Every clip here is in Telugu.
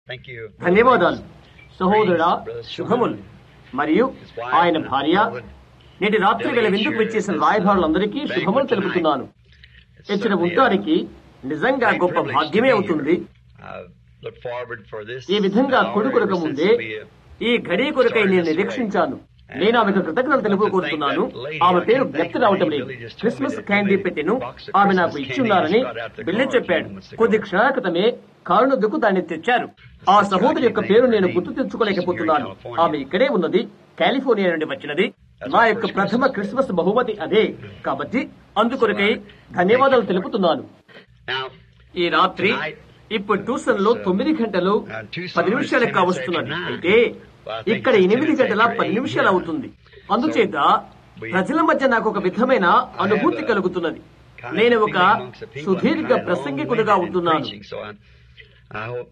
Thank you. ధన్యవాదాలు సహోదరుడా శుభములు మరియు ఆయన భార్య నేటి రాత్రి వేళ విందుకు వచ్చేసిన రాయభారులందరికీ శుభములు తెలుపుతున్నాను ఇచ్చిన ఉంటానికి నిజంగా గొప్ప భాగ్యమే అవుతుంది I look forward for this. ఈ విధంగా hour కొడుకునక ever since ముందే we, uh, ఈ ఘడి కొరకై నేను నిరీక్షించాను నేను ఆమెకు కృతజ్ఞతలు తెలుపుకోరుతున్నాను ఆమె పేరు వ్యక్తి రావటం లేదు క్రిస్మస్ క్యాండీ పెట్టెను ఆమె నాకు ఇచ్చున్నారని బిల్లె చెప్పాడు కొద్ది క్షణాల క్రితమే కారుణద్దుకు దాన్ని తెచ్చారు ఆ సహోదరి యొక్క పేరు నేను గుర్తు తెచ్చుకోలేకపోతున్నాను ఆమె ఇక్కడే ఉన్నది కాలిఫోర్నియా నుండి వచ్చినది నా యొక్క ప్రథమ క్రిస్మస్ బహుమతి అదే కాబట్టి అందుకొరకై ధన్యవాదాలు తెలుపుతున్నాను Now, ఈ రాత్రి ఇప్పుడు ట్యూషన్ లో తొమ్మిది గంటలు పది నిమిషాలకు కావస్తున్నది అయితే ఇక్కడ ఎనిమిది గంటల పది నిమిషాలు అవుతుంది అందుచేత ప్రజల మధ్య నాకు ఒక విధమైన అనుభూతి కలుగుతున్నది నేను ఒక సుదీర్ఘ ప్రసంగికుడిగా ఉంటున్నాను So I, I hope.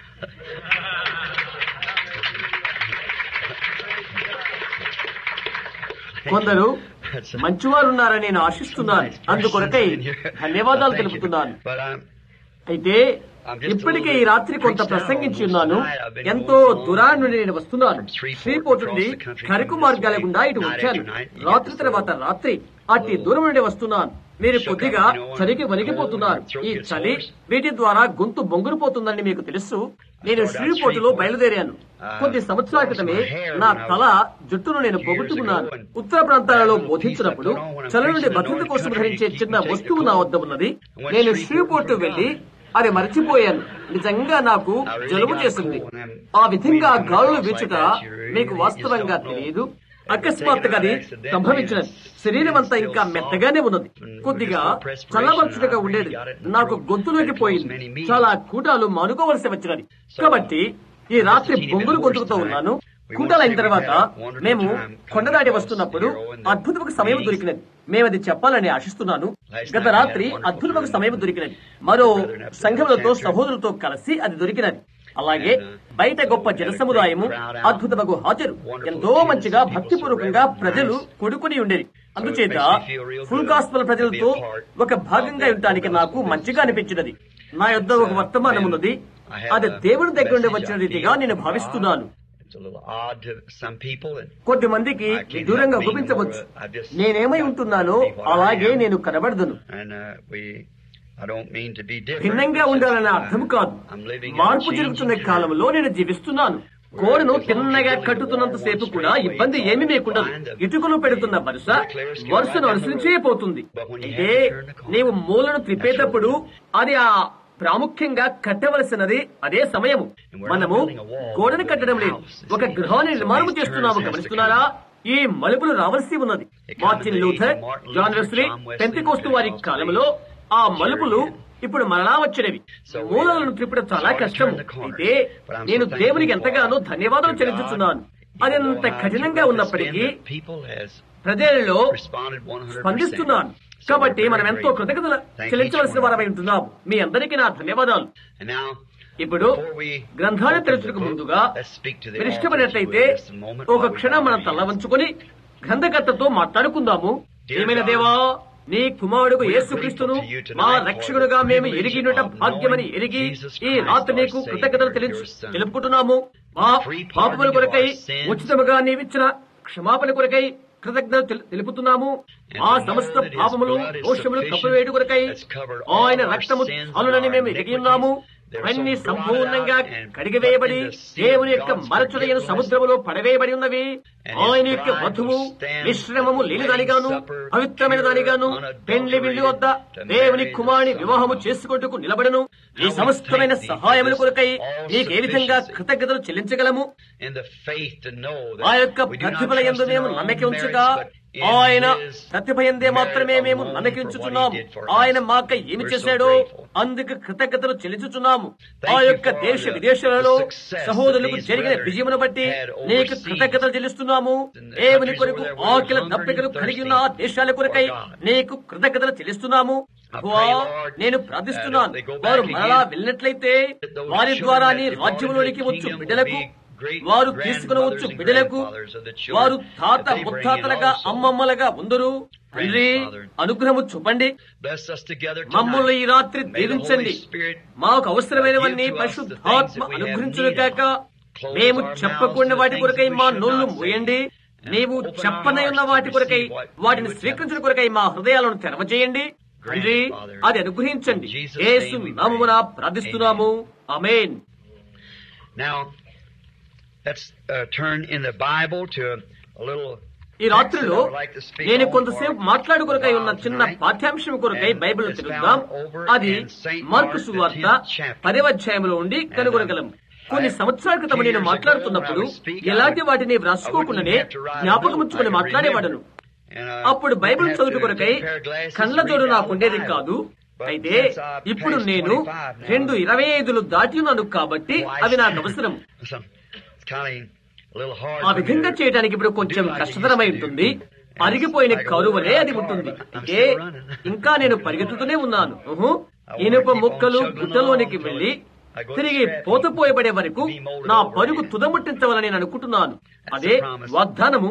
కొందరు మంచివారున్నారని నేను ఆశిస్తున్నాను అందుకొరకై ధన్యవాదాలు తెలుపుతున్నాను But I'm, అయితే ఇప్పటికే ఈ రాత్రి కొంత ప్రసంగించి ఉన్నాను ఎంతో దూరాన్ని నుండి నేను వస్తున్నాను శ్రీపోర్టు నుండి కరకు మార్గాల గుండా ఇటు వచ్చాను రాత్రి తర్వాత రాత్రి అట్టి దూరం నుండి వస్తున్నాను మీరు కొద్దిగా చలికి వణికిపోతున్నారు ఈ చలి వీటి ద్వారా గొంతు బొంగురుపోతుందని మీకు తెలుసు నేను శ్రీపోర్టులో బయలుదేరాను కొద్ది సంవత్సరాల క్రితమే నా తల జుట్టును నేను పొగుట్టుకున్నాను ఉత్తర ప్రాంతాలలో బోధించినప్పుడు చలి నుండి భద్రత కోసం ధరించే చిన్న వస్తువు నా వద్ద ఉన్నది నేను శ్రీపోర్టు వెళ్లి అది మర్చిపోయాను నిజంగా నాకు జలుబు చేసింది ఆ విధంగా గాలులు వీచుట మీకు వాస్తవంగా తెలియదు అకస్మాత్తుగా అది సంభవించినది శరీరం అంతా ఇంకా మెత్తగానే ఉన్నది కొద్దిగా చల్లబరచుటగా ఉండేది నాకు గొంతులోకి పోయింది చాలా కూటాలు మానుకోవలసి వచ్చినది కాబట్టి ఈ రాత్రి బొంగులు గొంతుకుతో ఉన్నాను కూటాలు అయిన తర్వాత మేము కొండదాటి వస్తున్నప్పుడు అద్భుతమైన సమయం దొరికినది మేము అది చెప్పాలని ఆశిస్తున్నాను గత రాత్రి అద్భుతమైన సమయం దొరికినది మరో సంఘములతో సహోదరులతో కలిసి అది దొరికినది అలాగే బయట గొప్ప జన సముదాయము అద్భుతమగు హాజరు ఎంతో మంచిగా భక్తిపూర్వకంగా ప్రజలు కొడుకుని ఉండేది అందుచేత ఫుల్ గాస్పల్ ప్రజలతో ఒక భాగంగా ఉండటానికి నాకు మంచిగా అనిపించినది నా యొద్ద ఒక వర్తమానం ఉన్నది అది దేవుని దగ్గర నుండి వచ్చిన రీతిగా నేను భావిస్తున్నాను it's a little odd to some people. And కొద్ది మందికి దూరంగా గుపించవచ్చు నేనేమై ఉంటున్నానో అలాగే నేను కనబడదును and uh, we, I don't mean to be different. భిన్నంగా ఉండాలనే అర్థం కాదు I'm living in మార్పు a జరుగుతున్న changing కాలంలో నేను జీవిస్తున్నాను గోడను తిన్నగా కట్టుతున్నంత సేపు కూడా ఇబ్బంది ఏమీ లేకుండా ఇటుకలు పెడుతున్న వరుస వరుసను అనుసరించే పోతుంది అయితే నీవు మూలను త్రిప్పేటప్పుడు అది ఆ ప్రాముఖ్యంగా కట్టవలసినది అదే సమయము మనము గోడను కట్టడం లేదు ఒక గృహాన్ని నిర్మాణం చేస్తున్నాము గమనిస్తున్నారా ఈ మలుపులు రావాల్సి ఉన్నది మార్టిన్ లూథర్ జాన్ వెస్లీ పెంతికోస్తు వారి కాలంలో ఆ మలుపులు ఇప్పుడు మరలా వచ్చినవి మూలలను త్రిప్పడం చాలా కష్టం అయితే నేను దేవునికి ఎంతగానో ధన్యవాదాలు చెల్లించుతున్నాను అది అంత కఠినంగా ఉన్నప్పటికీ people has ప్రజలలో responded 100%. స్పందిస్తున్నాను కాబట్టి మనం ఎంతో కృతజ్ఞతలు చెల్లించవలసిన వారమై ఉంటున్నాం మీ అందరికీ నా ధన్యవాదాలు And now, ఇప్పుడు before we గ్రంథాన్ని open తెరచుటకు the book, ముందుగా let's speak to the మీరు authors ఇష్టపడినట్లయితే for just a moment ఒక while we క్షణం bow మనం our తల heads. వంచుకొని గ్రంథకర్తతో మాట్లాడుకుందాము ఏమైన దేవా నీ కుమారుడు యేసుక్రీస్తును మా రక్షకుడుగా మేము ఎరిగినట భాగ్యమని ఎరిగి ఈ రాత్రి నీకు కృతజ్ఞతలు తెలుసు తెలుపుకుంటున్నాము మా పాపముల కొరకై ఉచితముగా నీవిచ్చిన క్షమాపణ కొరకై కృతజ్ఞతలు తెలు- తెలుపుతున్నాము ఆ సమస్త పాపములు దోషములు కప్పువేటు కొరకై ఆయన రక్తము చాలునని మేము ఎరిగి ఉన్నాము అవన్నీ సంపూర్ణంగా కడిగివేయబడి దేవుని యొక్క మరచుడైన సముద్రములో పడవేయబడి ఉన్నవి ఆయన యొక్క వధువు విశ్రమము లేని దానిగాను పవిత్రమైన దానిగాను పెండ్లి విల్లు వద్ద దేవుని కుమారుని వివాహము చేసుకుంటూ నిలబడను ఈ సమస్తమైన సహాయముల కొరకై నీకు ఏ విధంగా కృతజ్ఞతలు చెల్లించగలము in the faith to know that ఆ యొక్క we do not ప్రతిఫల trust ఎందు in మేము our own నమ్మకి ఉంచుక merits, but in ఆయన His ప్రతిభ ఎందే మాత్రమే merit మేము alone నమ్మకి for what ఉంచుతున్నాము He did for ఆయన us. మాక ఏమి We're so చేశాడో grateful. అందుకు కృతజ్ఞతలు చెల్లించుచున్నాము Thank ఆ you యొక్క for దేశ the- విదేశాలలో the success సహోదరులకు that these జరిగిన brothers విజయమును బట్టి had నీకు overseas. కృతజ్ఞతలు చెల్లిస్తున్నాము In the దేవుని countries కొరకు where there were ఆకలి hungry దప్పికలు and కలిగి ఉన్న ఆ thirsty దేశాల కొరకై for God. నీకు కృతజ్ఞతలు చెల్లిస్తున్నాము I ప్రభువా, pray, Lord, నేను that ప్రార్థిస్తున్నాను if they go back వారు again, మరలా వెళ్ళినట్లయితే that those వారి children ద్వారా that నీ they brought రాజ్యంలోనికి into the వచ్చు kingdom బిడ్డలకు will be వారు తీసుకునవచ్చు బిడ్డలకు వారు తాత ముత్తాతలుగా అమ్మమ్మలుగా ఉందరు తండ్రి అనుగ్రహము చూపండి మమ్మల్ని ఈ రాత్రి దీవించండి మాకు అవసరమైనవన్నీ పరిశుద్ధాత్మ అనుగ్రహించును కాక మేము చెప్పకుండా వాటి కొరకై మా నోళ్లు మూయండి నీవు చెప్పనై ఉన్న వాటి కొరకై వాటిని స్వీకరించిన కొరకై మా హృదయాలను తెరవజేయండి తండ్రి అది అనుగ్రహించండి యేసు నామమున ప్రార్థిస్తున్నాము అమేన్ Now, let's uh, turn in the Bible to a, a little ఈ రాత్రిలో నేను కొంతసేపు మాట్లాడు కొరకై ఉన్న చిన్న పాఠ్యాంశం కొరకై బైబిల్ తిరుగుదాం అది మార్కు సువార్త పదవ అధ్యాయంలో ఉండి కనుగొనగలం కొన్ని సంవత్సరాల క్రితం నేను మాట్లాడుతున్నప్పుడు ఎలాంటి వాటిని వ్రాసుకోకుండానే జ్ఞాపకం ఉంచుకొని మాట్లాడేవాడను అప్పుడు బైబిల్ చదువు కొరకై కళ్ళ జోడు నాకుండేది కాదు అయితే ఇప్పుడు నేను రెండు ఇరవై ఐదులు దాటి ఉన్నాను కాబట్టి అవి నాకు అవసరం ఆ విధంగా చేయడానికి ఇప్పుడు కొంచెం కష్టతరమై ఉంటుంది అరిగిపోయిన కరువలే అది ఉంటుంది అయితే ఇంకా నేను పరిగెత్తుతూనే ఉన్నాను ఉహు. ఇనుప ముక్కలు గుట్టలోనికి వెళ్లి తిరిగి పోతపోయబడే వరకు నా పరుగు తుదముట్టించవాలని నేను అనుకుంటున్నాను అదే వాగ్దానము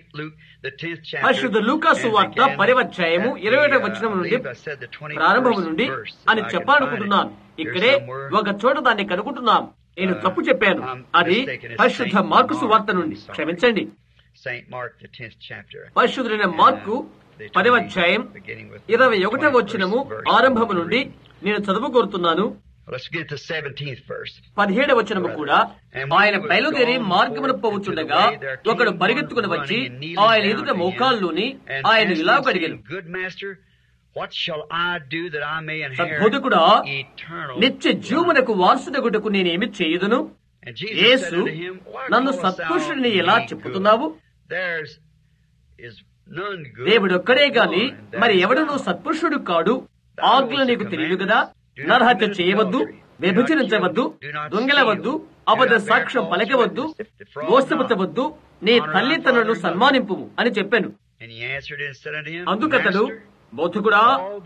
పరిశుద్ధ లూకాసు వార్త పరివధ్యాయము ఇరవై ఒకటి వచనం నుండి ప్రారంభం నుండి అని చెప్పాలనుకుంటున్నాను ఇక్కడే ఒక చోట దాన్ని కనుకుంటున్నాం నేను తప్పు చెప్పాను అది పరిశుద్ధ మార్కుసు వార్త నుండి క్షమించండి పరిశుద్ధుడైన మార్కు పదవ అధ్యాయం ఇరవై ఒకటవ వచనము ఆరంభము నుండి నేను చదువు కోరుతున్నాను Let's get to 17th verse. పదిహేడవ వచనము కూడా ఆయన బయలుదేరి మార్గమును పోవుచుండగా ఒకడు పరిగెత్తుకుని వచ్చి ఆయన ఎదుట మోకాల్లోని ఆయన ఇలా అడిగాను Good master, what shall I do that I may inherit సద్బోధకుడా eternal నిత్య జీవనకు వారసుడగుటకు నేనేమి చేయుదును And Jesus Yesu said unto him, Why నన్ను callest thou సత్పురుషుడిని me ఎలా good? చెప్పుతున్నావు There's is none good దేవుడొక్కడే but గాని one, that మరి is ఎవడును God. సత్పురుషుడు కాడు ఆజ్ఞలు నీకు తెలియదు కదా నరహత్య చేయవద్దు వ్యభిచరించవద్దు దొంగలవద్దు అబద్ధ సాక్ష్యం పలకవద్దు మోసపుచ్చవద్దు నీ తల్లిదండ్రులను సన్మానింపు అని చెప్పాను And he answered and said unto him, అందుకతడు Master, బోధకుడా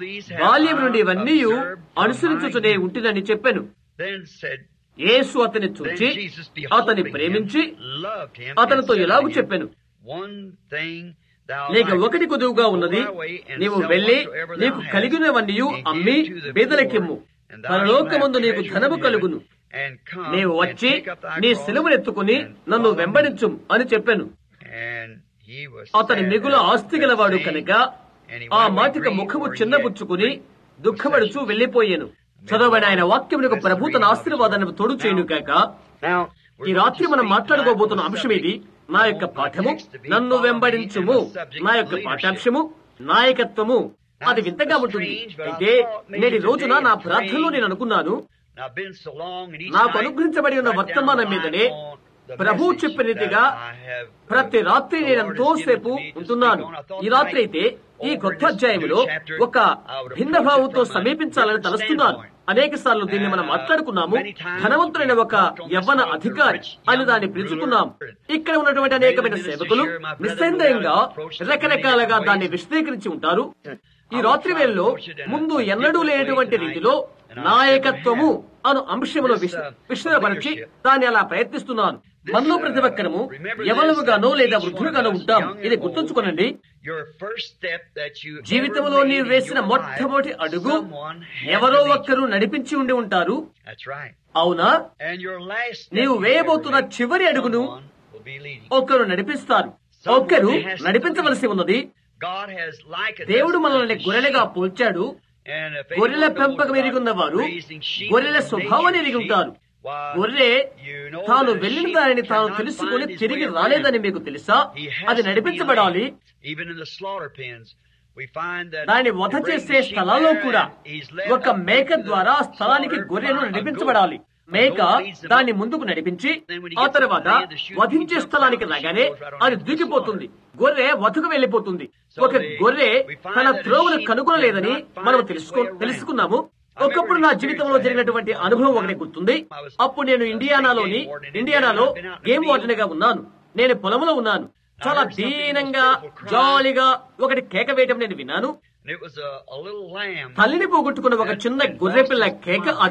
బాల్యం నుండి ఇవన్నీ అనుసరించుచునే ఉంటినని చెప్పాను then said యేసు అతని చూచి Then Jesus, అతని beholding ప్రేమించి him, loved him, అతనితో and said ఇలాగు unto him, చెప్పాను One thing thou నీకు lackest. ఒకటి కొదువుగా ఉన్నది Go thy way and నీవు sell వెళ్లి whatsoever thou నీకు hast, కలిగినవన్నీ and అమ్మి give to the బేదలకిమ్ము poor, and thou పరలోకమందు shalt have నీకు treasure ధనము in కలుగును heaven, and come నీవు and వచ్చి take up thy నీ cross సిలువనెత్తుకుని and నన్ను follow me. వెంబడించుం అని చెప్పాను And he was అతని sad మిగుల at ఆస్తి that గలవాడు saying, కనుక and he ఆ went away మాటిక grieved, ముఖము for he చిన్నబుచ్చుకుని had great దుఃఖపడుచు వెళ్లిపోయాను చదవని ఆయన వాక్యమునకు ప్రభు తన ఆశీర్వాదాన్ని తోడు చేయను కాక Now, ఈ రాత్రి మనం మాట్లాడుకోబోతున్న అంశం ఇది నా యొక్క పాఠము నన్ను వెంబడించుము నా యొక్క పాఠ్యాంశము నాయకత్వము అది వింతగా ఉంటుంది అయితే నేటి రోజున నా ప్రార్థనలో నేను అనుకున్నాను I've been so long, and each నాకు night, అనుగ్రహించబడి ఉన్న right వర్తమానం down the మీదనే line on the Prabhu message చెప్పిన that రీతిగా I have, uh, ప్రతి రాత్రి the నేను Lord has ఎంతో given సేపు to me to ఉంటున్నాను speak on. I thought ఈ రాత్రి అయితే ఈ tonight, కొత్త over this అధ్యాయంలో new chapter, ఒక I would భిన్న approach it భావంతో from a సమీపించాలని different తలుస్తున్నాను standpoint. అనేక సార్లు దీన్ని మనం Uh, మాట్లాడుకున్నాము many times ధనవంతుడైన we ఒక talked on this యవ్వన called the అధికారి rich అని young దాన్ని ruler. పిలుచుకున్నాం ఇక్కడ ఉన్నటువంటి అనేకమైన Many ministers సేవకులు here, my brethren, నిస్సందేహంగా no doubt approached it in రకరకాలుగా many దాన్ని ways. విశదీకరించి ఉంటారు ఈ I రాత్రి will try to వేళలో approach it in a- ముందు a ఎన్నడూ different way లేనటువంటి tonight, రీతిలో and I నాయకత్వము certainly Anu అంశమును This, uh, విశదపరిచి leadership. దాన్ని అలా ప్రయత్నిస్తున్నాను మనలో ప్రతి ఒక్కరము యవనముగానో లేదా వృద్ధులుగానో ఉంటాం ఇది గుర్తుంచుకోనండి Your first step that you ever జీవితంలో made నీవు in వేసిన your life, మొట్టమొదటి అడుగు someone had ఎవరో to lead you. ఒక్కరు నడిపించి ఉండి ఉంటారు That's right. అవునా And your last step నీవు you వేయబోతున్న ever make, చివరి అడుగును someone will be leading. ఒకరు నడిపిస్తారు ఒక్కరు నడిపించవలసి ఉన్నది God has likened దేవుడు us మనల్ని unto గొర్రెలుగా sheep. పోల్చాడు And if గొర్రెల anyone knows పెంపకం about ఎరిగి ఉన్నవారు raising sheep గొర్రెల and స్వభావాన్ని naming ఎరిగి sheep, ఉంటారు why, గొర్రె you know తాను that a వెళ్ళిన sheep దానిని తాను cannot తెలుసుకుని find his తిరిగి way రాలేదని around. మీకు తెలుసా He has అది to be నడిపించబడాలి led. Even in the slaughter pens, we find that దాన్ని వధ they bring చేసే the sheep స్థలాల్లో there కూడా and he's led ఒక up మేక into the ద్వారా ఆ స్థలానికి slaughter గొర్రెను by a నడిపించబడాలి goat. మేక A goat leads them దాన్ని up. ముందుకు నడిపించి Then when he ఆ gets up తర్వాత to the end, the shoot వధించే jumps స్థలానికి out, the రాగానే sheep goes right on అది into the దూకిపోతుంది గొర్రె వధకు వెళ్లిపోతుంది ఒక గొర్రె తన త్రోవను కనుగొనలేదని మనం తెలుసుకో తెలుసుకున్నాము ఒకప్పుడు నా జీవితంలో జరిగినటువంటి అనుభవం ఒకటి గుర్తుంది అప్పుడు నేను ఇండియానాలోని ఇండియానాలో గేమ్ వార్డెన్ గా ఉన్నాను నేను పొలంలో ఉన్నాను చాలా దీనంగా జాలీగా ఒకటి కేక వేయటం నేను విన్నాను And it was a, a little lamb. తల్లిని పోగొట్టుకున్న ఒక చిన్న గొర్రె పిల్ల కేక అది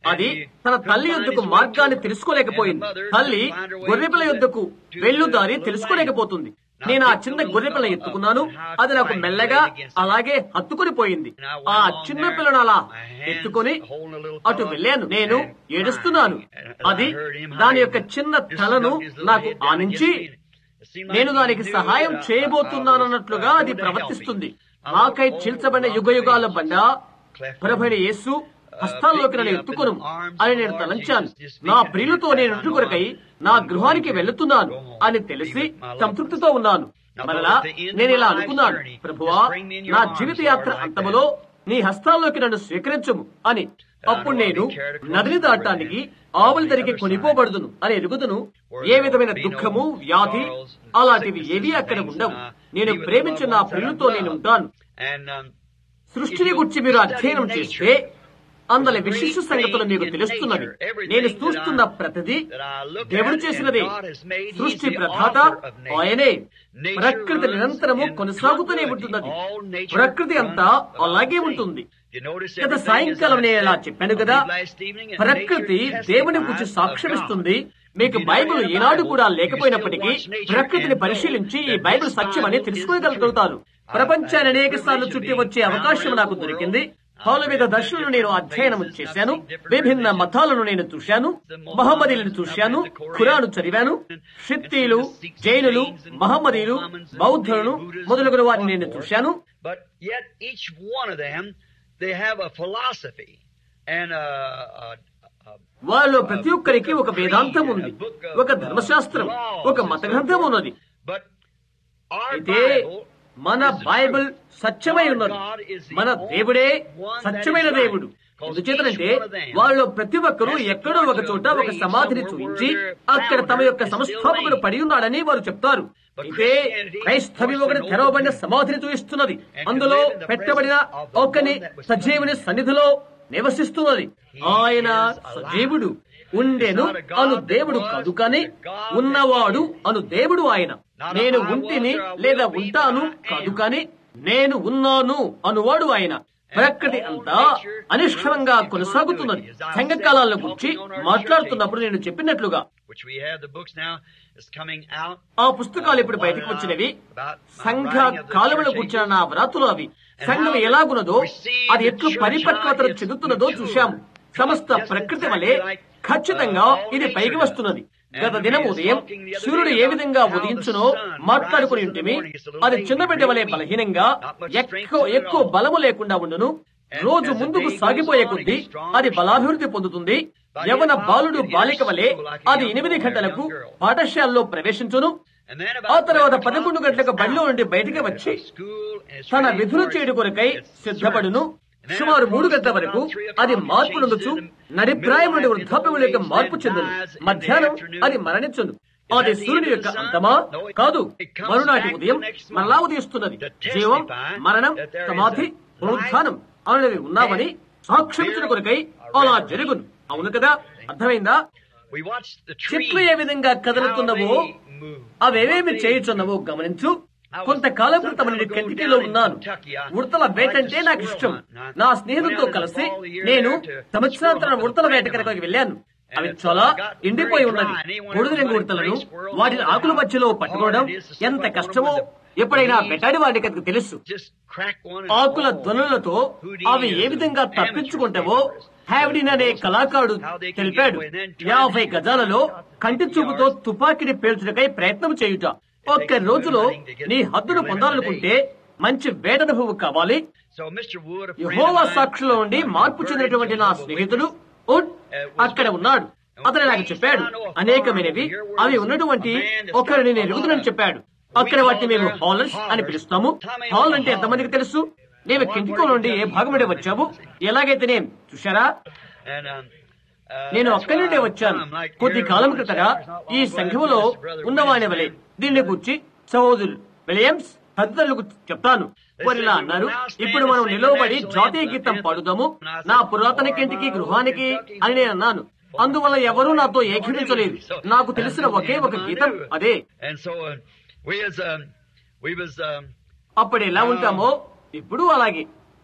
అది తన తల్లి యొద్దకు మార్గాన్ని తెలుసుకోలేకపోయింది తల్లి గొర్రెపిల్ల యొద్దకు వెళ్ళు దారి తెలుసుకోలేకపోతుంది నేను ఆ చిన్న గొర్రెపిల్ల ఎత్తుకున్నాను అది నాకు మెల్లగా అలాగే హత్తుకుని పోయింది ఆ చిన్న పిల్లను అలా ఎత్తుకొని అటు వెళ్ళాను నేను ఏడుస్తున్నాను అది దాని యొక్క చిన్న తలను నాకు ఆనించి నేను దానికి సహాయం చేయబోతున్నానన్నట్లుగా అది ప్రవర్తిస్తుంది నాకై చీల్చబడిన యుగ యుగాల బండ ప్రభైన యేసు హస్తాల్లోకి నన్ను ఎత్తుకొను అని నేను తలంచాను నా ప్రియులతో నేను ఇంటి కొరకై నా గృహానికి వెళ్తున్నాను అని తెలిసి సంతృప్తితో ఉన్నాను మరలా నేను ఇలా అనుకున్నాను ప్రభువా నా జీవిత యాత్ర అంతములో నీ హస్తాల్లోకి నన్ను స్వీకరించము అని అప్పుడు నేను నదిని దాటానికి ఆవుల ధరికి కొనిపోబడుదును అని ఎరుగుదును ఏ విధమైన దుఃఖము వ్యాధి అలాంటివి ఏవి అక్కడ ఉండవు నేను ప్రేమించిన నా ప్రియులతో నేను ఉంటాను సృష్టిని గురించి మీరు అధ్యయనం చేస్తే అందులో విశిష్ట సంగతులు మీకు తెలుస్తున్నది నేను చూస్తున్న ప్రతిదీ దేవుడు చేసినదే సృష్టి ప్రధాత ఆయనే ప్రకృతి నిరంతరము కొనసాగుతూనే ఉంటున్నది ప్రకృతి అంతా అలాగే ఉంటుంది గత సాయంకాలం నేను ఇలా చెప్పాను కదా ప్రకృతి దేవుని గురించి సాక్ష్యమిస్తుంది మీకు బైబిల్ ఈనాడు కూడా లేకపోయినప్పటికీ ప్రకృతిని పరిశీలించి ఈ బైబిల్ సత్యమని తెలుసుకోగలుగుతారు ప్రపంచాన్ని అనేక సార్లు చుట్టి వచ్చే అవకాశం నాకు దొరికింది పౌల మీద దర్శనలు నేను అధ్యయనం చేశాను విభిన్న మతాలను నేను చూశాను మహమ్మదీలను చూశాను ఖురాను చదివాను షిత్తీలు జైనులు మహమ్మదీలు బౌద్ధులను మొదలగున వారిని నేను చూశాను But yet each one of them, they have a philosophy and a, a, a వాళ్ళలో ప్రతి ఒక్కరికి ఒక వేదాంతం ఉంది ఒక ధర్మశాస్త్రం ఒక మత గ్రంథం ఉన్నది but our అయితే Bible మన బైబిల్ సత్యమై ఉన్నది మన దేవుడే సత్యమైన దేవుడు ఎందుచేతనంటే వాళ్ళు ప్రతి ఒక్కరూ ఎక్కడో ఒక చోట ఒక సమాధిని చూపించి అక్కడ తమ యొక్క సంస్థాపకుడు పడి ఉన్నాడని వారు చెప్తారు అయితే క్రైస్తవి ఒకటి తెరవబడిన సమాధిని చూపిస్తున్నది అందులో పెట్టబడిన ఒకని సజీవుని సన్నిధిలో నివసిస్తున్నది ఆయన సజీవుడు ఉండెను అను దేవుడు కాదు కాని ఉన్నవాడు అను దేవుడు ఆయన నేను ఉంటిని లేదా ఉంటాను కాదు కాని నేను ఉన్నాను అనువాడు ఆయన ప్రకృతి అంతా అనిష్కరంగా కొనసాగుతున్నది సంఘకాలాల గురించి మాట్లాడుతున్నప్పుడు నేను చెప్పినట్లుగా which we have the books now is coming out. ఆ పుస్తకాలు ఇప్పుడు బయటకు వచ్చినవి సంఘ కాలువల కూర్చిన నా వ్రాతులు అవి సంఘం ఎలాగున్నదో అది ఎట్లు పరిపక్వతను చెందుతున్నదో చూశాము సమస్త ప్రకృతి వలె ఖచ్చితంగా ఇది పైకి వస్తున్నది గత దినం ఉదయం సూర్యుడు ఏ విధంగా ఉదయించునో మాట్లాడుకుని ఉంటేమి అది చిన్న బిడ్డ వలె బలహీనంగా ఎక్కువ ఎక్కువ బలము లేకుండా ఉండును రోజు ముందుకు సాగిపోయే కొద్దీ అది బలాభివృద్ధి పొందుతుంది యవన బాలుడు బాలిక వలె అది ఎనిమిది గంటలకు పాఠశాలలో ప్రవేశించును And then ఆ about తర్వాత పదకొండు గంటలకు బడిలో నుండి బయటికి వచ్చి school and it's తన ready విధులు for చేయడు కొరకై its సిద్ధపడును service. సుమారు మూడు గంటల వరకు అది మార్పు నుండొచ్చు నడిప్రాయం నుండి వృద్ధాప్యం యొక్క మార్పు చెందును మధ్యాహ్నం అది మరణించును అది సూర్యుని యొక్క అంతమా కాదు మరునాటి ఉదయం మరలా ఉదయిస్తున్నది జీవం మరణం సమాధి పునరుద్ధానం అనేవి ఉన్నామని సాక్షించిన కొరకై అలా జరుగును అవును కదా అర్థమైందా We watch the చెట్లు trees, ఏ విధంగా how కదులుతున్నవో they move. అవేమేమి చేయుచున్నవో గమనించు కొంతకాలం క్రితం నేను కెంటికీలో ఉన్నాను ఉడతల వేటంటే నాకు ఇష్టం నా స్నేహితులతో కలిసి నేను సంవత్సరాంతరం ఉడతల వేట కనుక వెళ్ళాను అవి చాలా ఎండిపోయి ఉన్నది బూడిద రంగు ఉడతలను వాటిని ఆకుల మధ్యలో పట్టుకోవడం ఎంత కష్టమో ఎప్పుడైనా వెటాడి వాడికి కనుక తెలుసు Just crack one and Akula fall. ధ్వనులతో అవి ఏ విధంగా తప్పించుకుంటావో హ్యావ్డిన్ అనే కళాకారుడు తెలిపాడు యాభై గజాలలో కంటి చూపుతో తుపాకీని పేల్చుటకై ప్రయత్నం చేయుట ఒక్క రోజులో నీ హద్దును పొందాలనుకుంటే మంచి వేటనుభవం కావాలి So Mr. Wood, a friend of యహోవా mine, సాక్షిలో ఉండి మార్పు చెందినటువంటి నా స్నేహితుడు ఉడ్ అక్కడ ఉన్నాడు అతను నాకు చెప్పాడు అనేకమైనవి అవి ఉన్నటువంటి ఒకరిని నేను ఎరుగుదనని చెప్పాడు అక్కడ వాటిని మేము హాలర్స్ అని పిలుస్తాము హాల్ అంటే ఎంతమందికి తెలుసు మేము కింటికో నుండి ఏ భాగం నుండి వచ్చాము ఎలాగైతే నేను చూశారా and, um, uh, నేను that's అక్కడి why నుండే I'm వచ్చాను from, like కొద్ది here, column Lewis క్రితగా Acres, not ఈ long ago, సంఘములో this brother ఉన్నవాని Williams వలె man. దీన్ని గురించి సహోదరులు విలియమ్స్ తదితరులకు చెప్తాను వారు ఇలా అన్నారు ఇప్పుడు మనం నిలవబడి జాతీయ గీతం పాడుదాము నా పురాతన కింటికి గృహానికి అని నేను అన్నాను అందువల్ల ఎవరూ నాతో ఏకీభించలేదు నాకు తెలిసిన ఒకే ఒక గీతం అదే And so uh, we was um, we was um, అప్పుడు ఎలా ఉంటామో ఇప్పుడు అలాగే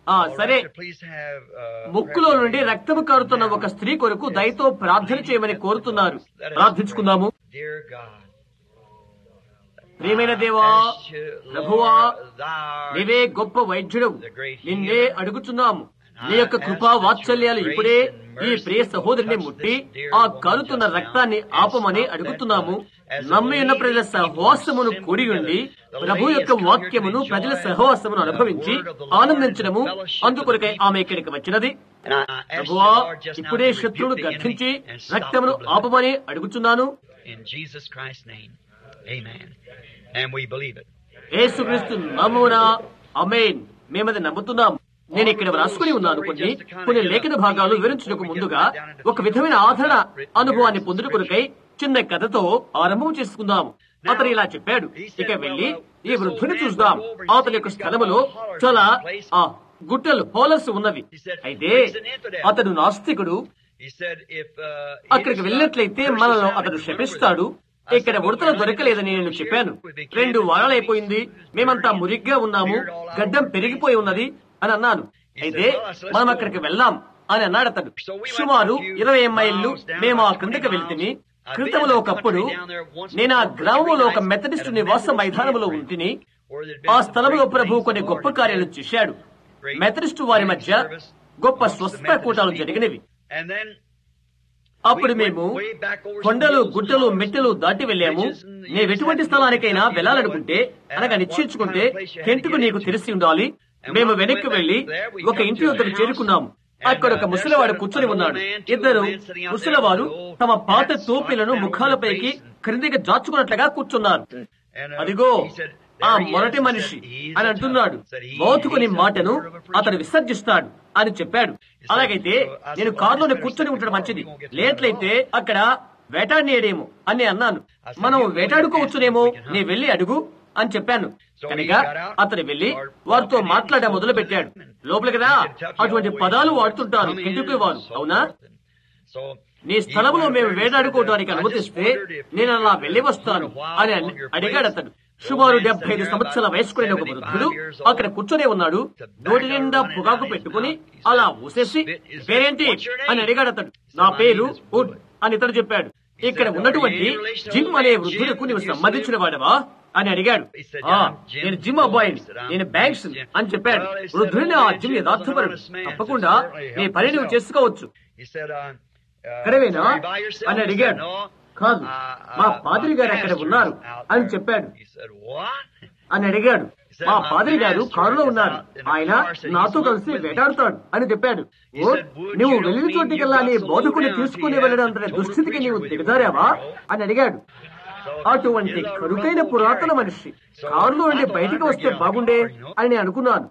ఆ సరే ముక్కులో నుండి రక్తము కారుతున్న ఒక స్త్రీ కొరకు దయతో ప్రార్థన చేయమని కోరుతున్నారు ప్రార్థించుకుందాము ప్రియమైన దేవా ప్రభువా నీవే గొప్ప వైద్యుడు నిన్నే అడుగుతున్నాము నీ యొక్క కృపా వాత్సల్యాలు ఇప్పుడే ఈ ప్రియ సహోదరిని ముట్టి ఆ కారుతున్న రక్తాన్ని ఆపమని అడుగుతున్నాము నమ్మి ఉన్న ప్రజల సహవాసమును కూడి ఉండి ప్రభు యొక్క వాక్యమును ప్రజల సహవాసమును అనుభవించి ఆనందించడము అందుకొరకై ఆమె ఇక్కడికి వచ్చినది ప్రభువా ఇప్పుడే శత్రువును గర్భించి రక్తమును ఆపమని అడుగుతున్నాను యేసుక్రీస్తు నామమున అమేన్ మేమది నమ్ముతున్నాం నేను ఇక్కడ రాసుకుని ఉన్నాను కొన్ని కొన్ని లేఖన భాగాలు వివరించడానికి ముందుగా ఒక విధమైన ఆదరణ అనుభవాన్ని పొందుట కొరకై చిన్న కథతో ఆరంభం చేసుకుందాం అతను ఇలా చెప్పాడు ఇక వెళ్లి ఈ వృద్ధుని చూద్దాం అతని యొక్క స్థలములో చాలా ఆ గుట్టలు హోలర్స్ ఉన్నవి అయితే అతడు నాస్తికుడు అక్కడికి వెళ్ళినట్లయితే మనలో అతడు శపిస్తాడు ఇక్కడ ఉడతలు దొరకలేదని నేను చెప్పాను రెండు వారాలైపోయింది మేమంతా మురిగ్గా ఉన్నాము గడ్డం పెరిగిపోయి ఉన్నది అని అన్నాను అయితే మనం అక్కడికి వెళ్దాం అని అన్నాడు అతడు సుమారు ఇరవై మైళ్ళు మేము ఆ క్రిందకి వెళ్తిని క్రితంలో ఒకప్పుడు నేను ఆ గ్రామంలో ఒక మెథడిస్టు నివాస మైదానంలో ఉంటిని ఆ స్థలంలో ప్రభు కొన్ని గొప్ప కార్యాలు చేశాడు మెథడిస్టు వారి మధ్య గొప్ప స్వస్థ కూటాలు జరిగినవి అప్పుడు మేము కొండలు గుట్టలు మెట్టలు దాటి వెళ్ళాము నేను ఎటువంటి స్థలానికైనా వెళ్ళాలనుకుంటే అనగా నిశ్చయించుకుంటే టెంట్కు నీకు తెలిసి ఉండాలి మేము వెనక్కి వెళ్లి ఒక ఇంటి వద్దకు చేరుకున్నాము అక్కడ ఒక ముసలివాడు కూర్చొని ఉన్నాడు ఇద్దరు ముసలివారు తమ పాత తోపిలను ముఖాలపైకి క్రిందికి జాచుకున్నట్లుగా కూర్చున్నారు అదిగో ఆ మొదటి మనిషి అని అంటున్నాడు బౌతుకుని మాటను అతను విసర్జిస్తాడు అని చెప్పాడు అలాగైతే నేను కారులోనే కూర్చొని ఉండడం మంచిది లేట్లయితే అక్కడ వేటాడినేడేమో అని అన్నాను మనం వేటాడుకోవచ్చునేమో నీ వెళ్లి అడుగు అని చెప్పాను కనుక అతను వెళ్లి వారితో మాట్లాడ మొదలు పెట్టాడు లోపల కదా అటువంటి పదాలు వాడుతుంటారు ఇంటికి వారు అవునా నీ స్థలంలో మేము వేటాడుకోవడానికి అనుమతిస్తే నేను అలా వెళ్లి వస్తాను అని అడిగాడు అతడు సుమారు డెబ్బై ఐదు సంవత్సరాల వయస్కుడైన ఒక వృద్ధుడు అక్కడ కూర్చొనే ఉన్నాడు నోటి నిండా పొగాకు పెట్టుకుని అలా ఊసేసి పేరేంటి అని అడిగాడు అతడు నా పేరు వుడ్ అని ఇతడు చెప్పాడు ఇక్కడ ఉన్నటువంటి జిమ్ అనే వృద్ధులకు నీవు సంబంధించిన వాడవా అని అడిగాడు నేను జిమ్ అబ్బాయిని నేను బ్యాంక్స్ అని చెప్పాడు వృద్ధుడిని ఆ జిమ్ యథార్థపరుడు తప్పకుండా నీ పని నువ్వు చేసుకోవచ్చు కరవేనా అని అడిగాడు కాదు మా పాదిరి గారు అక్కడ ఉన్నారు అని చెప్పాడు అని అడిగాడు మా పాదిరి గారు కారులో ఉన్నారు ఆయన నాతో కలిసి వేటాడుతాడు అని చెప్పాడు ఓ నువ్వు వెళ్ళిన చోటికల్లా నీ బోధకుని తీసుకుని వెళ్ళడం దుస్థితికి నీవు దిగజారావా అని అడిగాడు అటువంటి కరుకైన పురాతన మనిషి కారులో నుండి బయటికి వస్తే బాగుండే అని నేను అనుకున్నాను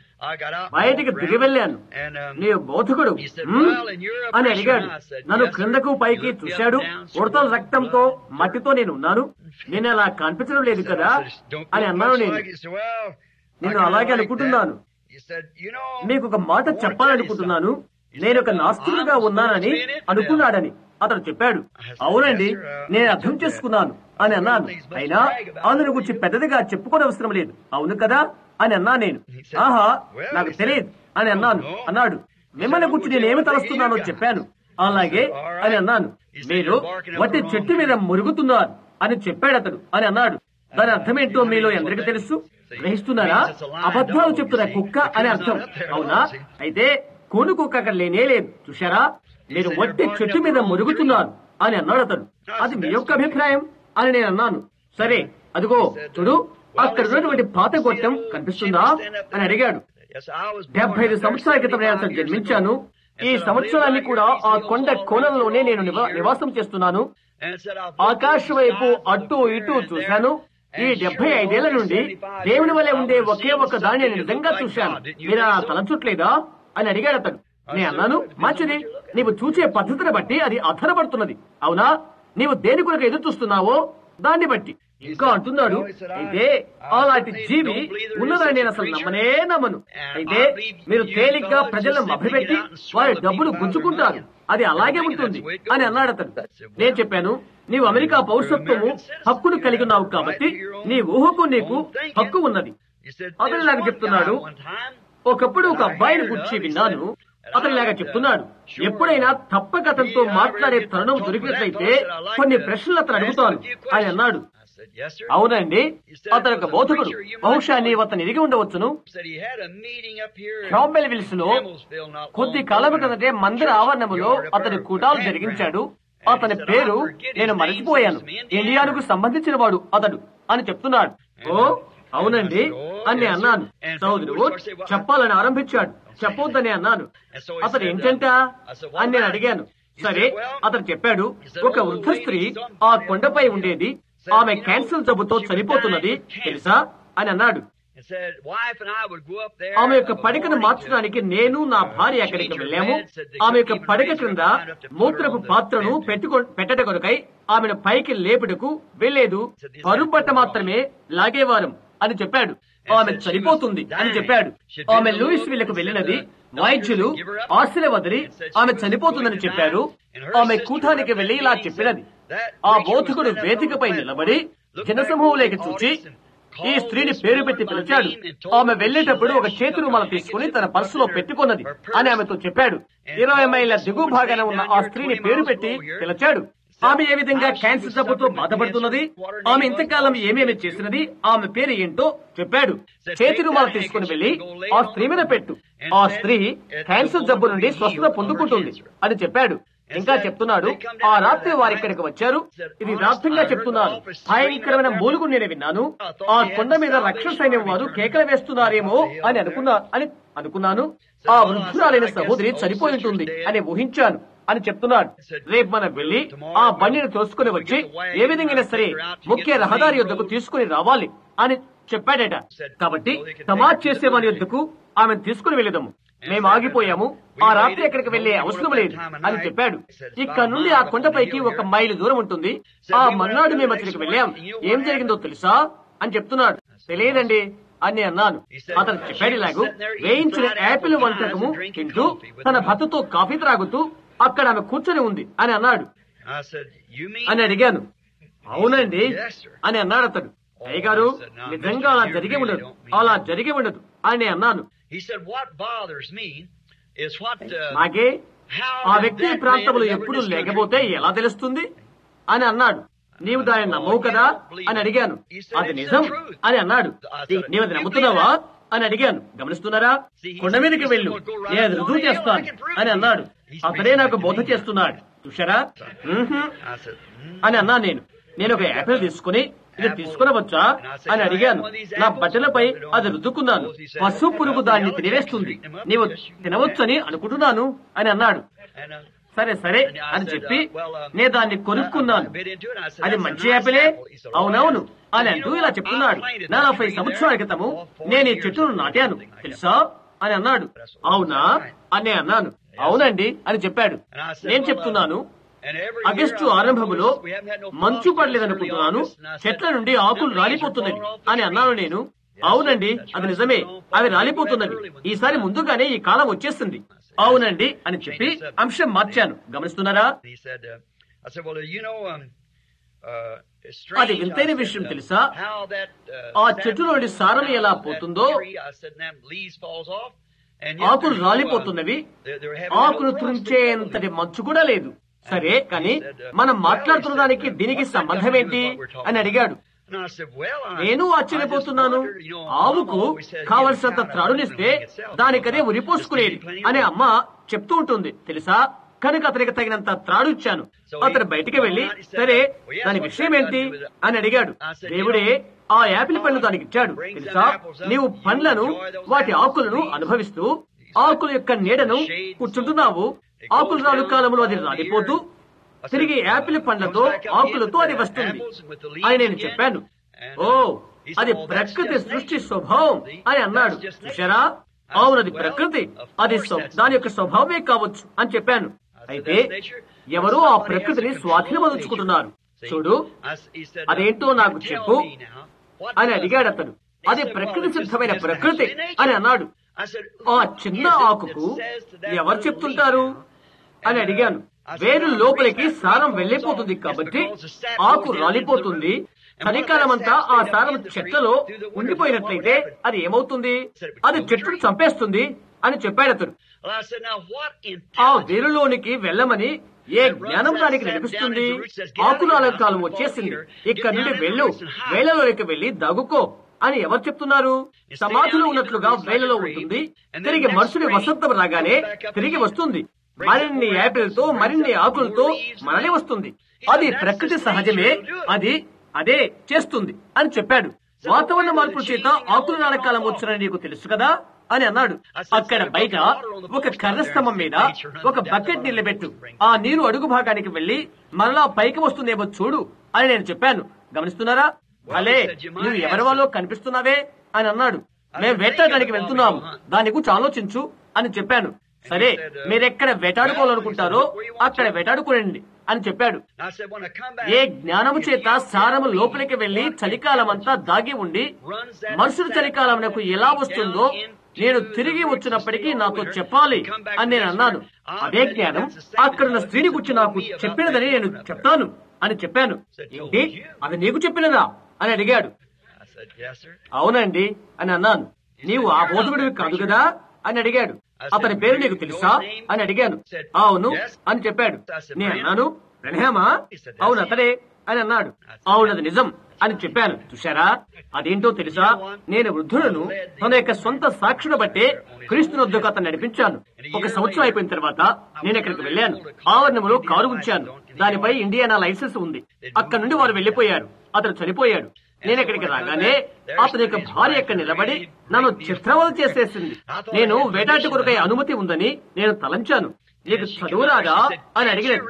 బయటికి దిగి వెళ్ళాను నీ బోధకుడు అని అడిగాడు నన్ను క్రిందకు పైకి చూశాడు ఉడతల రక్తంతో మట్టితో నేను ఉన్నాను నేను అలా కనిపించడం లేదు కదా అని అన్నాను నేను నేను అలాగే అనుకుంటున్నాను మీకు ఒక మాట చెప్పాలనుకుంటున్నాను నేను ఒక నాస్తికుడిగా ఉన్నానని అనుకున్నాడని అతడు చెప్పాడు అవునండి నేను అర్థం చేసుకున్నాను అని అన్నాను అయినా అందుని గురించి పెద్దదిగా చెప్పుకోవడం అవసరం లేదు అవును కదా అని అన్నా నేను ఆహా నాకు తెలియదు అని అన్నాను అన్నాడు మిమ్మల్ని గురించి నేనేమి తలస్తున్నానో చెప్పాను అలాగే అని అన్నాను మీరు వట్టి చెట్టు మీద మురుగుతున్నారు అని చెప్పాడు అతడు అని అన్నాడు దాని అర్థమేంటో మీలో ఎందరికి తెలుసు గ్రహిస్తున్నారా అబద్ధాలు చెప్తున్న కుక్క అని అర్థం అవునా అయితే కోను కుక్క అక్కడ లేనే లేదు చూశారా మీరు వట్టి చెట్టు మీద మురుగుతున్నారు అని అన్నాడు అతడు అది మీ యొక్క అభిప్రాయం అని నేను అన్నాను సరే అదిగో చూడు అక్కడ ఉన్నటువంటి పాత గొట్టం కనిపిస్తుందా అని అడిగాడు డెబ్బై ఐదు సంవత్సరాల క్రితం నేను అసలు జన్మించాను ఈ సంవత్సరాన్ని కూడా ఆ కొండ కోణంలోనే నేను నివాసం చేస్తున్నాను ఆకాశం వైపు అటు ఇటు చూశాను ఈ డెబ్బై ఐదేళ్ల నుండి దేవుని వలె ఉండే ఒకే ఒక దాన్ని నేను నిజంగా చూశాను మీరు అలా తలచుట్లేదా అని అడిగాడు అతడు నేను అన్నాను మంచిది నీవు చూసే పద్ధతిని బట్టి అది ఆధారపడుతున్నది అవునా నీవు దేని కొరకు ఎదురు చూస్తున్నావో దాన్ని బట్టి ఇంకా అంటున్నాడు అయితే అలాంటి జీవి ఉన్నదని నేను అసలు నమ్మనే నమ్మను అయితే మీరు తేలిగ్గా ప్రజలను మభ్యపెట్టి వారి డబ్బులు గుంజుకుంటారు అది అలాగే ఉంటుంది అని అన్నాడు అతను నేను చెప్పాను నీవు అమెరికా పౌరసత్వము హక్కును కలిగి ఉన్నావు కాబట్టి నీ ఊహకు నీకు హక్కు ఉన్నది అతను నాకు చెప్తున్నాడు ఒకప్పుడు ఒక అబ్బాయిని గురించి విన్నాను అతను ఇలాగా చెప్తున్నాడు ఎప్పుడైనా తప్పక అతనితో మాట్లాడే తరుణం దొరికినట్లయితే కొన్ని ప్రశ్నలు అతను అడుగుతాను ఆయన అన్నాడు అవునండి అతను ఒక బోధకుడు బహుశా నీవు అతను ఎరిగి ఉండవచ్చును క్రాంబెల్ విల్స్ లో కొద్ది కాలం క్రిందటే మందిర ఆవరణములో అతని కూటాలు జరిగించాడు అతని పేరు నేను మరచిపోయాను ఇండియాకు సంబంధించిన వాడు అతడు అని చెప్తున్నాడు ఓ అవునండి అని అన్నాను సోదరుడు చెప్పాలని ఆరంభించాడు చెప్పొద్దని అన్నాను అతను ఏంటంట అని నేను అడిగాను సరే అతను చెప్పాడు ఒక వృద్ధ స్త్రీ ఆ కొండపై ఉండేది ఆమె క్యాన్సర్ జబ్బుతో చనిపోతున్నది తెలుసా అని అన్నాడు ఆమె యొక్క పడకను మార్చడానికి నేను నా భార్య అక్కడికి వెళ్ళాము ఆమె యొక్క పడక క్రింద మూత్రపు పాత్రను పెట్టుకో పెట్టట కొరకై ఆమెను పైకి లేపుటకు వెళ్లేదు పరుపట్ట మాత్రమే లాగేవారం అని చెప్పాడు ఆమె చనిపోతుంది అని చెప్పాడు ఆమె లూయిస్ విల్లకు వెళ్ళినది వైద్యులు ఆశల వదిలి ఆమె చనిపోతుందని చెప్పారు ఆమె కూటానికి వెళ్లి ఇలా చెప్పినది ఆ బోధకుడు వేదికపై నిలబడి జనసమూహంలోకి చూచి ఈ స్త్రీని పేరు పెట్టి పిలిచాడు ఆమె వెళ్లేటప్పుడు ఒక చేతి రుమాల తీసుకుని తన పర్సులో పెట్టుకున్నది అని ఆమెతో చెప్పాడు ఇరవై మైళ్ళ దిగువ భాగాన ఉన్న ఆ స్త్రీని పేరు పెట్టి పిలిచాడు ఆమె ఏ విధంగా క్యాన్సర్ జబ్బుతో బాధపడుతున్నది ఆమె ఇంతకాలం ఏమేమి చేసినది ఆమె పేరు ఏంటో చెప్పాడు చేతి రుమాలు తీసుకుని వెళ్లి ఆ స్త్రీ మీద పెట్టు ఆ స్త్రీ క్యాన్సర్ జబ్బు నుండి స్వస్థత పొందుకుంటుంది అని చెప్పాడు ఇంకా చెప్తున్నాడు ఆ రాత్రి వారు ఇక్కడికి వచ్చారు ఇది రాత్రిగా చెప్తున్నాను భయంకరమైన మూలుగు నేను విన్నాను ఆ కొండ మీద రక్షణ సైన్యం వారు కేకలు వేస్తున్నారేమో అని అనుకున్నా అని అనుకున్నాను ఆ వృద్ధురాలైన సహోదరి చనిపోయి ఉంటుంది అని ఊహించాను అని చెప్తున్నాడు రేపు మనం వెళ్లి ఆ బండిని తోసుకుని వచ్చి ఏ విధంగా సరే ముఖ్య రహదారి యొద్దకు తీసుకుని రావాలి అని చెప్పాడట కాబట్టి సమాజ్ చేసే వారి యొద్దకు ఆమె తీసుకుని వెళ్ళదాము మేము ఆగిపోయాము ఆ రాత్రి ఎక్కడికి వెళ్లే అవసరం లేదు అని చెప్పాడు ఇక్కడ నుండి ఆ కొండపైకి ఒక మైలు దూరం ఉంటుంది ఆ మర్నాడు మేము అక్కడికి వెళ్ళాం ఏం జరిగిందో తెలుసా అని చెప్తున్నాడు తెలియదండి అని అన్నాను అతను చెప్పాడు ఇలాగూ వేయించిన యాపిల్ వంటకము తింటూ తన భర్తతో కాఫీ త్రాగుతూ అక్కడ ఆమె కూర్చొని ఉంది అని అన్నాడు అని అడిగాను అవునండి అని అన్నాడు అతడు అయ్యగారు నిజంగా అలా జరిగి ఉండదు అలా జరిగి ఉండదు అని అన్నాను నాకే ఆ వ్యక్తి ప్రాంతంలో ఎప్పుడు లేకపోతే ఎలా తెలుస్తుంది అని అన్నాడు నీవు దాన్ని నమ్మవు కదా అని అడిగాను అది నిజం అని అన్నాడు నీవు అది నమ్ముతున్నావా అని అడిగాను గమనిస్తున్నారా కొండ మీదకి వెళ్ళు నేను రుజువు చేస్తాను అని అన్నాడు అతడే నాకు బోధ చేస్తున్నాడు చూశారా అని అన్నా నేను నేను ఒక యాపిల్ తీసుకుని ఇది తీసుకునవచ్చా అని అడిగాను నా బట్టలపై అది రుద్దుకున్నాను పశు పురుగు దాన్ని తినివేస్తుంది నీవు తినవచ్చని అనుకుంటున్నాను అని అన్నాడు సరే సరే అని చెప్పి నేను దాన్ని కొనుక్కున్నాను అది మంచి యాపిలే అవునవును అని అంటూ ఇలా చెప్తున్నాడు నలభై సంవత్సరాల క్రితము నేను ఈ చెట్టును నాటాను తెలుసా అని అన్నాడు అవునా అని అన్నాను అవునండి అని చెప్పాడు నేను చెప్తున్నాను ఆగస్టు ఆరంభములో మంచు పడలేదనుకుంటున్నాను చెట్ల నుండి ఆకులు రాలిపోతున్నవి అని అన్నాను నేను అవునండి అది నిజమే అవి రాలిపోతున్నవి ఈసారి ముందుగానే ఈ కాలం వచ్చేస్తుంది అవునండి అని చెప్పి అంశం మార్చాను గమనిస్తున్నారా అది వింతైన విషయం తెలుసా ఆ చెట్టులోని సారం ఎలా పోతుందో ఆకులు రాలిపోతున్నవి ఆకులు తుంచేంతటి మంచు కూడా లేదు సరే కానీ మనం మాట్లాడుతున్న దానికి దీనికి సంబంధం ఏంటి అని అడిగాడు నేను ఆశ్చర్యపోతున్నాను ఆవుకు కావలసినంత త్రాడునిస్తే దానికదే ఉరిపోసుకునేది అని అమ్మ చెప్తూ ఉంటుంది తెలుసా కనుక అతనికి తగినంత త్రాడు ఇచ్చాను అతను బయటికి వెళ్లి సరే దాని విషయం ఏంటి అని అడిగాడు దేవుడే ఆ యాపిల్ పండ్లు దానికి ఇచ్చాడు తెలుసా నీవు పండ్లను వాటి ఆకులను అనుభవిస్తూ ఆకుల యొక్క నీడను కూర్చుంటున్నావు ఆకులు రాను కాలంలో అది రాలిపోతూ తిరిగి యాపిల్ పండ్లతో ఆకులతో అది వస్తుంది అని నేను చెప్పాను ఓ అది ప్రకృతి సృష్టి స్వభావం అని అన్నాడు చూశారా అవునది ప్రకృతి అది దాని యొక్క స్వభావమే కావచ్చు అని చెప్పాను అయితే ఎవరో ఆ ప్రకృతిని స్వాధీనమదుచుకుంటున్నారు చూడు అదేంటో నాకు చెప్పు అని అడిగాడు అతను అది ప్రకృతి సిద్ధమైన ప్రకృతి అని అన్నాడు ఆ చిన్న ఆకుకు ఎవరు చెప్తుంటారు అని అడిగాను వేరు లోపలికి సారం వెళ్లిపోతుంది కాబట్టి ఆకు రాలిపోతుంది చలికాలం అంతా ఆ సారం చెట్లలో ఉండిపోయినట్లయితే అది ఏమవుతుంది అది చెట్టును చంపేస్తుంది అని చెప్పాడు అతను Well, I said, now what ఆ intelligence వేరులోనికి వెళ్ళమని ఏ జ్ఞానం దానికి నడిపిస్తుంది ఆకుల కాలం వచ్చేసింది ఇక్కడ నుండి వెళ్ళు వేళ్లలోకి వెళ్లి దగుకో అని ఎవరు చెప్తున్నారు సమాధిలో ఉన్నట్లుగా వేళ్లలో ఉంటుంది తిరిగి మనుషుడి వసంతం రాగానే తిరిగి వస్తుంది మరిన్ని యాపిల్తో మరిన్ని ఆకులతో మరలి వస్తుంది అది ప్రకృతి సహజమే అది అదే చేస్తుంది అని చెప్పాడు వాతావరణ మార్పుల చేత ఆకుల నాడకాలం వచ్చునని నీకు తెలుసు కదా అని అన్నాడు అక్కడ బయట ఒక కర్ర స్తంభం మీద ఒక బకెట్ నిలబెట్టు ఆ నీరు అడుగు భాగానికి వెళ్లి మరలా పైకి వస్తుందేమో చూడు అని నేను చెప్పాను గమనిస్తున్నారా భలే నువ్వు ఎవరి వాళ్ళో కనిపిస్తున్నావే అని అన్నాడు మేము వేటాడడానికి వెళ్తున్నాం దాని గురించి ఆలోచించు అని చెప్పాను సరే మీరెక్కడ వేటాడుకోవాలనుకుంటారో అక్కడ వేటాడుకోనండి అని చెప్పాడు I said, when I come back, ఏ జ్ఞానము చేత సారము లోపలికి వెళ్లి చలికాలం అంతా దాగి ఉండి మనుషుడు చలికాలమునకు ఎలా వస్తుందో నేను తిరిగి వచ్చినప్పటికీ నాతో చెప్పాలి అని నేను అన్నాను అదే జ్ఞానం అక్కడున్న స్త్రీని గురించి నాకు చెప్పినదని నేను చెప్తాను అని చెప్పాను ఏంటి అది నీకు చెప్పినదా అని అడిగాడు I said, yes, sir. అవునండి అని అన్నాను నీవు ఆ బోధకుడివి కాదు కదా అని అడిగాడు అతని పేరు నీకు తెలుసా అని అడిగాను అవును అని చెప్పాడు నేను అన్నాను ప్రణేమా అవును అతడే అని అన్నాడు అవునది నిజం అని చెప్పాను చూశారా అదేంటో తెలుసా నేను వృద్ధులను తన యొక్క సొంత సాక్షుల బట్టే క్రీస్తునొద్దుకు అతను నడిపించాను ఒక సంవత్సరం అయిపోయిన తర్వాత నేను ఇక్కడికి వెళ్ళాను ఆవరణంలో కారు ఉంచాను దానిపై ఇండియానా లైసెన్స్ ఉంది అక్కడ నుండి వారు వెళ్లిపోయారు అతను చనిపోయాడు నేను ఇక్కడికి రాగానే అతని యొక్క భార్య ఇక్కడ నిలబడి నన్ను చిత్రవద చేసేసింది నేను వేటాటి కొరకై అనుమతి ఉందని నేను తలంచాను నీకు చదువు రాదా అని అడిగినది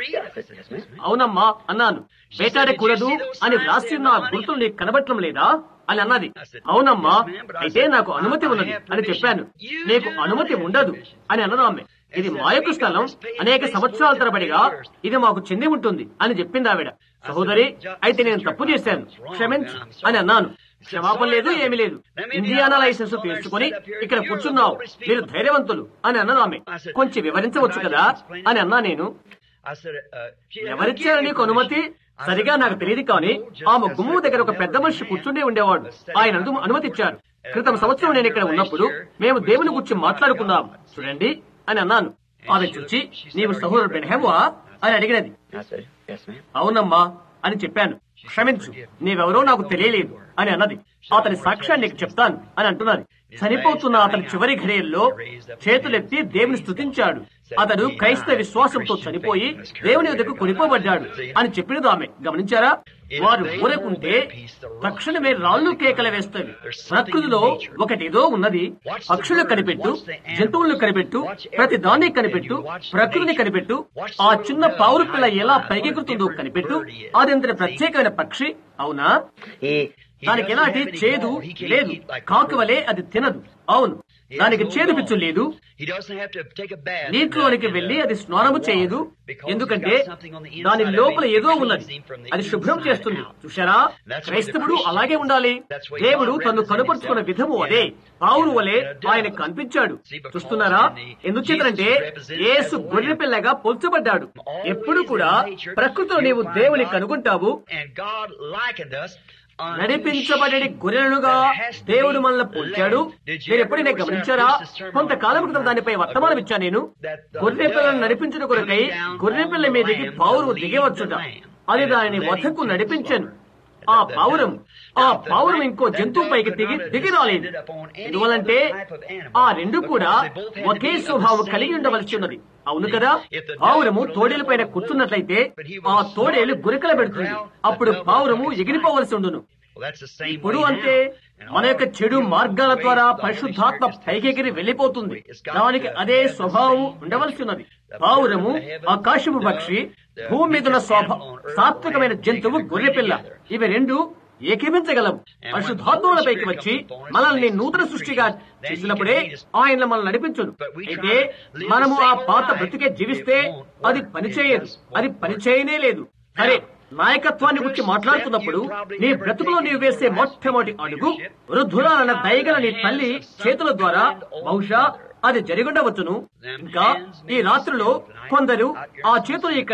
అవునమ్మా అన్నాను వేటాడకూడదు అని వ్రాసి ఉన్న ఆ గుర్తులు నీకు కనబట్టడం లేదా అని అన్నది అవునమ్మా అయితే నాకు అనుమతి ఉన్నది అని చెప్పాను నీకు అనుమతి ఉండదు అని అన్నది ఆమె ఇది మా యొక్క స్థలం అనేక సంవత్సరాల తరబడిగా ఇది మాకు చెంది ఉంటుంది అని చెప్పింది ఆవిడ సహోదరి అయితే నేను తప్పు చేశాను క్షమించు అని అన్నాను క్షమాపణ లేదు ఏమీ లేదు ఇండియానా లైసెన్స్ తీసుకుని ఇక్కడ కూర్చున్నావు మీరు ధైర్యవంతులు అని అన్నది ఆమె కొంచెం వివరించవచ్చు కదా అని అన్నా నేను I said, uh, she ఎవరిచ్చారు నీకు అనుమతి సరిగా నాకు తెలియదు కానీ ఆమె గుమ్ము దగ్గర ఒక పెద్ద మనిషి కూర్చుండే ఉండేవాడు ఆయన అందు- అనుమతి ఇచ్చారు క్రితం సంవత్సరం నేను ఇక్కడ ఉన్నప్పుడు మేము దేవుని గురించి మాట్లాడుకున్నాం చూడండి అని అన్నాను ఆమె చూచి నీవు సహోదరు బెనహెమా అని అడిగినది I said, yes, ma'am. అవునమ్మా అని చెప్పాను క్షమించు నీవెవరో నాకు తెలియలేదు అని అన్నది అతని సాక్ష్యాన్ని నీకు చెప్తాను అని అంటున్నది చనిపోతున్న అతని చివరి ఘడియల్లో చేతులెత్తి దేవుని స్తుతించాడు అతడు క్రైస్తవ విశ్వాసంతో చనిపోయి దేవుని ఎదుకు కొనిపోబడ్డాడు అని చెప్పినది ఆమె గమనించారా వారు ఊరకుంటే తక్షణమే రాళ్ళు కేకలు వేస్తవి ప్రకృతిలో ఒకటేదో ఉన్నది పక్షులు కనిపెట్టు జంతువులను కనిపెట్టు ప్రతి దాన్ని కనిపెట్టు ప్రకృతిని కనిపెట్టు ఆ చిన్న పావురు పిల్ల ఎలా పైకెగురుతుందో కనిపెట్టు అది అంతటి ప్రత్యేకమైన పక్షి అవునా He, he దానికి doesn't ఎలాంటి have any చేదు gall. He can లేదు eat like కాకు వలె అది తినదు అవును He has దానికి no చేదు gall. పిచ్చు లేదు He doesn't have to take a bath. నీటిలోనికి in the- వెళ్లి in అది the స్నానము water చేయదు because he's ఎందుకంటే got something on the inside దాని of him లోపల that ఏదో cleans ఉన్నది him from the అది శుభ్రం inside చేస్తుంది out. చూశారా That's what the క్రైస్తవుడు Christian అలాగే ఉండాలి That's what దేవుడు God తను represents కనుపరుచుకున్న himself. విధము Yeah. అదే పావులు Yeah. వలె Yeah. ఆయన కనిపించాడు See, because చూస్తున్నారా in the- ఎందుచేతనంటే Jesus represented Yesu as a గొర్రె lamb. పిల్లగా పోల్చబడ్డాడు Always ఎప్పుడు కూడా in nature, ప్రకృతిలో you నీవు find దేవుని God కనుగొంటావు And God likened us unto నడిపించబడి sheep గొర్రెలుగా that has to దేవుడు be మనల్ని పోల్చాడు led. Did you మీరు ever ఎప్పుడైనా notice that గమనించారా I preached a sermon కొంతకాలం on క్రితం దానిపై that వర్తమానం ago? ఇచ్చా నేను That the గొర్రె పిల్లలను dove నడిపించిన కొరకై coming down గొర్రె on పిల్ల the మీదకి lamb పావురం to lead దిగవచ్చుట the lamb. అది That దానిని led him వద్దకు to the నడిపించాను slaughter. ఆ That- that- పావురం that- ఆ that- పావురం that- ఇంకో that జంతువు dove పైకి could దిగి not have దిగి రాలేదు descended upon any ఎందువలంటే other type of animal ఆ రెండు కూడా because they both had to okay be of the స్వభావం same కలిగి ఉండవలసి ఉన్నది nature. అవును కదా If the dove పావురము would have తోడేలు పైన lived on the కూర్చున్నట్లయితే wolf, but he was ఆ తోడేలు slaughtered గురికల on the పెడుతుంది ground, అప్పుడు the dove పావురము would have ఎగిరిపోవలసి ఉండును Well, that's the same ఇప్పుడు way అంతే now. And మన యొక్క all చెడు you మార్గాల ways ద్వారా the Holy పరిశుద్ధాత్మ Spirit just పైకెగిరి takes వెళ్లిపోతుంది away. It's got దానికి to అదే have the స్వభావం same ఉండవలసి nature. ఉన్నది The పావురము bird of heaven, ఆకాశపు the పక్షి dove, భూమి మీద ఉన్న the స్వభ animal on earth, సాత్వికమైన the land, జంతువు they can గొర్రె పిల్ల agree together. ఇవి రెండు ఏకీభించగలవు పరిశుద్ధాత్మలపైకి వచ్చి మనల్ని నూతన సృష్టిగా చేసినప్పుడే ఆయన మనల్ని నడిపించును అయితే మనము ఆ పాత బ్రతికే జీవిస్తే అది పనిచేయదు అది పనిచేయనే లేదు సరే నాయకత్వాన్ని గురించి మాట్లాడుతున్నప్పుడు నీ బ్రతుకులో నీవు వేసే మొట్టమొదటి అడుగు వృద్ధురాలన్న దయగల నీ తల్లి చేతుల ద్వారా బహుశా అది జరిగుండవచ్చును ఇంకా ఈ రాత్రిలో కొందరు ఆ చేతులు ఇక్కడ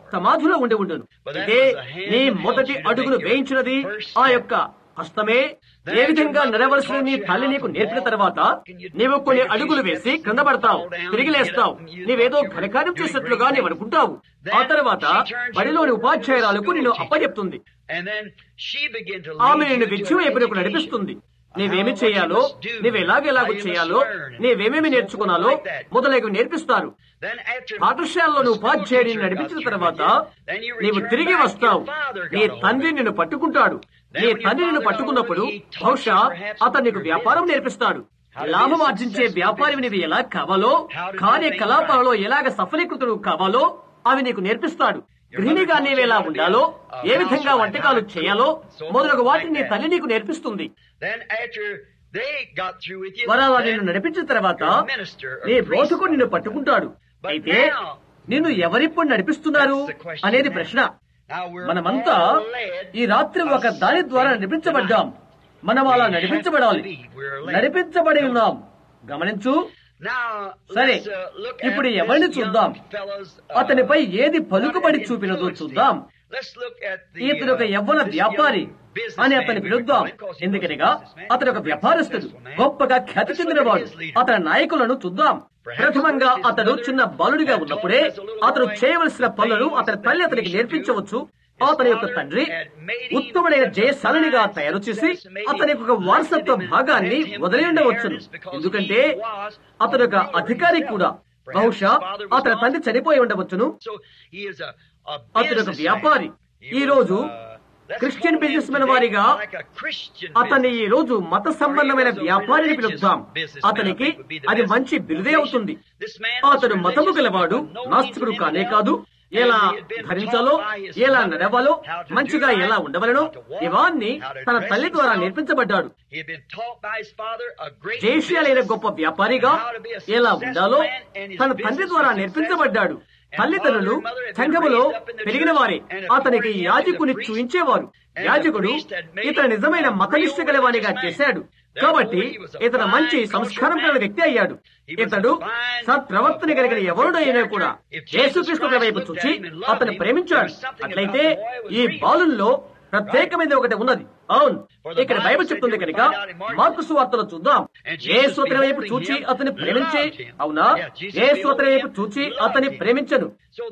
సమాధిలో ఉండి ఉండును ఇదే నీ మొదటి అడుగును వేయించినది ఆ యొక్క హస్తమే ఏ విధంగా నడవలసిన నీ తల్లి నీకు నేర్పిన తర్వాత నీవు కొన్ని అడుగులు వేసి క్రింద పడతావు తిరిగి లేస్తావు నీవేదో ఘనకార్యం చేసినట్లుగా నీవు అనుకుంటావు ఆ తర్వాత బడిలోని ఉపాధ్యాయురాలకు నిన్ను అప్పచెప్తుంది ఆమె నిన్ను విద్య వైపునకు నడిపిస్తుంది నీవేమి చేయాలో నీవు ఎలాగెలాగో చేయాలో నీవేమేమి నేర్చుకున్నాలో మొదలగు నేర్పిస్తారు పాఠశాలలోని ఉపాధ్యాయుడిని నడిపించిన తర్వాత నీవు తిరిగి వస్తావు నీ తండ్రి నిన్ను పట్టుకుంటాడు నీ తండ్రి నిన్ను పట్టుకున్నప్పుడు బహుశా అతను నీకు వ్యాపారం నేర్పిస్తాడు లాభం ఆర్జించే వ్యాపారి నీవు ఎలా కావాలో కార్యకలాపాలలో ఎలాగ సఫలీకృతుడు కావాలో అవి నీకు నేర్పిస్తాడు గృహిణిగా నీవెలా ఉండాలో ఏ విధంగా వంటకాలు చేయాలో మొదలగు వాటిని నీ తల్లి నీకు నేర్పిస్తుంది వరాలా నిన్ను నడిపించిన తర్వాత నీ బోధకుడు నిన్ను పట్టుకుంటాడు అయితే నిన్ను ఎవరిప్పుడు నడిపిస్తున్నారు అనేది ప్రశ్న మనమంతా ఈ రాత్రి ఒక దాని ద్వారా నడిపించబడ్డాం మనం అలా నడిపించబడాలి నడిపించబడి ఉన్నాం గమనించు సరే ఇప్పుడు ఎవరిని చూద్దాం అతనిపై ఏది పలుకుబడి చూపినదో చూద్దాం ఇతను ఒక యవ్వన వ్యాపారి అని అతని పిలుద్దాం ఎందుకనగా అతను ఒక వ్యాపారస్తుడు గొప్పగా ఖ్యాతి చెందినవాడు అతని నాయకులను చూద్దాం ప్రథమంగా అతడు చిన్న బాలుడిగా ఉన్నప్పుడే అతను చేయవలసిన పనులను అతని తల్లి అతనికి నేర్పించవచ్చు అతని యొక్క తండ్రి ఉత్తముడైన జయశాలినిగా తయారు చేసి అతని యొక్క వారసత్వ భాగాన్ని వదిలి ఉండవచ్చును ఎందుకంటే అతను ఒక అధికారి కూడా బహుశా అతని తండ్రి చనిపోయి ఉండవచ్చును అతను ఒక వ్యాపారి ఈ రోజు క్రిస్టియన్ బిజినెస్ మెన్ వారిగా అతన్ని ఈ రోజు మత సంబంధమైన వ్యాపారిని పిలుద్దాం అతనికి అది మంచి బిరుదే అవుతుంది అతను మతము గలవాడు నాస్తికుడు కానే కాదు ఎలా ధరించాలో ఎలా నడవాలో మంచిగా ఎలా ఉండవలనో ఇవన్నీ తన తల్లి ద్వారా నేర్పించబడ్డాడు జేషియాలైన గొప్ప వ్యాపారిగా ఎలా ఉండాలో తన తండ్రి ద్వారా నేర్పించబడ్డాడు తల్లిదండ్రులు సంఘములో పెరిగిన వారే అతనికి యాజకుని చూయించేవారు యాజకుడు ఇతను నిజమైన మతనిష్ట గలవానిగా చేశాడు కాబట్టి ఇతను మంచి సంస్కారం కలిగిన వ్యక్తి అయ్యాడు ఇతడు సత్ప్రవర్తన కలిగిన ఎవరుడైనా కూడా యేసుక్రీస్తు వైపు చూచి అతను ప్రేమించాడు అట్లయితే ఈ బాలుల్లో ప్రత్యేకమైన ఒకటి ఉన్నది అవును ఇక్కడ బైబిల్ చెప్తుంది కనుక మార్కు సువార్తలో చూద్దాం ఏ సూత్ర వైపు చూచి అతని ప్రేమించి అవునా ఏ సూత్ర వైపు చూచి అతని ప్రేమించను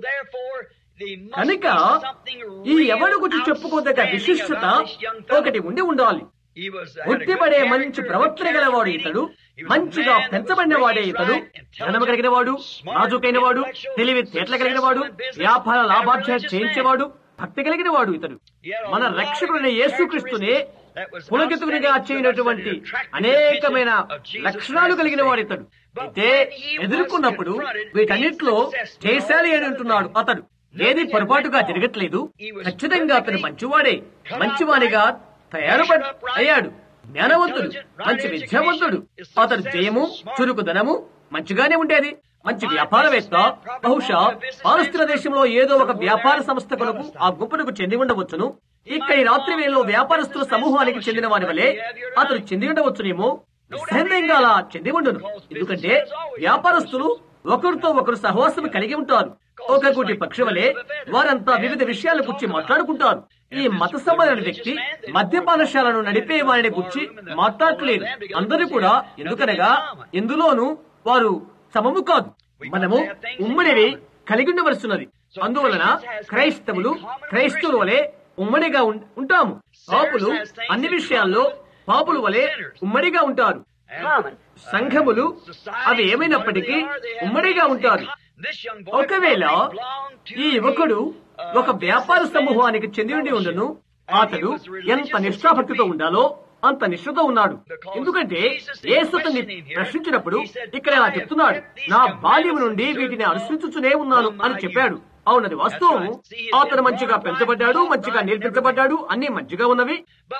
కనుక ఈ ఎవరి గురించి చెప్పుకోదగ్గ విశిష్టత ఒకటి ఉండి ఉండాలి ఉట్టిపడే మంచి ప్రవర్తన గలవాడు ఇతడు మంచిగా పెంచబడిన వాడే ఇతడు ధనము కలిగిన వాడు నాజుకైన వాడు తెలివి తేట్ల కలిగిన వాడు వ్యాపార లాభాధ్యాయ చేయించేవాడు భక్తి కలిగిన వాడు ఇతడు మన రక్షకుడైన యేసుక్రీస్తునే పులకితునిగా చేయనటువంటి అనేకమైన లక్షణాలు కలిగిన వాడు ఇతడు అయితే ఎదుర్కొన్నప్పుడు వీటన్నిటిలో జయశాలి అని అంటున్నాడు అతడు ఏది పొరపాటుగా జరగట్లేదు ఖచ్చితంగా అతను మంచివాడే మంచివానిగా తయారు అయ్యాడు జ్ఞానవంతుడు మంచి విద్యావంతుడు అతడు జయము చురుకుదనము మంచిగానే ఉండేది మంచి వ్యాపారవేత్త బహుశా పాలస్తీన దేశంలో ఏదో ఒక వ్యాపార సంస్థ కొరకు ఆ గుంపునకు చెంది ఉండవచ్చును ఇక్కడ ఈ రాత్రి వేళలో వ్యాపారస్తుల సమూహానికి చెందిన వారి వలె అతను చెంది ఉండవచ్చునేమో నిస్సందేహంగా అలా చెంది ఉండును ఎందుకంటే వ్యాపారస్తులు ఒకరితో ఒకరు సహవాసం కలిగి ఉంటారు ఒక గుడి పక్షి వలె వారంతా వివిధ విషయాల గురించి మాట్లాడుకుంటారు ఈ మత సంబంధమైన వ్యక్తి మద్యపానశాలను నడిపే వారిని గురించి మాట్లాడలేదు అందరూ కూడా ఎందుకనగా ఇందులోనూ వారు సమము కాదు మనము ఉమ్మడివి కలిగి ఉండవలసినది అందువలన క్రైస్తవులు క్రైస్తవుల వలె ఉమ్మడిగా ఉంటాము పాపులు అన్ని విషయాల్లో పాపుల వలె ఉమ్మడిగా ఉంటారు సంఘములు అవి ఏమైనప్పటికీ ఉమ్మడిగా ఉంటారు ఒకవేళ ఈ యువకుడు ఒక వ్యాపార సమూహానికి చెంది ఉండి ఉండను అతడు ఎంత నిష్ఠాభక్తితో ఉండాలో అంత నిష్ఠతో ఉన్నాడు ఎందుకంటే ఏసుతని ప్రశ్నించినప్పుడు ఇక్కడ ఇలా చెప్తున్నాడు నా బాల్యం నుండి వీటిని అనుసరించుతూనే ఉన్నాను అని చెప్పాడు అవునది వాస్తవం అతను మంచిగా పెంచబడ్డాడు మంచిగా నేర్పించబడ్డాడు అన్ని మంచిగా ఉన్నవి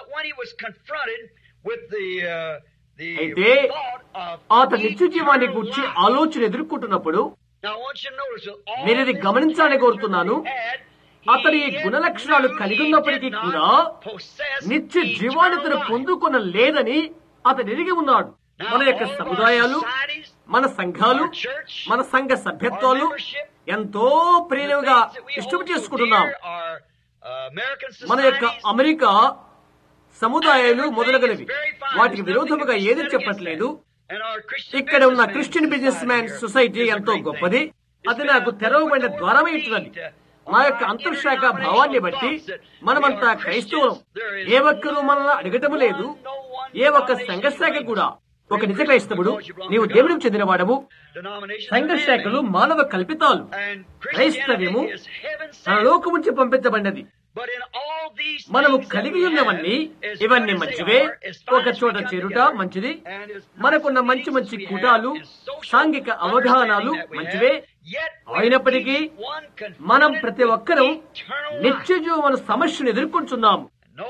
అయితే అతని నిత్య జీవాన్ని గురించి ఆలోచన ఎదుర్కొంటున్నప్పుడు మీరు ఇది గమనించాలని కోరుతున్నాను అతని గుణలక్షణాలు కలిగి ఉన్నప్పటికీ కూడా నిత్య జీవాన్ని తను పొందుకున్న లేదని అతను ఎరిగి ఉన్నాడు మన యొక్క సముదాయాలు మన సంఘాలు మన సంఘ సభ్యత్వాలు ఎంతో ప్రియులుగా ఇష్టం చేసుకుంటున్నాం మన యొక్క అమెరికా సముదాయాలు మొదలగలవి వాటికి విరోధముగా ఏది చెప్పట్లేదు ఇక్కడ ఉన్న క్రిస్టియన్ బిజినెస్ మ్యాన్ సొసైటీ ఎంతో గొప్పది అది నాకు తెరవబడిన ద్వారమే ఇస్తున్నది మా యొక్క అంతర్శాఖ భావాన్ని బట్టి మనమంతా క్రైస్తవులం ఏ ఒక్కరూ మనల్ని అడగటం లేదు ఏ ఒక్క సంఘశాఖ కూడా ఒక నిజ క్రైస్తవుడు నీవు దేవుడికి చెందినవాడము సంఘశాఖలు మానవ కల్పితాలు క్రైస్తవ్యము తన లోకం నుంచి పంపించబడినది మనము కలిగి ఉన్నవన్నీ ఇవన్నీ మంచివే ఒక చోట చేరుట మంచిది మనకున్న మంచి మంచి కూటాలు సాంఘిక అవగాహనాలు మంచివే అయినప్పటికీ మనం ప్రతి ఒక్కరూ నిత్య జీవన సమస్యను ఎదుర్కొంటున్నాము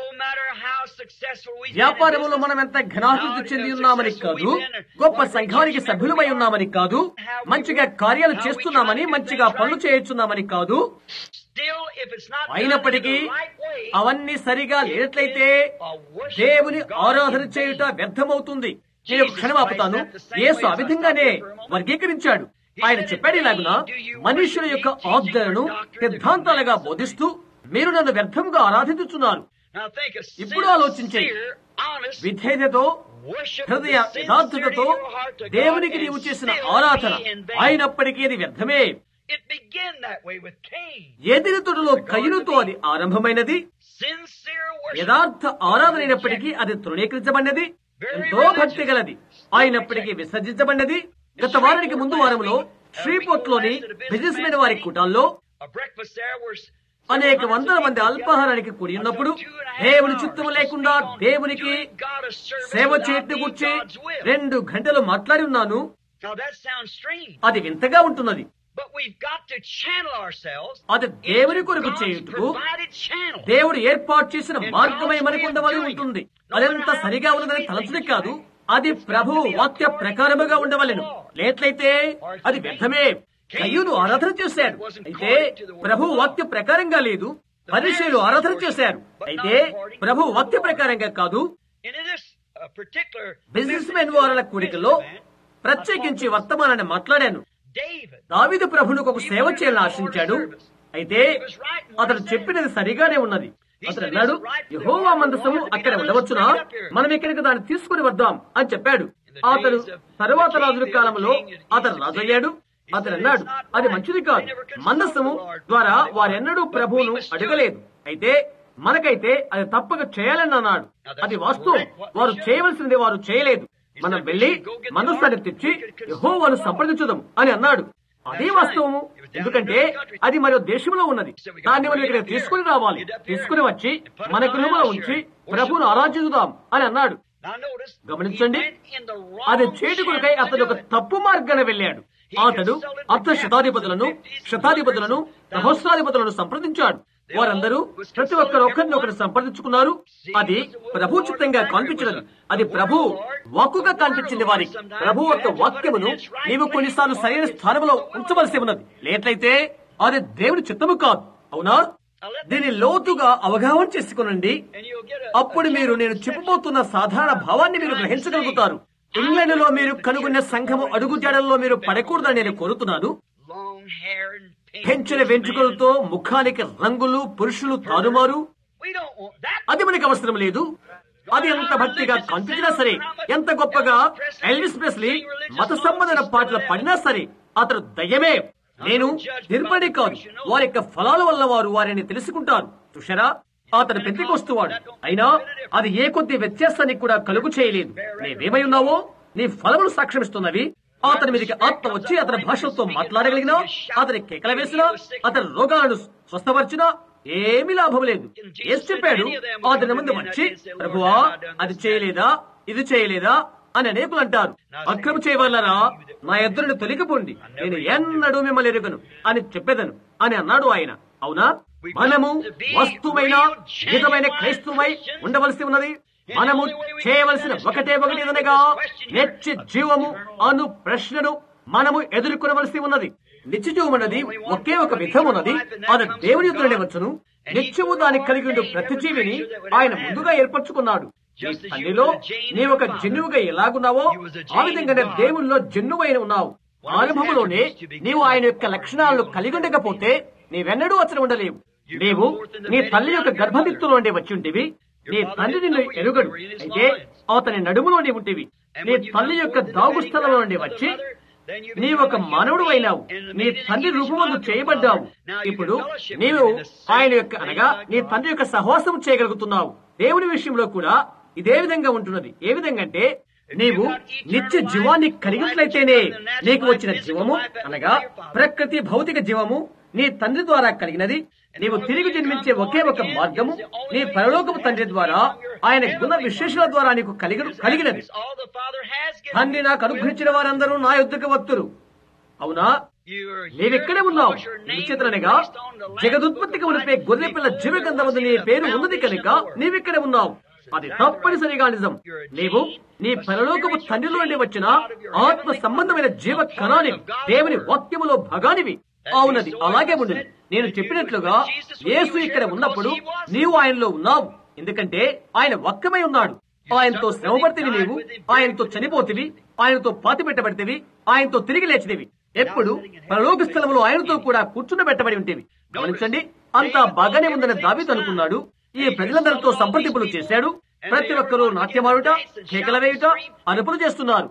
వ్యాపారంలో మనం ఎంత ఘనాభివృద్ధి చెంది ఉన్నామని కాదు గొప్ప సంఘానికి సభ్యులమై ఉన్నామని కాదు మంచిగా కార్యాలు చేస్తున్నామని మంచిగా పనులు చేస్తున్నామని కాదు అయినప్పటికీ అవన్నీ సరిగా లేనట్లయితే దేవుని ఆరాధన చేయుట వ్యర్థమవుతుంది నేను క్షణం ఆపుతాను యేసు ఆ విధంగానే వర్గీకరించాడు ఆయన చెప్పాడు ఇలాగున మనుషుల యొక్క ఆజ్ఞలను సిద్ధాంతాలుగా బోధిస్తూ మీరు నన్ను వ్యర్థంగా ఆరాధించుతున్నారు ఇప్పుడు ఆలోచించే విధేయతతో హృదయ యథార్థతతో దేవునికి నీవు చేసిన ఆరాధన అయినప్పటికీ అది వ్యర్థమే ఎదిరి తొడలో కయ్యులతో అది ఆరంభమైనది యథార్థ ఆరాధన అయినప్పటికీ అది తృణీకరించబడినది ఎంతో భక్తి గలది అయినప్పటికీ విసర్జించబడినది గత వారానికి ముందు వారంలో శ్రీపోర్ట్ లోని బిజినెస్ మెన్ వారి కూటాల్లో అనేక వందల మంది అల్పాహారానికి కూడి ఉన్నప్పుడు దేవుని చిత్తము లేకుండా దేవునికి సేవ చేయట్టు కూర్చి రెండు గంటలు మాట్లాడి ఉన్నాను అది వింతగా ఉంటున్నది అది దేవుని కొరకు చేయుటకు దేవుడు ఏర్పాటు చేసిన మార్గమై మనకు ఉండవలసి ఉంటుంది అదంత సరిగా ఉన్నదని తలచుడే కాదు అది ప్రభు వాక్య ప్రకారముగా ఉండవలెను లేట్లయితే అది వ్యర్థమే కయ్యూను ఆరాధన చేశాడు అయితే ప్రభు వాక్య ప్రకారంగా లేదు పరిచయులు ఆరాధన చేశారు అయితే ప్రభు వాక్య ప్రకారంగా కాదు బిజినెస్ మెన్ వారుల కూడికలో ప్రత్యేకించి వర్తమానాన్ని మాట్లాడాను దావిదు ప్రభునికి ఒక సేవ చేయాలని ఆశించాడు అయితే అతడు చెప్పినది సరిగానే ఉన్నది అతడు అన్నాడు యహోవా మందసము అక్కడ ఉండవచ్చునా మనం ఇక్కడికి దాన్ని తీసుకుని వద్దాం అని చెప్పాడు అతడు తరువాత రాజుల కాలంలో అతను రాజయ్యాడు అతను అన్నాడు అది మంచిది కాదు మందస్సము ద్వారా వారెన్నడూ ప్రభువును అడగలేదు అయితే మనకైతే అది తప్పక చేయాలని అన్నాడు అది వాస్తవం వారు చేయవలసింది వారు చేయలేదు మనం వెళ్లి మనస్సాన్ని తెచ్చి యహోవాను సంప్రదించుదాం అని అన్నాడు అదే వాస్తవము ఎందుకంటే అది మరో దేశంలో ఉన్నది దాన్ని మనం ఇక్కడ తీసుకుని రావాలి తీసుకుని వచ్చి మన గృహంలో ఉంచి ప్రభువును ఆరాధించుదాం అని అన్నాడు గమనించండి అది చేటుకుడికై అతడు ఒక తప్పు మార్గాన వెళ్ళాడు అతడు అర్ధ శతాధిపతులను శతాధిపతులను సహస్రాధిపతులను సంప్రదించాడు వారందరూ ప్రతి ఒక్కరు ఒకరిని ఒకరు సంప్రదించుకున్నారు అది ప్రభు చిత్తంగా కనిపించినది అది ప్రభు వాక్కుగా కనిపించింది వారి ప్రభు యొక్క వాక్యమును నీవు కొన్నిసార్లు సరైన స్థానంలో ఉంచవలసి ఉన్నది లేట్లయితే అది దేవుని చిత్తము కాదు అవునా దీని లోతుగా అవగాహన చేసుకునండి అప్పుడు మీరు నేను చెప్పబోతున్న సాధారణ భావాన్ని మీరు గ్రహించగలుగుతారు ఇంగ్లాండ్ లో మీరు కనుగొన్న సంఘము అడుగుజాడల్లో మీరు పడకూడదని నేను కోరుతున్నాను పెంచిన వెంట్రుకలతో ముఖానికి రంగులు పురుషులు తారుమారు అది మనకి అవసరం లేదు అది ఎంత భక్తిగా కనిపించినా సరే ఎంత గొప్పగా ఎల్విస్ ప్రెస్లీ మత సంబంధమైన పాటలు పడినా సరే అతడు దయ్యమే నేను నిర్మడి కాదు వారి యొక్క ఫలాల వల్ల వారు వారిని తెలుసుకుంటారు చూశారా అతను పెంతికొస్తువాడు అయినా అది ఏ కొద్ది వ్యత్యాసానికి కూడా కలుగు చేయలేదు నీవేమై ఉన్నావో నీ ఫలములు సాక్ష్యమిస్తున్నవి అతని మీదకి ఆత్మ వచ్చి అతని భాషలతో మాట్లాడగలిగినా అతని కేకల వేసినా అతని రోగాలను స్వస్థపరిచినా ఏమీ లాభం లేదు ఏసు చెప్పాడు అతని ముందు వచ్చి ప్రభువా అది చేయలేదా ఇది చేయలేదా అని అనేకులు అంటారు అక్రమ చేయవల్లరా నా ఎదురుని తొలగిపోండి నేను ఎన్నడూ మిమ్మల్ని ఎరుగను అని చెప్పేదను అని అన్నాడు ఆయన అవునా మనము వస్తువైన నిజమైన క్రైస్తవమై ఉండవలసి ఉన్నది మనము చేయవలసిన ఒకటే ఒకటి ఏదనగా నిత్య జీవము అను ప్రశ్నను మనము ఎదుర్కొనవలసి ఉన్నది నిత్య జీవం అన్నది ఒకే ఒక విధం ఉన్నది అది దేవుని ఎదురునే వచ్చును నిత్యము దానికి కలిగి ఉండే ప్రతి జీవిని ఆయన ముందుగా ఏర్పరచుకున్నాడు నీ తండ్రిలో నీ ఒక జన్యువుగా ఎలాగున్నావో ఆ విధంగానే దేవునిలో జన్యువైన ఉన్నావు అనుభవంలోనే నీవు ఆయన యొక్క లక్షణాలను కలిగి ఉండకపోతే నీవెన్నడూ అసలు ఉండలేవు నీవు నీ తల్లి యొక్క గర్భదిత్తులో ఉండి వచ్చి ఉంటివి నీ తండ్రి నిన్ను ఎరుగడు అయితే అతని నడుములోనే ఉంటివి నీ తల్లి యొక్క దాగు స్థలంలో నుండి వచ్చి నీ ఒక మానవుడు అయినావు నీ తండ్రి రూపమందు చేయబడ్డావు ఇప్పుడు నీవు ఆయన యొక్క అనగా నీ తండ్రి యొక్క సహవాసం చేయగలుగుతున్నావు దేవుని విషయంలో కూడా ఇదే విధంగా ఉంటున్నది ఏ విధంగా అంటే నీవు నిత్య జీవాన్ని కలిగినట్లయితేనే నీకు వచ్చిన జీవము అనగా ప్రకృతి భౌతిక జీవము నీ తండ్రి ద్వారా కలిగినది నీవు తిరిగి జన్మించే ఒకే ఒక మార్గము నీ పరలోకపు తండ్రి ద్వారా ఆయన గుణ విశేషాల ద్వారా నీకు కలిగి కలిగినది తండ్రి నాకు అనుగ్రహించిన వారందరూ నా యుద్ధకు వత్తురు అవునా నీవెక్కడే ఉన్నావు నిశ్చితనగా జగదుత్పత్తికి ఉడిపే గొర్రె పిల్ల జీవగంధమందు నీ పేరు ఉన్నది కనుక నీవెక్కడే ఉన్నావు అది తప్పనిసరిగా నిజం నీవు నీ పరలోకపు తండ్రిలో నుండి వచ్చిన ఆత్మ సంబంధమైన జీవ కణానివి దేవుని వాక్యములో భాగానివి అవునది అలాగే ఉండి నేను చెప్పినట్లుగా యేసు ఇక్కడ ఉన్నప్పుడు నీవు ఆయనలో ఉన్నావు ఎందుకంటే ఆయన వక్రమై ఉన్నాడు ఆయనతో శ్రమపడితివి నీవు ఆయనతో చనిపోతివి ఆయనతో పాతి పెట్టబడితివి ఆయనతో తిరిగి లేచినవి ఎప్పుడు పరలోక స్థలంలో ఆయనతో కూడా కూర్చుండబెట్టబడి ఉంటేవి గమనించండి అంతా బాగానే ఉందని దావీదు అనుకున్నాడు ఈ ప్రజలందరితో సంప్రదింపులు చేశాడు ప్రతి ఒక్కరూ నాట్యమాడుట కేకల వేయుట అరుపులు చేస్తున్నారు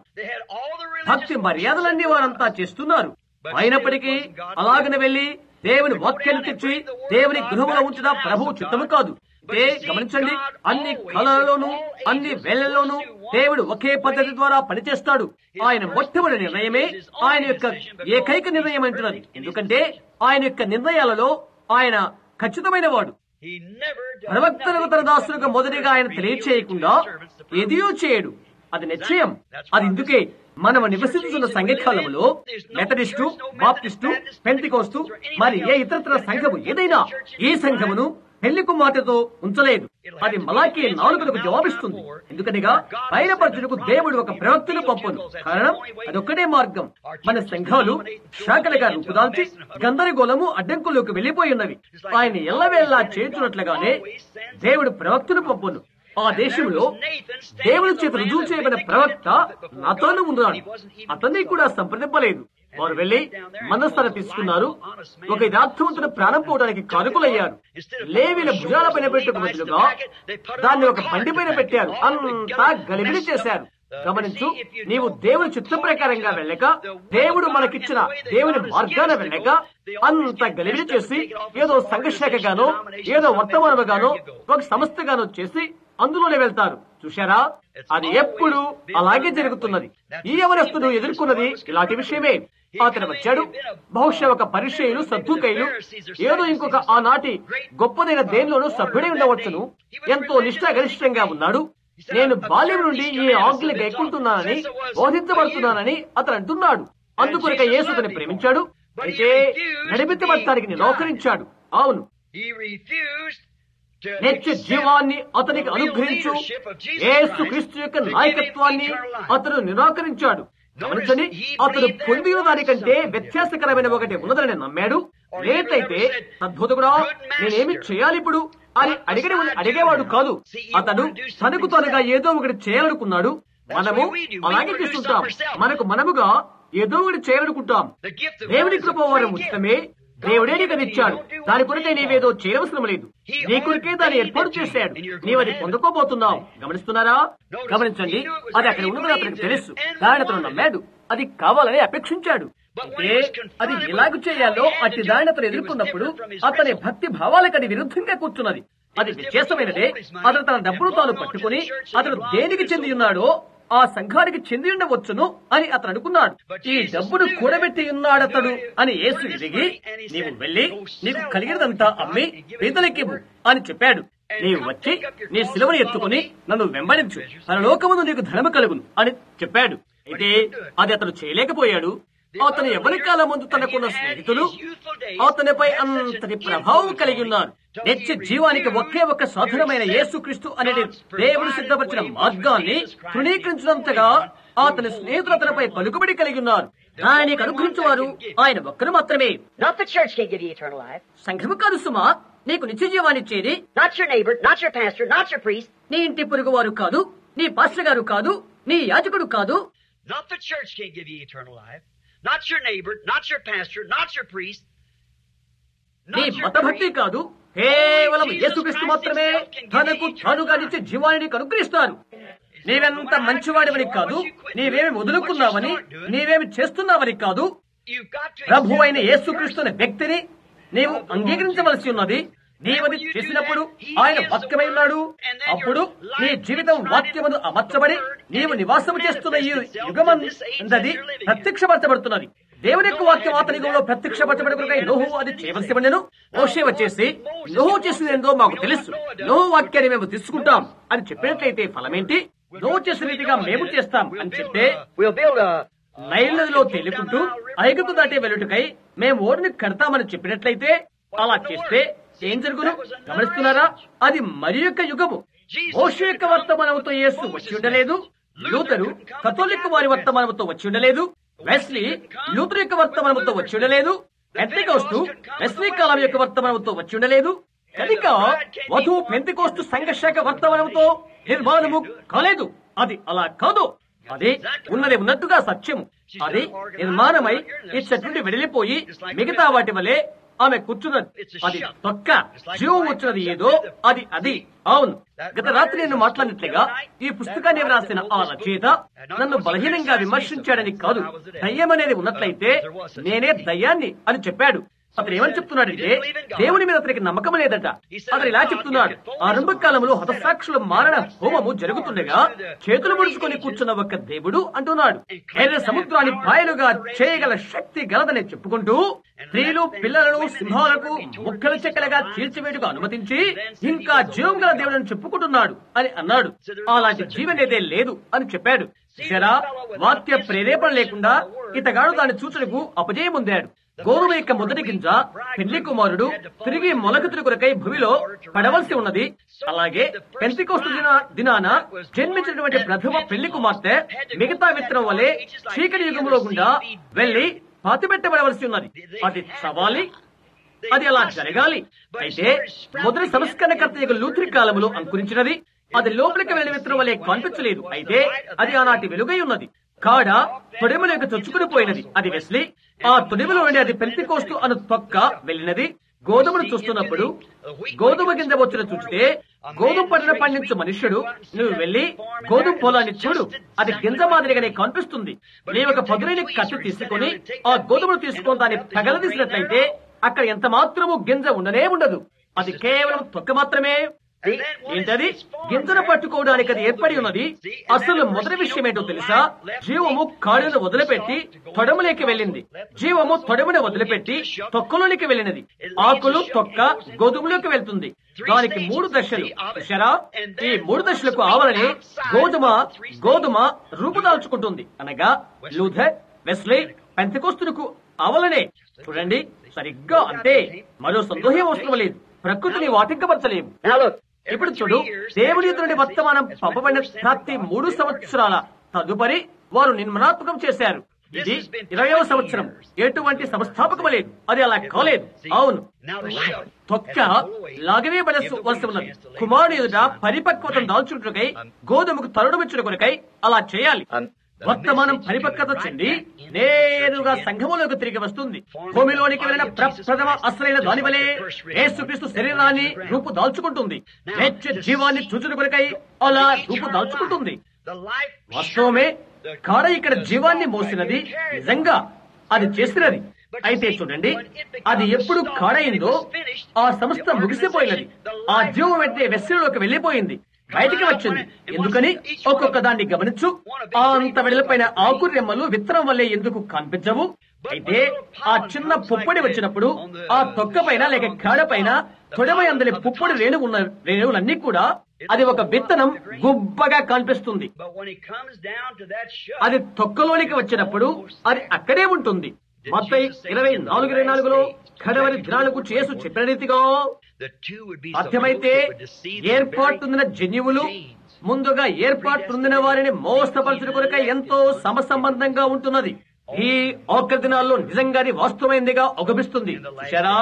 భక్తి మర్యాదలన్నీ వారంతా చేస్తున్నారు అయినప్పటికీ అలాగనే వెళ్లి దేవుని వాక్యాన్ని తెచ్చి దేవుని గృహంలో ఉంచిన ప్రభువు చిత్తము కాదు ఏ గమనించండి అన్ని కళలలోనూ అన్ని వేళ్లలోనూ దేవుడు ఒకే పద్ధతి ద్వారా పనిచేస్తాడు ఆయన మొట్టమొదటి నిర్ణయమే ఆయన యొక్క ఏకైక నిర్ణయం అంటున్నది ఎందుకంటే ఆయన యొక్క నిర్ణయాలలో ఆయన ఖచ్చితమైన వాడు ప్రవక్తలకు తన దాసులుగా మొదటిగా ఆయన తెలియచేయకుండా ఎదియో చేయడు అది నిశ్చయం అది ఇందుకే మనం నివసిస్తున్న సంఘకాలంలో మెథడిస్టు బాప్టిస్టు పెంతికోస్తు మరి ఏ ఇతరత్ర సంఘము ఏదైనా ఈ సంఘమును పెళ్లి కుమార్తెతో ఉంచలేదు అది మలాకి నాలుగులకు జవాబిస్తుంది ఎందుకనగా బయలుపరచుటకు దేవుడు ఒక ప్రవక్తను పంపును కారణం అదొక్కటే మార్గం మన సంఘాలు శాఖలుగా రూపుదాల్చి గందరగోళము అడ్డంకుల్లోకి వెళ్లిపోయి ఉన్నవి ఆయన ఎల్లవేళలా చేస్తున్నట్లుగానే దేవుడు ప్రవక్తను పంపును ఆ దేశంలో దేవుని చేత రుజువు చేయబడిన ప్రవక్త నాతోనే ఉన్నాడు అతన్ని కూడా సంప్రదింపలేదు వారు వెళ్లి మనస్థర తీసుకున్నారు ఒక యథార్థవంతుని ప్రాణం పోవడానికి కానుకలయ్యారు లేవిల భుజాలపైన పెట్టుకు బదులుగా దాన్ని ఒక బండి పైన పెట్టారు అంతా గలిబిలి చేశారు గమనించు నీవు దేవుని చిత్త ప్రకారంగా వెళ్ళక దేవుడు మనకిచ్చిన దేవుని మార్గాన వెళ్ళక అంత గలిబిలి చేసి ఏదో సంఘశాఖగానో ఏదో వర్తమానముగానో ఒక సంస్థగానో చేసి అందులోనే వెళ్తారు చూశారా అది ఎప్పుడు అలాగే జరుగుతున్నది ఈ యవనస్తుడు ఎదుర్కొన్నది ఇలాంటి విషయమే అతను వచ్చాడు బహుశా ఒక పరిచయులు సద్దుకైలు ఏదో ఇంకొక ఆనాటి గొప్పదైన దేనిలోనూ సభ్యుడై ఉండవచ్చును ఎంతో నిష్ఠాగరిష్టంగా ఉన్నాడు నేను బాల్యం నుండి ఈ ఆజ్ఞలు గైకుంటున్నానని బోధించబడుతున్నానని అతను అంటున్నాడు అందుకొరక యేసు అతని ప్రేమించాడు అయితే నడిపించబడటానికి నిరాకరించాడు అవును నిత్య జీవాన్ని అతనికి అనుగ్రహించు యేసు క్రీస్తు యొక్క నాయకత్వాన్ని అతను నిరాకరించాడు గమనించండి అతడు పొందిన దానికంటే వ్యత్యాసకరమైన ఒకటి ఉన్నదని నమ్మాడు లేటైతే అద్భుతకుడా నేనేమి చేయాలి ఇప్పుడు అని అడిగడి అడిగేవాడు కాదు అతడు తనకు తనగా ఏదో ఒకటి చేయాలనుకున్నాడు మనము అలాగే చేస్తుంటాం మనకు మనముగా ఏదో ఒకటి చేయాలనుకుంటాం దేవుని కృప వారు ఉచితమే దేవుడే నీకు అది ఇచ్చాడు దాని కొరకే నీవేదో చేయవసరం లేదు నీ కొరికే దాన్ని ఏర్పాటు చేశాడు నీవు అది పొందుకోబోతున్నావు గమనిస్తున్నారా గమనించండి అది అక్కడ ఉన్నదని అతనికి తెలుసు దాని అతను నమ్మాడు అది కావాలని అపేక్షించాడు అయితే అది ఎలాగ చేయాలో అట్టి దాన్ని అతను ఎదుర్కొన్నప్పుడు అతని భక్తి భావాలకు అది విరుద్ధంగా కూర్చున్నది అది వ్యత్యాసమైనదే అతను తన డబ్బును తాను పట్టుకుని అతను దేనికి చెంది ఉన్నాడో ఆ సంఘానికి చెంది ఉండవచ్చును అని అతను అనుకున్నాడు ఈ డబ్బును కూడబెట్టి ఉన్నాడతడు అని యేసు ఎదిగి నీవు వెళ్లి నీకు కలిగినదంతా అమ్మి పేదలకివ్వు అని చెప్పాడు నీవు వచ్చి నీ సిలువను ఎత్తుకుని నన్ను వెంబడించు తన లోకమును నీకు ధనము కలుగును అని చెప్పాడు అయితే అది అతను చేయలేకపోయాడు అతను ఎవరి కాలం ముందు తనకున్న స్నేహితులు అతనిపై అంతటి ప్రభావం కలిగి ఉన్నారు నిత్య జీవానికి ఒకే ఒక సాధనమైన యేసుక్రీస్తు అనేది దేవుడు సిద్ధపరిచిన మార్గాన్ని తృణీకరించినంతగా అతని స్నేహితులు అతనిపై పలుకుబడి కలిగి ఉన్నారు ఆయనకు అనుగ్రహించేవారు ఆయన ఒక్కరు మాత్రమే Not the church can give you eternal life. సంఘము కాదు సుమా నీకు నిత్య జీవాన్నిచ్చేది Not your neighbor, not your pastor, not your priest. నీ ఇంటి పొరుగువారు కాదు నీ పాస్టర్ గారు కాదు నీ యాజకుడు కాదు Not the church can't give you eternal life. Not your neighbor, not your pastor, not your priest. నీ Not your మతభక్తి creed. కాదు కేవలం యేసుక్రీస్తు మాత్రమే తనకు తానుగా నిత్య జీవాన్ని అనుగ్రహిస్తారు నీవెంత మంచివాడివని కాదు నీవేమి వదులుకున్నావని నీవేమి చేస్తున్నావని కాదు You've got to ప్రభు అయిన accept యేసుక్రీస్తు అనే వ్యక్తిని నీవు అంగీకరించవలసి ఉన్నది నీవది చేసినప్పుడు ఆయన వాక్యమై ఉన్నాడు అప్పుడు నీ జీవితం వాక్యమును అమర్చబడి నీవు నివాసము చేస్తున్న ఈ యుగమందది ప్రత్యక్షపరచబడుతున్నది దేవుని యొక్క వాక్యం అతని యుగంలో ప్రత్యక్షపరచబడి నోహు అది చేయవలసి ఉండెను మోషే వచ్చేసి నోహు చేసింది ఏందో మాకు తెలుసు నోహు వాక్యాన్ని మేము తీసుకుంటాం అని చెప్పినట్లయితే ఫలమేంటి నోహు చేసిన రీతిగా మేము చేస్తాం అని చెప్తే We'll build a నైల్ నదిలో తేలుకుంటూ ఐగుప్తు దాటే వెలుటకై మేము ఓడిని కడతామని చెప్పినట్లయితే అలా చేస్తే ఏం జరుగును గమనిస్తున్నారా అది మరి యొక్క యుగము మోషే యొక్క వర్తమానముతో యేసు వచ్చి ఉండలేదు లూతరు కథోలిక్ వారి వర్తమానముతో వచ్చి ఉండలేదు వెస్లీ లూతరు యొక్క వర్తమానముతో వచ్చి ఉండలేదు పెంతికోస్తు వెస్లీ కాలం యొక్క వర్తమానముతో వచ్చి ఉండలేదు కనుక వధువు పెంతికోస్తు సంఘశాఖ వర్తమానముతో నిర్మాణము కాలేదు అది అలా కాదు అది ఉన్నది ఉన్నట్టుగా సత్యము అది నిర్మాణమై ఇచ్చటి నుండి వెడలిపోయి మిగతా వాటి వలె ఆమె కూర్చున్నది అది తొక్క జీవం వచ్చినది ఏదో అది అది అవును గత రాత్రి నేను మాట్లాడినట్లుగా ఈ పుస్తకాన్ని వ్రాసిన ఆ రచయిత నన్ను బలహీనంగా విమర్శించాడని కాదు దయ్యం అనేది ఉన్నట్లయితే నేనే దయ్యాన్ని అని చెప్పాడు అతను ఏమని చెప్తున్నాడంటే దేవుని మీద అతనికి నమ్మకం లేదట అతను ఇలా చెప్తున్నాడు ఆరంభ కాలంలో హతసాక్షుల మారణ హోమము జరుగుతుండగా చేతులు ముడుచుకొని కూర్చున్న ఒక దేవుడు అంటున్నాడు ఎర్ర సముద్రాన్ని పాయలుగా చేయగల శక్తి గలదని చెప్పుకుంటూ స్త్రీలు పిల్లలను సింహాలకు ముక్కలు చెక్కలుగా చీల్చివేటుగా అనుమతించి ఇంకా జీవం గల దేవుడని చెప్పుకుంటున్నాడు అని అన్నాడు అలాంటి జీవనేదే లేదు అని చెప్పాడు శరా వాక్య ప్రేరేపణ లేకుండా ఇతగాడు దాని సూచనకు అపజయం పొందాడు గోరువ యొక్క మొదటి గింజ పెళ్లి కుమారుడు తిరిగి మొలకెత్తుల కొరకై భూమిలో పడవలసి ఉన్నది అలాగే పెంతికోస్తు దిన దినాన జన్మించినటువంటి ప్రథమ పెళ్లి కుమార్తె మిగతా విత్తనం వలె చీకటి యుగంలో గుండా వెళ్లి పాతిపెట్టబడవలసి ఉన్నది అది చవాలి అది అలా జరగాలి అయితే మొదటి సంస్కరణకర్త యొక్క లూథ్రి కాలంలో అంకురించినది అది లోపలికి వెళ్ళిన విత్తనం వలె కనిపించలేదు అయితే అది ఆనాటి వెలుగై ఉన్నది కాడ తొడిమలోకి చొచ్చుకుని పోయినది అది వెస్లీ ఆ తొడిమలో నుండి అది పెంతికోస్తు అను తొక్క వెళ్ళినది గోధుమను చూస్తున్నప్పుడు గోధుమ కింద వచ్చిన చూస్తే గోధుమ పంటను పండించు మనుష్యుడు నువ్వు వెళ్లి గోధుమ పొలాన్ని చూడు అది గింజ మాదిరిగానే కనిపిస్తుంది నీ ఒక పదునైన కత్తి తీసుకొని ఆ గోధుమను తీసుకొని దాన్ని పగలదీసినట్లయితే అక్కడ ఎంత మాత్రము గింజ ఉండనే ఉండదు అది కేవలం తొక్క మాత్రమే ఏంటది గింజను పట్టుకోవడానికి అది ఏర్పడి ఉన్నది అసలు మొదటి విషయం ఏంటో తెలుసా జీవము కాళ్ళను వదిలిపెట్టి తొడములోకి వెళ్ళింది జీవము తొడముని వదిలిపెట్టి తొక్కలోనికి వెళ్ళినది ఆకులు తొక్క గోధుమలోకి వెళ్తుంది దానికి మూడు దశలు శరా ఈ మూడు దశలకు ఆవలని గోధుమ గోధుమ రూపుదాల్చుకుంటుంది అనగా లూథర్ వెస్లీ పెంతకోస్తులకు అవలనే చూడండి సరిగ్గా అంటే మరో సందేహం అవసరం లేదు ప్రకృతిని వాటింకపరచలేము Now look, ఇప్పుడు చూడు దేవుని ఎదురుని వర్తమానం పంపబడిన ప్రతి మూడు సంవత్సరాల తదుపరి వారు నిర్మలాత్మకం చేశారు ఇది ఇరవయవ సంవత్సరం ఎటువంటి సంస్థాపకం లేదు అది అలా కాలేదు అవును తొక్క లాగవేయబడవలసి ఉన్నది కుమారుని ఎదుట పరిపక్వతను దాల్చుటకై గోధుమకు తరుణమిచ్చుట కొరకై అలా చేయాలి వర్తమానం పరిపక్వత చెంది నేరుగా సంఘములోకి తిరిగి వస్తుంది భూమిలోనికి వెళ్ళిన ప్రప్రథమ అసలైన దాని వలె యేసుక్రీస్తు శరీరాన్ని రూపు దాల్చుకుంటుంది నిత్య జీవాన్ని చూచుట కొరకై అలా రూపు దాల్చుకుంటుంది వాస్తవమే కాడ ఇక్కడ జీవాన్ని మోసినది నిజంగా అది చేసినది అయితే చూడండి అది ఎప్పుడు కాడైందో ఆ సంస్థ ముగిసిపోయినది ఆ జీవం వెంటనే వెస్సులోకి వెళ్లిపోయింది బయటికి వచ్చింది ఎందుకని ఒక్కొక్క దాన్ని గమనించు ఆ అంత వెడలపైన ఆకు రెమ్మలు విత్తనం వల్లే ఎందుకు కనిపించవు అయితే ఆ చిన్న పుప్పొడి వచ్చినప్పుడు ఆ తొక్క పైన లేక కాడ పైన తొడమై అందరి పుప్పొడి రేణు ఉన్న రేణువులన్నీ కూడా అది ఒక విత్తనం గుబ్బగా కనిపిస్తుంది But when he comes down to that shut, అది తొక్కలోనికి వచ్చినప్పుడు అది అక్కడే ఉంటుంది మొత్తం ఇరవై నాలుగు ఇరవై నాలుగులో కడవరి దినాలకు చేసు చెప్పిన రీతిగా the two would be సాధ్యమైతే so would deceive the ఏర్పాటు very పొందిన జన్యువులు genes. ముందుగా ఏర్పాటు పొందిన వారిని మోసపరచుట కొరక ఎంతో సమసంబంధంగా ఉంటున్నది ఈ ఆఖరి దినాల్లో నిజంగానే వాస్తవమైందిగా ఒగపిస్తుంది చూశారా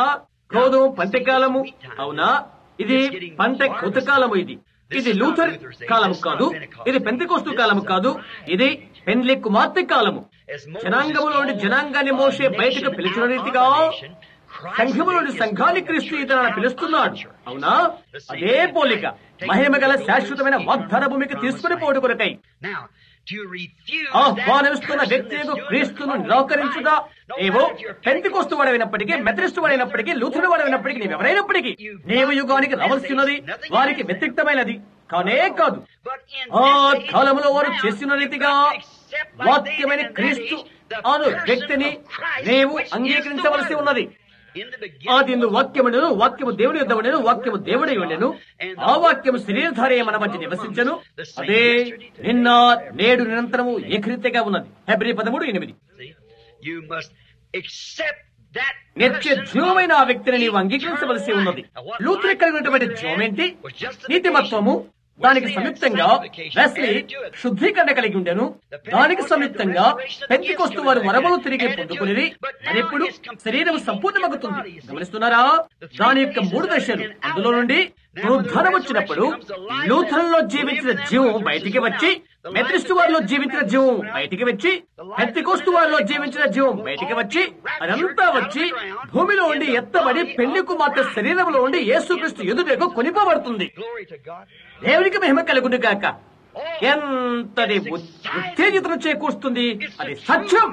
గోధుమ పంట కాలము అవునా ఇది పంట కొత్త కాలము ఇది ఇది లూథర్ కాలము కాదు ఇది పెంతకోస్తు కాలము కాదు ఇది పెండ్లి కుమార్తె కాలము జనాంగములోని జనాంగాన్ని మోసే బయటకు పిలిచిన రీతిగా సంఘములోని సంఘాన్ని క్రీస్తు ఇతరులను పిలుస్తున్నాడు అవునా అదే పోలిక మహిమ గల శాశ్వతమైన వాగ్దాన భూమికి తీసుకుని పోటు కొరకై Now, to refuse ఆహ్వానిస్తున్న that వ్యక్తి person that's క్రీస్తును doing నిరాకరించుగా No ఏవో matter if you're పెంతికొస్తు వాడైనప్పటికీ మెథడిస్ట్ వాడైనప్పటికీ లూథర్ వాడైనప్పటికీ నీవు ఎవరైనప్పటికీ నీవు యుగానికి రావాల్సినది వారికి వ్యతిరేక్తమైనది కానే కాదు But in ఆ this age కాలములో వారు now, చేసిన you've రీతిగా got to accept like వాక్యమైన they did in that క్రీస్తు age, the అను person వ్యక్తిని of Christ, నీవు which is the అంగీకరించవలసి Word. ఉన్నది In the beginning ఆది was the వాక్యమును వాక్యము దేవుని యొద్ద ఉండెను వాక్యము దేవుడై ఉండెను ఆ వాక్యము శరీరధారే మన మధ్య నివసించను అదే నిన్న నేడు నిరంతరము ఏకరీతిగా ఉన్నది హెబ్రి పదమూడు ఎనిమిది See, you must accept that నిత్య person జీవమైన ఆ of వ్యక్తిని నీవు అంగీకరించవలసి ఉన్నది Now, what లూత్రి life కలిగినటువంటి was జీవం ఏంటి was justification. నీతిమత్వము దానికి సంయుక్తంగా వెస్లీ శుద్ధీకరణ కలిగి ఉండెను దానికి సంయుక్తంగా పెంతికొస్తు వారు వరములు తిరిగి పొందుకునేది అని ఇప్పుడు శరీరం సంపూర్ణమవుతుంది గమనిస్తున్నారా దాని యొక్క మూడు దశలు అందులో నుండి పునరుద్ధరణ వచ్చినప్పుడు లూథన్లో జీవించిన జీవం బయటికి వచ్చి మెథడిస్టు వారిలో జీవించిన జీవం బయటికి వచ్చి పెంతికోస్తు వారిలో జీవించిన జీవం బయటికి వచ్చి అదంతా వచ్చి భూమిలో ఉండి ఎత్తబడి పెళ్లి కుమార్తె శరీరంలో ఉండి యేసుక్రీస్తు ఎదుటకు కొనిపోబడుతుంది Glory to God. దేవునికి మహిమ కలుగును గాక ఎంతది ఉత్- ఉత్తేజితను చేకూరుస్తుంది అది సత్యం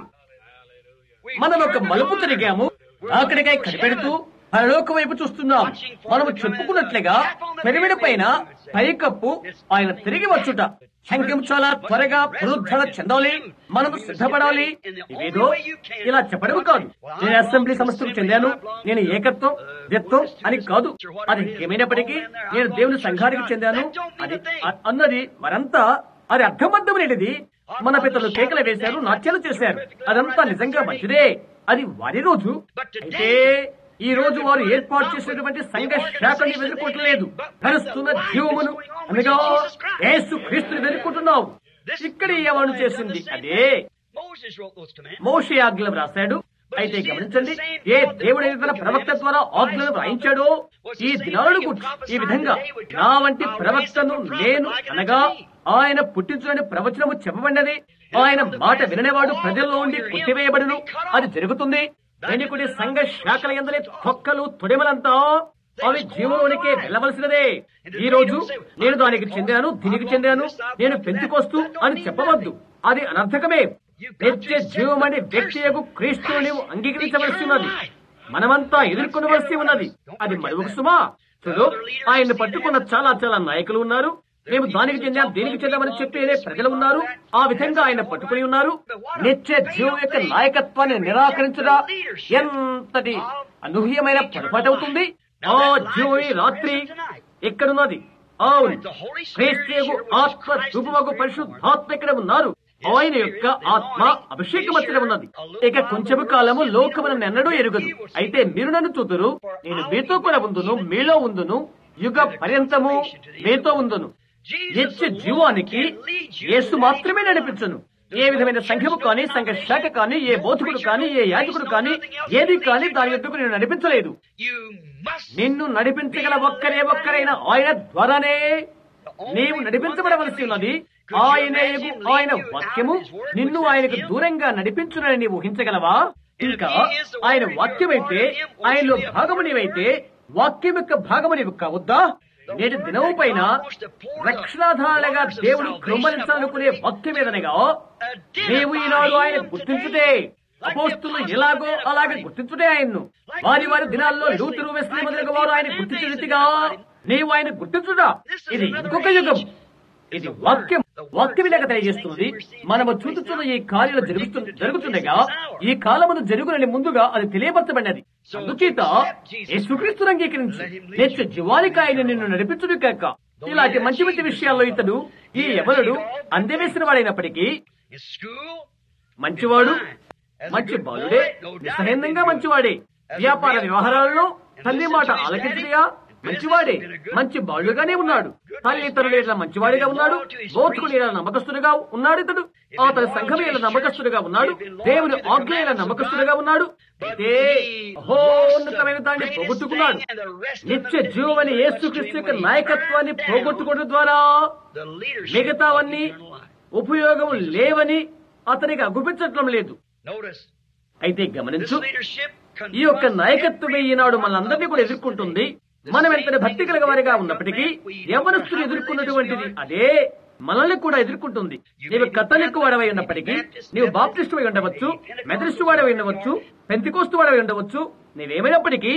మనం ఒక మలుపు తిరిగాము అక్కడికై కనిపెడుతూ పరలోక వైపు చూస్తున్నాం మనం చెప్పుకున్నట్లుగా పెరిమిడి పైన పైకప్పు ఆయన తిరిగి వచ్చుట శంఖం చాలా త్వరగా పునరుద్ధరణ చెందాలి మనం సిద్ధపడాలి ఇదేదో ఇలా చెప్పడం కాదు నేను అసెంబ్లీ సంస్థకు చెందాను నేను ఏకత్వం వ్యక్తం అని కాదు అది ఏమైనప్పటికీ నేను దేవుని సంఘానికి చెందాను అది అ- అన్నది మరంతా అది అర్థమర్థమైనది మన పితరులు కేకలు వేశారు నాట్యాలు చేశారు అదంతా నిజంగా మంచిదే అది వారి రోజు అయితే ఈ రోజు వారు ఏర్పాటు చేసినటువంటి సంఘ శాఖని వెతుక్కోవట్లేదు నడుస్తున్న జీవమును అనగా యేసు క్రీస్తుని వెతుక్కుంటున్నావు ఇక్కడ ఏమను చేసింది అదే Moses wrote those commands. మోషే ఆజ్ఞలు రాశాడు అయితే గమనించండి ఏ దేవుడైతే తన ప్రవక్త ద్వారా ఆజ్ఞలను రాయించాడో ఈ దినాలను గుర్చి ఈ విధంగా నా వంటి ప్రవక్తను నేను అనగా ఆయన పుట్టించులని ప్రవచనము చెప్పబడినది ఆయన మాట విననేవాడు ప్రజల్లో ఉండి కొట్టివేయబడును అది జరుగుతుంది వెనుకుడి సంఘ శాఖల ఎందరి తొక్కలు తొడిమలంతా అవి జీవంలోనికే వెళ్ళవలసినదే ఈ రోజు నేను దానికి చెందాను దీనికి చెందాను నేను పెంచుకొస్తూ అని చెప్పవద్దు అది అనర్థకమే నిత్య జీవమనే వ్యక్తి యొక్క క్రీస్తువు నీవు అంగీకరించవలసి ఉన్నది మనమంతా ఎదుర్కొనవలసి ఉన్నది అది మరొక సుమా చూడు ఆయన్ని పట్టుకున్న చాలా చాలా నాయకులు ఉన్నారు మేము దానికి చెందాం దీనికి చెందామని చెప్పేదే ప్రజలు ఉన్నారు ఆ విధంగా ఆయన పట్టుకుని ఉన్నారు నిత్య జీవం యొక్క నాయకత్వాన్ని నిరాకరించడా ఎంతటి అనూహ్యమైన పొరపాటు అవుతుంది ఆ జీవమే రాత్రి ఎక్కడున్నది అవును క్రీస్తు ఆత్మ రూపమగు పరిశుద్ధాత్మ ఇక్కడ ఉన్నారు ఆయన యొక్క ఆత్మ అభిషేకమచ్చడం ఉన్నది ఇక కొంచెము కాలము లోకమును ఎన్నడూ ఎరుగదు అయితే మీరు నన్ను చూతురు నేను మీతో కూడా ఉందును మీలో ఉందును యుగ పర్యంతము మీతో ఉందును నిత్య జీవానికి యేసు మాత్రమే నడిపించను ఏ విధమైన సంఘము కానీ సంఘ శాఖ కానీ ఏ బోధకుడు కానీ ఏ యాజకుడు కానీ ఏది కానీ దాని ఎద్దుకు నేను నడిపించలేదు You must నిన్ను నడిపించగల ఒక్కరే ఒక్కరైన ఆయన ద్వారానే నీవు నడిపించబడవలసి ఉన్నది ఆయనే ఆయన వాక్యము నిన్ను ఆయనకు దూరంగా నడిపించునని నీవు ఊహించగలవా ఇంకా ఆయన వాక్యమైతే ఆయనలో భాగము నీవైతే వాక్యం యొక్క భాగము నీవు కావద్దా నేటి దినము పైన రక్షణాధారాలుగా దేవుడు కృమ్మరించాలనుకునే వాక్యం ఏదనగా నీవు ఈనాడు ఆయన గుర్తించుటే అపోస్తులు ఎలాగో అలాగే గుర్తించుటే ఆయన్ను వారి వారి దినాల్లో లూతురు వెస్లీ మొదలగు వారు ఆయన గుర్తించిన రీతిగా నీవు ఆయన గుర్తించుడా ఇది ఇంకొక యుగం ఇది వాక్యం వాక్యం ఇలాగ తెలియజేస్తున్నది మనము చూచుతున్న ఈ కార్యాలు జరుగుతు జరుగుతుండగా ఈ కాలమును జరుగునని ముందుగా అది తెలియపరచబడినది అందుచేత యేసుక్రీస్తును అంగీకరించి నిత్య జీవానికి ఆయన నిన్ను నడిపించుడు కాక ఇలాంటి మంచి మంచి విషయాల్లో ఇతడు ఈ ఎవరుడు అందవేసిన వాడైనప్పటికీ in school, మంచివాడు మంచి బాలుడే నిస్సహేందంగా మంచివాడే వ్యాపార వ్యవహారాలలో తల్లి మాట ఆలకించడిగా మంచివాడే మంచి బాలుగానే ఉన్నాడు తల్లి తల్లి మంచివాడిగా ఉన్నాడు బోధకుడు నమ్మకస్తుడిగా ఉన్నాడు ఇతడు అతని సంఘం ఇలా నమ్మకస్తుడిగా ఉన్నాడు దేవుని ఆజ్ఞ ఇలా నమ్మకస్తుడిగా ఉన్నాడు అయితే అహోన్నతమైన దాన్ని పోగొట్టుకున్నాడు నిత్య జీవమని యేసుక్రీస్తు యొక్క నాయకత్వాన్ని పోగొట్టుకోవడం ద్వారా మిగతావన్నీ ఉపయోగం లేవని అతనికి అగుపించటం లేదు అయితే గమనించు ఈ యొక్క నాయకత్వమే ఈనాడు మనందరినీ కూడా ఎదుర్కొంటుంది మనం ఎంతటి భక్తి కలిగ వారిగా ఉన్నప్పటికీ యవనస్తులు ఎదుర్కొన్నటువంటిది అదే మనల్ని కూడా ఎదుర్కొంటుంది నీవు కథలిక్కు వాడవై ఉన్నప్పటికీ నీవు బాప్టిస్ట్ వై ఉండవచ్చు మెథడిస్ట్ వాడవై ఉండవచ్చు పెంతికోస్తు వాడవై ఉండవచ్చు నీవేమైనప్పటికీ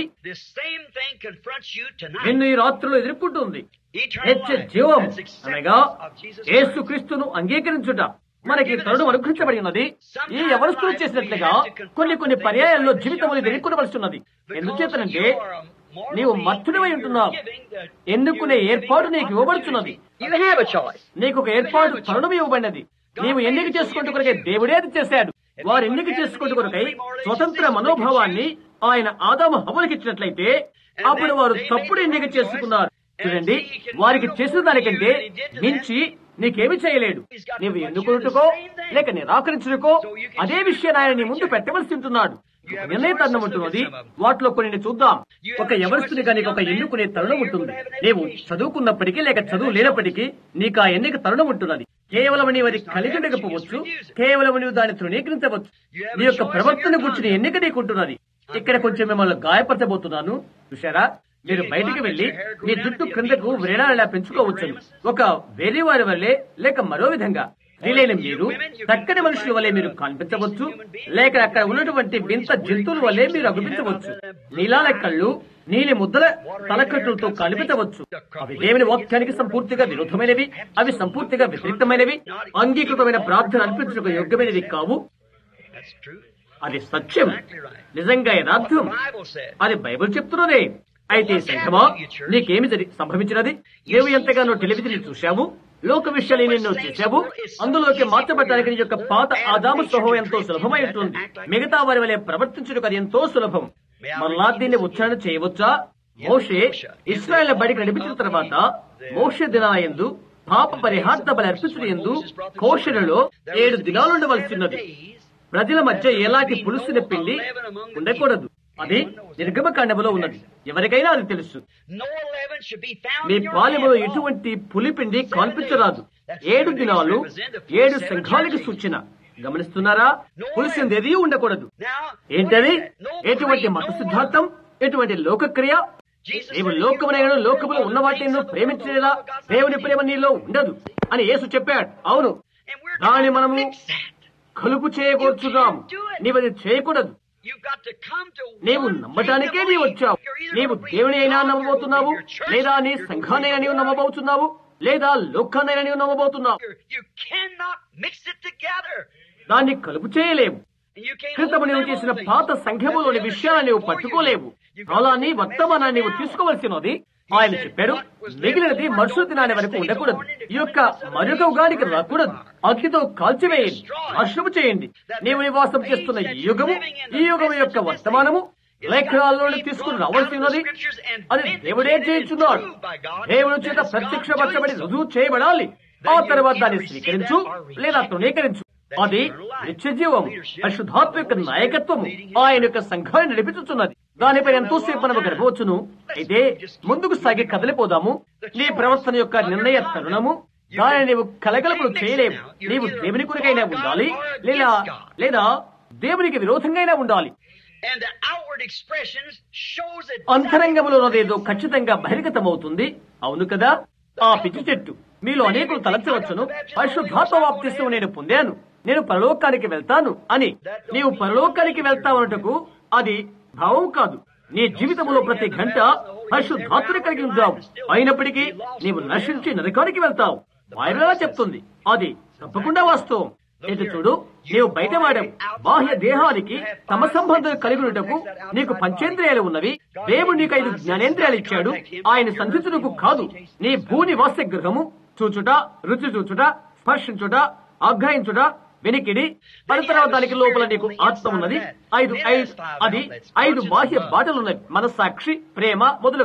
నిన్ను ఈ రాత్రులు ఎదుర్కొంటుంది హెచ్చ జీవం అనగా ఏసుక్రీస్తును అంగీకరించుట మనకి తరుడు అనుగ్రహించబడి ఉన్నది ఈ ఎవరుస్తులు చేసినట్లుగా కొన్ని కొన్ని పర్యాయాల్లో జీవితంలో ఎదుర్కొనవలసి ఉన్నది ఎందుచేతనంటే నీవు మత్తుడివై ఉంటున్నావు ఎన్నుకునే ఏర్పాటు నీకు ఇవ్వబడుతున్నది You have a choice. నీకు ఒక ఏర్పాటు తరుణం ఇవ్వబడినది నీవు ఎన్నిక చేసుకుంటూ కొరకై దేవుడే అది చేశాడు వారు ఎన్నిక చేసుకుంటూ కొరకై స్వతంత్ర మనోభావాన్ని ఆయన ఆదాము హవలకి ఇచ్చినట్లయితే అప్పుడు వారు తప్పుడు ఎన్నిక చేసుకున్నారు చూడండి వారికి చేసిన దానికంటే మించి నీకేమి చేయలేడు నీవు ఎన్నుకున్నట్టుకో లేక నిరాకరించుకో అదే విషయాన్ని ఆయన నీ ముందు పెట్టవలసి ఉంటున్నాడు నిర్ణయ తరుణం ఉంటున్నది వాటిలో కొన్ని చూద్దాం ఒక ఎవరిస్తుని కానీ ఒక ఎన్నుకునే తరుణం ఉంటుంది నీవు చదువుకున్నప్పటికీ లేక చదువు లేనప్పటికీ నీకు ఆ ఎన్నిక తరుణం ఉంటున్నది కేవలం నీవు అది కలిగి ఉండకపోవచ్చు కేవలం నీవు దాన్ని తృణీకరించవచ్చు నీ యొక్క ప్రవర్తన గురించి నీ ఎన్నిక నీకుంటున్నది ఇక్కడ కొంచెం మిమ్మల్ని గాయపరచబోతున్నాను చూశారా మీరు బయటికి వెళ్లి మీ జుట్టు క్రిందకు వ్రేడాలా పెంచుకోవచ్చు ఒక వేరే వారి వల్లే లేక మరో విధంగా వీలైన మీరు చక్కని మనుషుల వల్లే మీరు కనిపించవచ్చు లేక అక్కడ ఉన్నటువంటి వింత జంతువుల వల్లే మీరు అగుపించవచ్చు నీలాల కళ్ళు నీలి ముద్దల తలకట్టులతో కనిపించవచ్చు అవి దేవుని వాక్యానికి సంపూర్తిగా విరుద్ధమైనవి అవి సంపూర్తిగా వ్యతిరేక్తమైనవి అంగీకృతమైన ప్రార్థన అనిపించడానికి యోగ్యమైనవి కావు That's true. అది సత్యం నిజంగా యథార్థం అది బైబిల్ చెప్తున్నదే అయితే సంఘమా నీకేమి జరి సంభవించినది నీవు ఎంతగానో టెలివిజన్ చూశావు లోక విషయాలు నిన్ను చేశావు అందులోకి మార్చబడడానికి నీ యొక్క పాత ఆదాము స్వభావం ఎంతో సులభమై ఉంటుంది మిగతా వారి వలె ప్రవర్తించడం అది ఎంతో సులభం మళ్ళా దీన్ని ఉచ్చారణ చేయవచ్చా మోషే ఇస్రాయల్ బడికి నడిపించిన తర్వాత మోషే దినాయందు పాప పరిహార్థ బలి అర్పించడం ఎందు కోషలలో ఏడు దినాలు ఉండవలసినది ప్రజల మధ్య ఎలాంటి పులుసుల పిండి ఉండకూడదు అది నిర్గమకాండములో ఉన్నది ఎవరికైనా అది తెలుసు No leaven should be found me in your పాలెములో hand. ఎటువంటి పులిపిండి కనిపించరాదు ఏడు దినాలు ఏడు సంఘాలకు సూచన గమనిస్తున్నారా పులిసింది ఏది ఉండకూడదు Now, ఏంటది what is that? No ఎటువంటి creed, మత no సిద్ధాంతం ఎటువంటి లోకక్రియ Jesus నీవు said, లోకమునైన "You లోకములో know ఉన్న the వాటిని things of the ప్రేమించేలా world, God's not దేవుని in you." ప్రేమ నీలో ఉండదు అని యేసు చెప్పాడు అవును And we're దాన్ని trying to మనము fix that. కలుపు చేయకూర్చున్నాం నీవు అది చేయకూడదు You've got to come to నీవు one నమ్మటానికే thing to నీవు believe. వచ్చావు You're either నీవు gonna believe దేవుని అయినా God, you're gonna నమ్మబోతున్నావు believe your church, లేదా నీ you're gonna సంఘాన్నైనా believe నీవు the world. నమ్మబోతున్నావు లేదా లోకాన్నైనా నీవు నమ్మబోతున్నావు You're- You cannot mix it together. దాన్ని కలుపు చేయలేవు And you can't క్రితము hold నీవు them చేసిన on పాత things. సంఘములోని That's the విషయాలను నీవు other thing పట్టుకోలేవు for you. You've got to అలాని take the వర్తమానాన్ని నీవు message down. తీసుకోవలసినది ఆయన చెప్పాడు మిగిలినది మరుసటి దినాని వరకు ఉండకూడదు ఈ యొక్క మరొక ఉగానికి రాకూడదు అగ్నితో కాల్చివేయండి నాశనము చేయండి నీవు నివాసం చేస్తున్న ఈ యుగము ఈ యుగము యొక్క వర్తమానము లేఖనాల్లోని తీసుకుని రావాల్సి ఉన్నది అది దేవుడే చేయించున్నాడు దేవుడు చేత ప్రత్యక్షపరచబడి రుజువు చేయబడాలి ఆ తర్వాత దాన్ని స్వీకరించు లేదా తృణీకరించు అది నిత్య జీవం పరిశుద్ధాత్మ యొక్క నాయకత్వము ఆయన యొక్క సంఘాన్ని నడిపించుతున్నది దానిపై ఎంతోసేపు మనము గడపవచ్చును అయితే ముందుకు సాగి కదిలిపోదాము నీ ప్రవర్తన యొక్క నిర్ణయ తరుణము దానిని నీవు కలగలపులు చేయలేవు నీవు దేవుని కొరకైనా ఉండాలి లేదా లేదా దేవునికి విరోధంగా ఉండాలి And the outward expressions shows it. అంతరంగంలో ఉన్నదేదో ఖచ్చితంగా బహిర్గతమవుతుంది అవును కదా ఆ పిచ్చి చెట్టు మీలో అనేకులు తలచవచ్చును పరిశుద్ధాత్మ వాప్తిస్తూ నేను పొందాను నేను పరలోకానికి వెళ్తాను అని నీవు పరలోకానికి వెళ్తావన్నటకు అది భావం కాదు నీ జీవితంలో ప్రతి గంట పరిశుద్ధాత్మని కలిగి ఉంటావు అయినప్పటికీ నీవు నశించి నరకానికి వెళ్తావు బైబిల్ చెప్తుంది అది తప్పకుండా వాస్తవం ఏంటి చూడు నీవు బయటవాడావు బాహ్య దేహానికి తమ సంబంధం కలిగినటకు నీకు పంచేంద్రియాలు ఉన్నవి దేవుడు నీకు ఐదు జ్ఞానేంద్రియాలు ఇచ్చాడు ఆయన సంధించుటకు కాదు నీ భూని వాస్య గృహము చూచుట రుచి చూచుట స్పర్శించుట ఆగ్రహించుట వెనికిడి పది తర్వాత దానికి లోపల నీకు ఆత్మ ఉన్నది ఐదు ఐదు అది ఐదు బాహ్య బాటలున్నవి మనస్సాక్షి ప్రేమ మొదలగునవి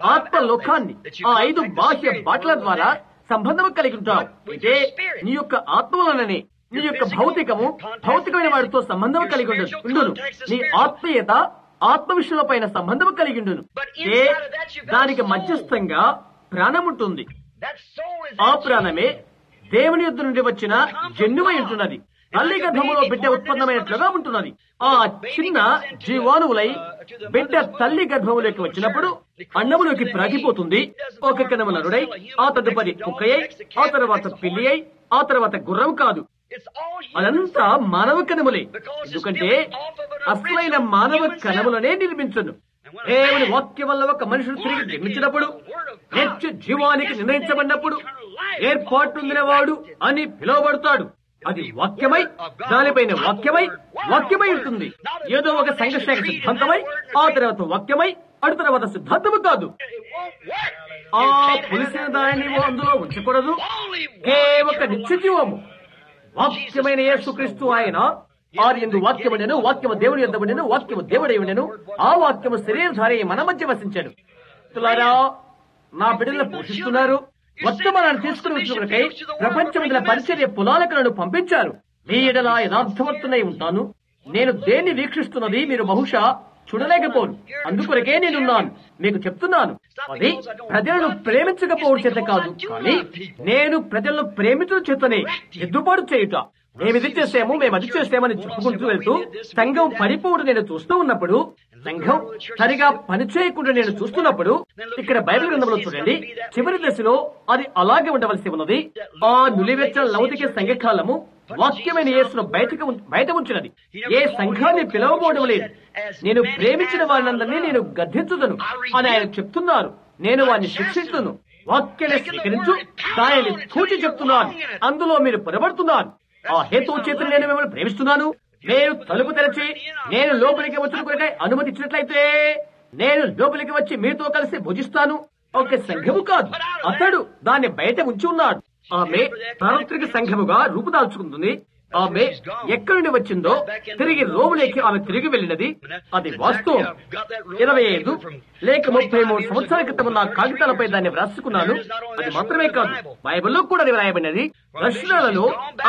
ఆత్మ లోకాన్ని ఆ ఐదు బాహ్య బాటల ద్వారా సంబంధం కలిగి ఉంటావు అయితే నీ యొక్క ఆత్మలనని నీ యొక్క భౌతికము భౌతికమైన వాడితో సంబంధం కలిగి ఉండదు ఉండును నీ ఆత్మీయత ఆత్మ విషయంలో పైన సంబంధం కలిగి ఉండును ఏ దానికి మధ్యస్థంగా ప్రాణం ఉంటుంది That soul is ఆ that ప్రాణమే దేవుని యుద్ధ నుండి వచ్చిన జన్యువై ఉంటున్నది తల్లి గర్భములో బిడ్డ ఉత్పన్నమైనట్లుగా ఉంటున్నది ఆ చిన్న జీవాణువులై బిడ్డ తల్లి గర్భములోకి వచ్చినప్పుడు అన్నములోకి ప్రాగిపోతుంది ఒక కణము నరుడై ఆ తదుపరి కుక్కయ్యై ఆ తర్వాత పిల్లి అయి ఆ తర్వాత గుర్రం కాదు It's all human. అదంతా మానవ కణములే ఎందుకంటే అసలైన మానవ కణములనే నిర్మించను దేవుని వాక్యం వల్ల ఒక మనుషుడు తిరిగి జన్మించినప్పుడు నిత్య జీవానికి నిర్ణయించబడినప్పుడు ఏర్పాటు పొందినవాడు అని పిలువబడతాడు అది వాక్యమై దానిపైన వాక్యమై వాక్యమై ఉంటుంది ఏదో ఒక సంఘర్షణ సిద్ధాంతమై ఆ తర్వాత వాక్యమై అటు తర్వాత సిద్ధాంతము కాదు It won't work. ఆ You can't పులిసిన have దానిని నీవు అందులో ఉంచకూడదు only one కేవక eternal నిత్య జీవము వాక్యమైన యేసుక్రీస్తు ఆయన ఆరు ఎందు వాక్యముండెను వాక్యము దేవుని యొద్ద ఉండెను వాక్యము దేవుడై ఉండెను ఆ వాక్యము శరీరధారి మన మధ్య వసించాడు తులారా నా బిడ్డలను పోషిస్తున్నారు వర్తమానాన్ని తీసుకుని వచ్చినకై ప్రపంచముల పరిచర్య పులాలకులను పంపించారు మీ ఎడల యథార్థవర్తనై ఉంటాను నేను దేన్ని వీక్షిస్తున్నది మీరు బహుశా చూడలేకపోను అందుకొరకే నేనున్నాను మీకు చెప్తున్నాను అది ప్రజలను ప్రేమించకపోవడం చేత కాదు కానీ నేను ప్రజలను ప్రేమించడం చేతనే ఎద్దుబాటు చేయుట మేము ఇది చేసాము మేము అది చేసామని చెప్పుకుంటూ వెళ్తూ సంఘం పడిపోవడం నేను చూస్తూ ఉన్నప్పుడు సంఘం సరిగా పని చేయకుండా నేను చూస్తున్నప్పుడు ఇక్కడ బైబిల్ గ్రంథంలో చూడండి చివరి దశలో అది అలాగే ఉండవలసి ఉన్నది ఆ నులివెచ్చల లౌకిక సంఘకాలము వాక్యమైన యేసును బయటకు ఉం- బయట ఉంచినది ఏ సంఘాన్ని పిలవబోవడం లేదు నేను ప్రేమించిన వారినందరినీ నేను గద్దించుదను అని ఆయన చెప్తున్నారు నేను వారిని శిక్షించును వాక్యాన్ని స్వీకరించు దానిని తూచి చెప్తున్నాను అందులో మీరు పొరబడుతున్నారు ఆ హేతు చేతులు నేను మిమ్మల్ని ప్రేమిస్తున్నాను నేను తలుపు తెరచి నేను లోపలికి వచ్చిన కొరకై అనుమతి ఇచ్చినట్లయితే నేను లోపలికి వచ్చి మీతో కలిసి భుజిస్తాను ఒక సంఘము కాదు అతడు దాన్ని బయట ఉంచి ఉన్నాడు ఆమె సార్వత్రిక సంఘముగా రూపుదాల్చుకుంటుంది ఆమె ఎక్కడి నుండి వచ్చిందో తిరిగి రోములేకి ఆమె తిరిగి వెళ్ళినది అది వాస్తవం ఇరవై ఐదు లేక ముప్పై మూడు సంవత్సరాల క్రితం నా కాగితాలపై దాన్ని వ్రాసుకున్నాను అది మాత్రమే కాదు బైబిల్లో కూడా అది వ్రాయబడినది రక్షణలలో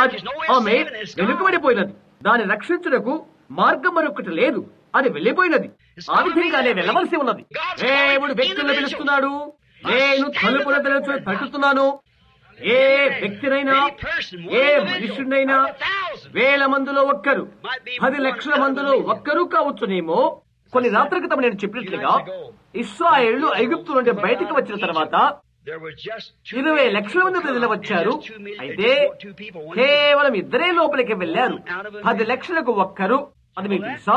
ఆమె వెనుకబడిపోయినది దాన్ని రక్షించుటకు మార్గం మరొకటి లేదు అది వెళ్ళిపోయినది ఆ విధంగానే వెళ్ళవలసి ఉన్నది దేవుడు వ్యక్తులను పిలుస్తున్నాడు నేను తలుపుల తెరచు తట్టుతున్నాను ఏ వ్యక్తినైనా ఏ మనుషుడినైనా వేల మందిలో ఒక్కరు పది లక్షల మందిలో ఒక్కరు కావచ్చునేమో కొన్ని రాత్రి క్రితం నేను చెప్పినట్లుగా ఇస్రాయేళ్లు ఐగుప్తు నుండి బయటకు వచ్చిన తర్వాత There were just two ఇరవై men లక్షల మంది who ప్రజలు went వచ్చారు just two men- అయితే two people went in. కేవలం ఇద్దరే లోపలికి వెళ్లారు పది లక్షలకు ఒక్కరు అది మీకు తెలుసా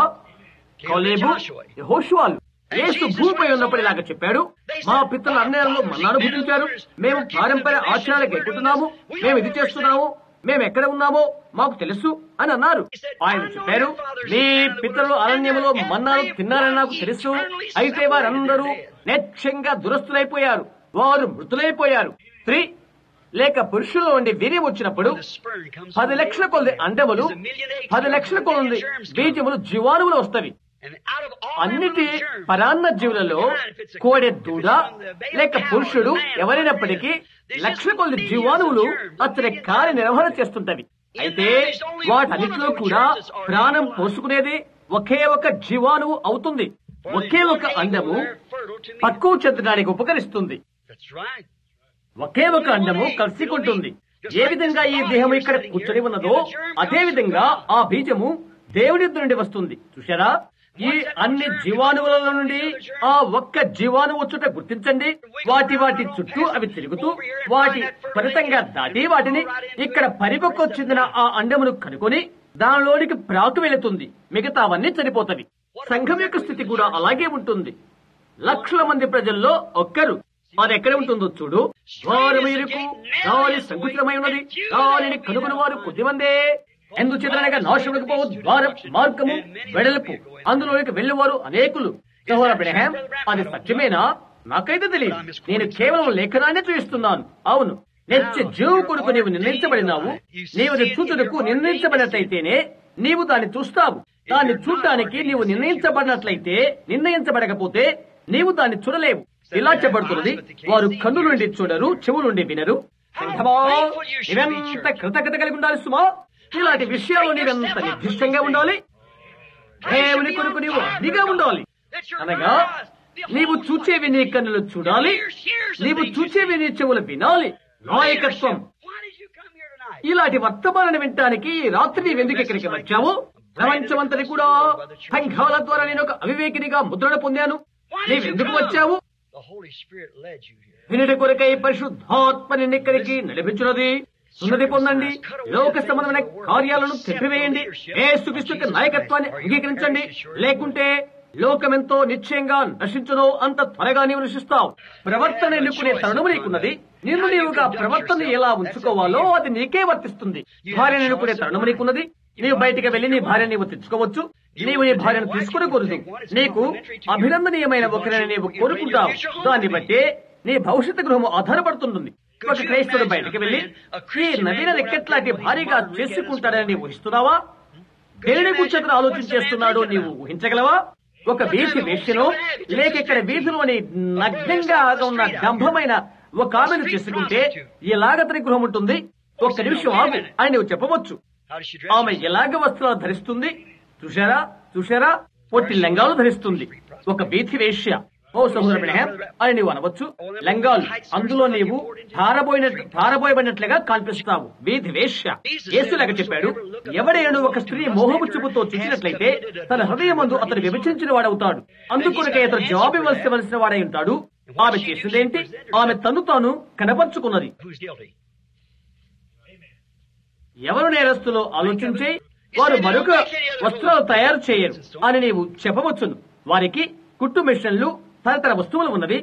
కాలేబు యెహోషువాలు యేసు భూమిపై ఉన్నప్పుడు ఇలాగ చెప్పాడు మా పితరుల అన్యాయంలో మన్నాను భుజించారు మేము పారంపర్య ఆచారాలకు ఎక్కుతున్నాము మేము ఇది చేస్తున్నాము మేము ఎక్కడ ఉన్నామో మాకు తెలుసు అని అన్నారు ఆయన చెప్పారు మీ పితరులు అరణ్యములో మన్నాను తిన్నారని నాకు తెలుసు అయితే వారందరూ నిత్యంగా దురస్తులైపోయారు వారు మృతులైపోయారు స్త్రీ లేక పురుషుల్లో ఉండి వీర్యం వచ్చినప్పుడు The sperm comes పది from లక్షల the కొలది egg. అండములు There's a million eggs పది come, లక్షల a కొలది million germs come. బీజములు జీవాణువులు వస్తవి And out of all అన్నిటి them little germs, పరాన్న జీవులలో if it's a- కోడె if it's దూడ from the male లేక cow పురుషుడు or the man, ఎవరైనప్పటికీ there's లక్షల just కొద్ది millions జీవాణువులు of germs, అతని millions of కార్య నిర్వహణ germs. చేస్తుంటవి In అయితే there is only వాటన్నిటిలో one of them కూడా germs are ప్రాణం alive. పోసుకునేది ఒకే ఒక జీవాణువు అవుతుంది For the ఒకే one ఒక egg అండము will bear fertile to me. పక్కువ చెందడానికి ఉపకరిస్తుంది That's right. ఒకే ఒక అండము కలుసుకుంటుంది ఏ విధంగా ఈ దేహం ఇక్కడ కూర్చొని ఉన్నదో అదే విధంగా ఆ బీజము దేవుడి యొద్ద నుండి వస్తుంది చూశారా ఈ అన్ని జీవాణువుల నుండి ఆ ఒక్క జీవాణువు వచ్చుట గుర్తించండి వాటి వాటి చుట్టూ అవి తిరుగుతూ వాటి ఫలితంగా దాటి వాటిని ఇక్కడ పరిపక్వ చెందిన ఆ అండమును కనుకొని దానిలోనికి ప్రాకు వెళుతుంది మిగతావన్నీ చనిపోతవి సంఘం యొక్క స్థితి కూడా అలాగే ఉంటుంది లక్షల మంది ప్రజల్లో ఒక్కరు అది ఎక్కడ ఉంటుందో చూడు ద్వారము ఇరుకు దారి సంకుచితమై ఉన్నది దానిని కనుగొని వారు కొద్దిమందే ఎందుచేతనగా నాశనకు పోవు ద్వారం మార్గము వెడల్పు అందులోకి వెళ్ళేవారు అనేకులు సహోదర అబ్రహాం అది సత్యమేనా నాకైతే తెలియదు నేను కేవలం లేఖనాన్ని చూపిస్తున్నాను అవును నిత్య జీవు కొరకు నీవు నిర్ణయించబడినావు నీవు అది చూచుటకు నిర్ణయించబడినట్లయితేనే నీవు దాన్ని చూస్తావు దాన్ని చూడటానికి నీవు నిర్ణయించబడినట్లయితే నిర్ణయించబడకపోతే నీవు దాన్ని చూడలేవు ఇలా చెప్పబడుతున్నది వారు కన్ను నుండి చూడరు చెవు నుండి వినరు సంఘమా నీవెంత కృతజ్ఞత కలిగి ఉండాలి సుమా ఇలాంటి విషయాలు నీవెంత నిర్దిష్టంగా ఉండాలి దేవుని కొరకు నీవు అదిగా ఉండాలి అనగా నీవు చూచేవి నీ కన్నులు చూడాలి నీవు చూచేవి నీ చెవులు వినాలి నాయకత్వం Why did you come here tonight? ఇలాంటి వర్తమానాన్ని వినటానికి ఈ రాత్రి నీవు ఎందుకు ఇక్కడికి వచ్చావు ప్రపంచమంతటి కూడా సంఘాల ద్వారా నేను ఒక అవివేకినిగా ముద్రణ పొందాను నీవెందుకు వచ్చావు The Holy Spirit led you here. వినుడి కొరకై పరిశుద్ధాత్మ నిన్ను ఇక్కడికి నడిపించున్నది ఉన్నది పొందండి లోక సంబంధమైన కార్యాలను తెప్పివేయండి ఏసుక్రీస్తు యొక్క నాయకత్వాన్ని అంగీకరించండి లేకుంటే లోకమెంతో నిశ్చయంగా నశించునో అంత త్వరగా నీవు నశిస్తావు ప్రవర్తన ఎన్నుకునే తరుణము నీకున్నది నిన్ను నీవుగా ప్రవర్తన ఎలా ఉంచుకోవాలో అది నీకే వర్తిస్తుంది భార్యను ఎన్నుకునే తరుణము నీకున్నది నీవు బయటికి వెళ్లి నీ భార్య నీవు తెచ్చుకోవచ్చు నీవు నీ భార్యను తీసుకునకూడదు నీకు అభినందనీయమైన ఒకరిని నీవు కోరుకుంటావు దాన్ని బట్టి నీ భవిష్యత్తు గృహము ఆధారపడుతుంది ఒక క్రైస్తవుడు బయటికి వెళ్లి ఈ నవీన లెక్కెట్లాంటి భారీగా చేసుకుంటాడని నీవు ఊహిస్తున్నావా దేనిని గురించి అతను ఆలోచన చేస్తున్నాడో నీవు ఊహించగలవా ఒక వీధి వేష్యను లేక ఇక్కడ వీధిలోని నగ్నంగా ఉన్న గంభమైన ఒక ఆమెను చేసుకుంటే ఎలాగతని గృహం ఉంటుంది ఒక్క నిమిషం ఆగు అని నువ్వు చెప్పవచ్చు How does she dress? ఆమె ఎలాగ వస్త్రాలు ధరిస్తుంది చూశారా చూశారా పొట్టి లంగాలు ధరిస్తుంది ఒక వీధి వేష్య ఓ సహోదర అని నీవు అనవచ్చు లంగాలు అందులో నీవు ధారబోయినట్లు ధారబోయబడినట్లుగా కనిపిస్తావు వీధి వేష్య యేసులాగా చెప్పాడు ఎవడేను ఒక స్త్రీ మోహము చూపుతో చూసినట్లయితే తన హృదయమందు అతను విభజించిన వాడవుతాడు అందుకొరకే అతను జవాబు ఇవ్వవలసిన వాడై ఉంటాడు ఆమె చేసిందేంటి ఆమె తను తాను కనపరుచుకున్నది Who's guilty? ఎవరు నేరస్తులో ఆలోచించి వారు మరొక వస్త్రాలు తయారు చేయరు అని నీవు చెప్పవచ్చును వారికి కుట్టు మిషన్లు తదితర వస్తువులు ఉన్నవి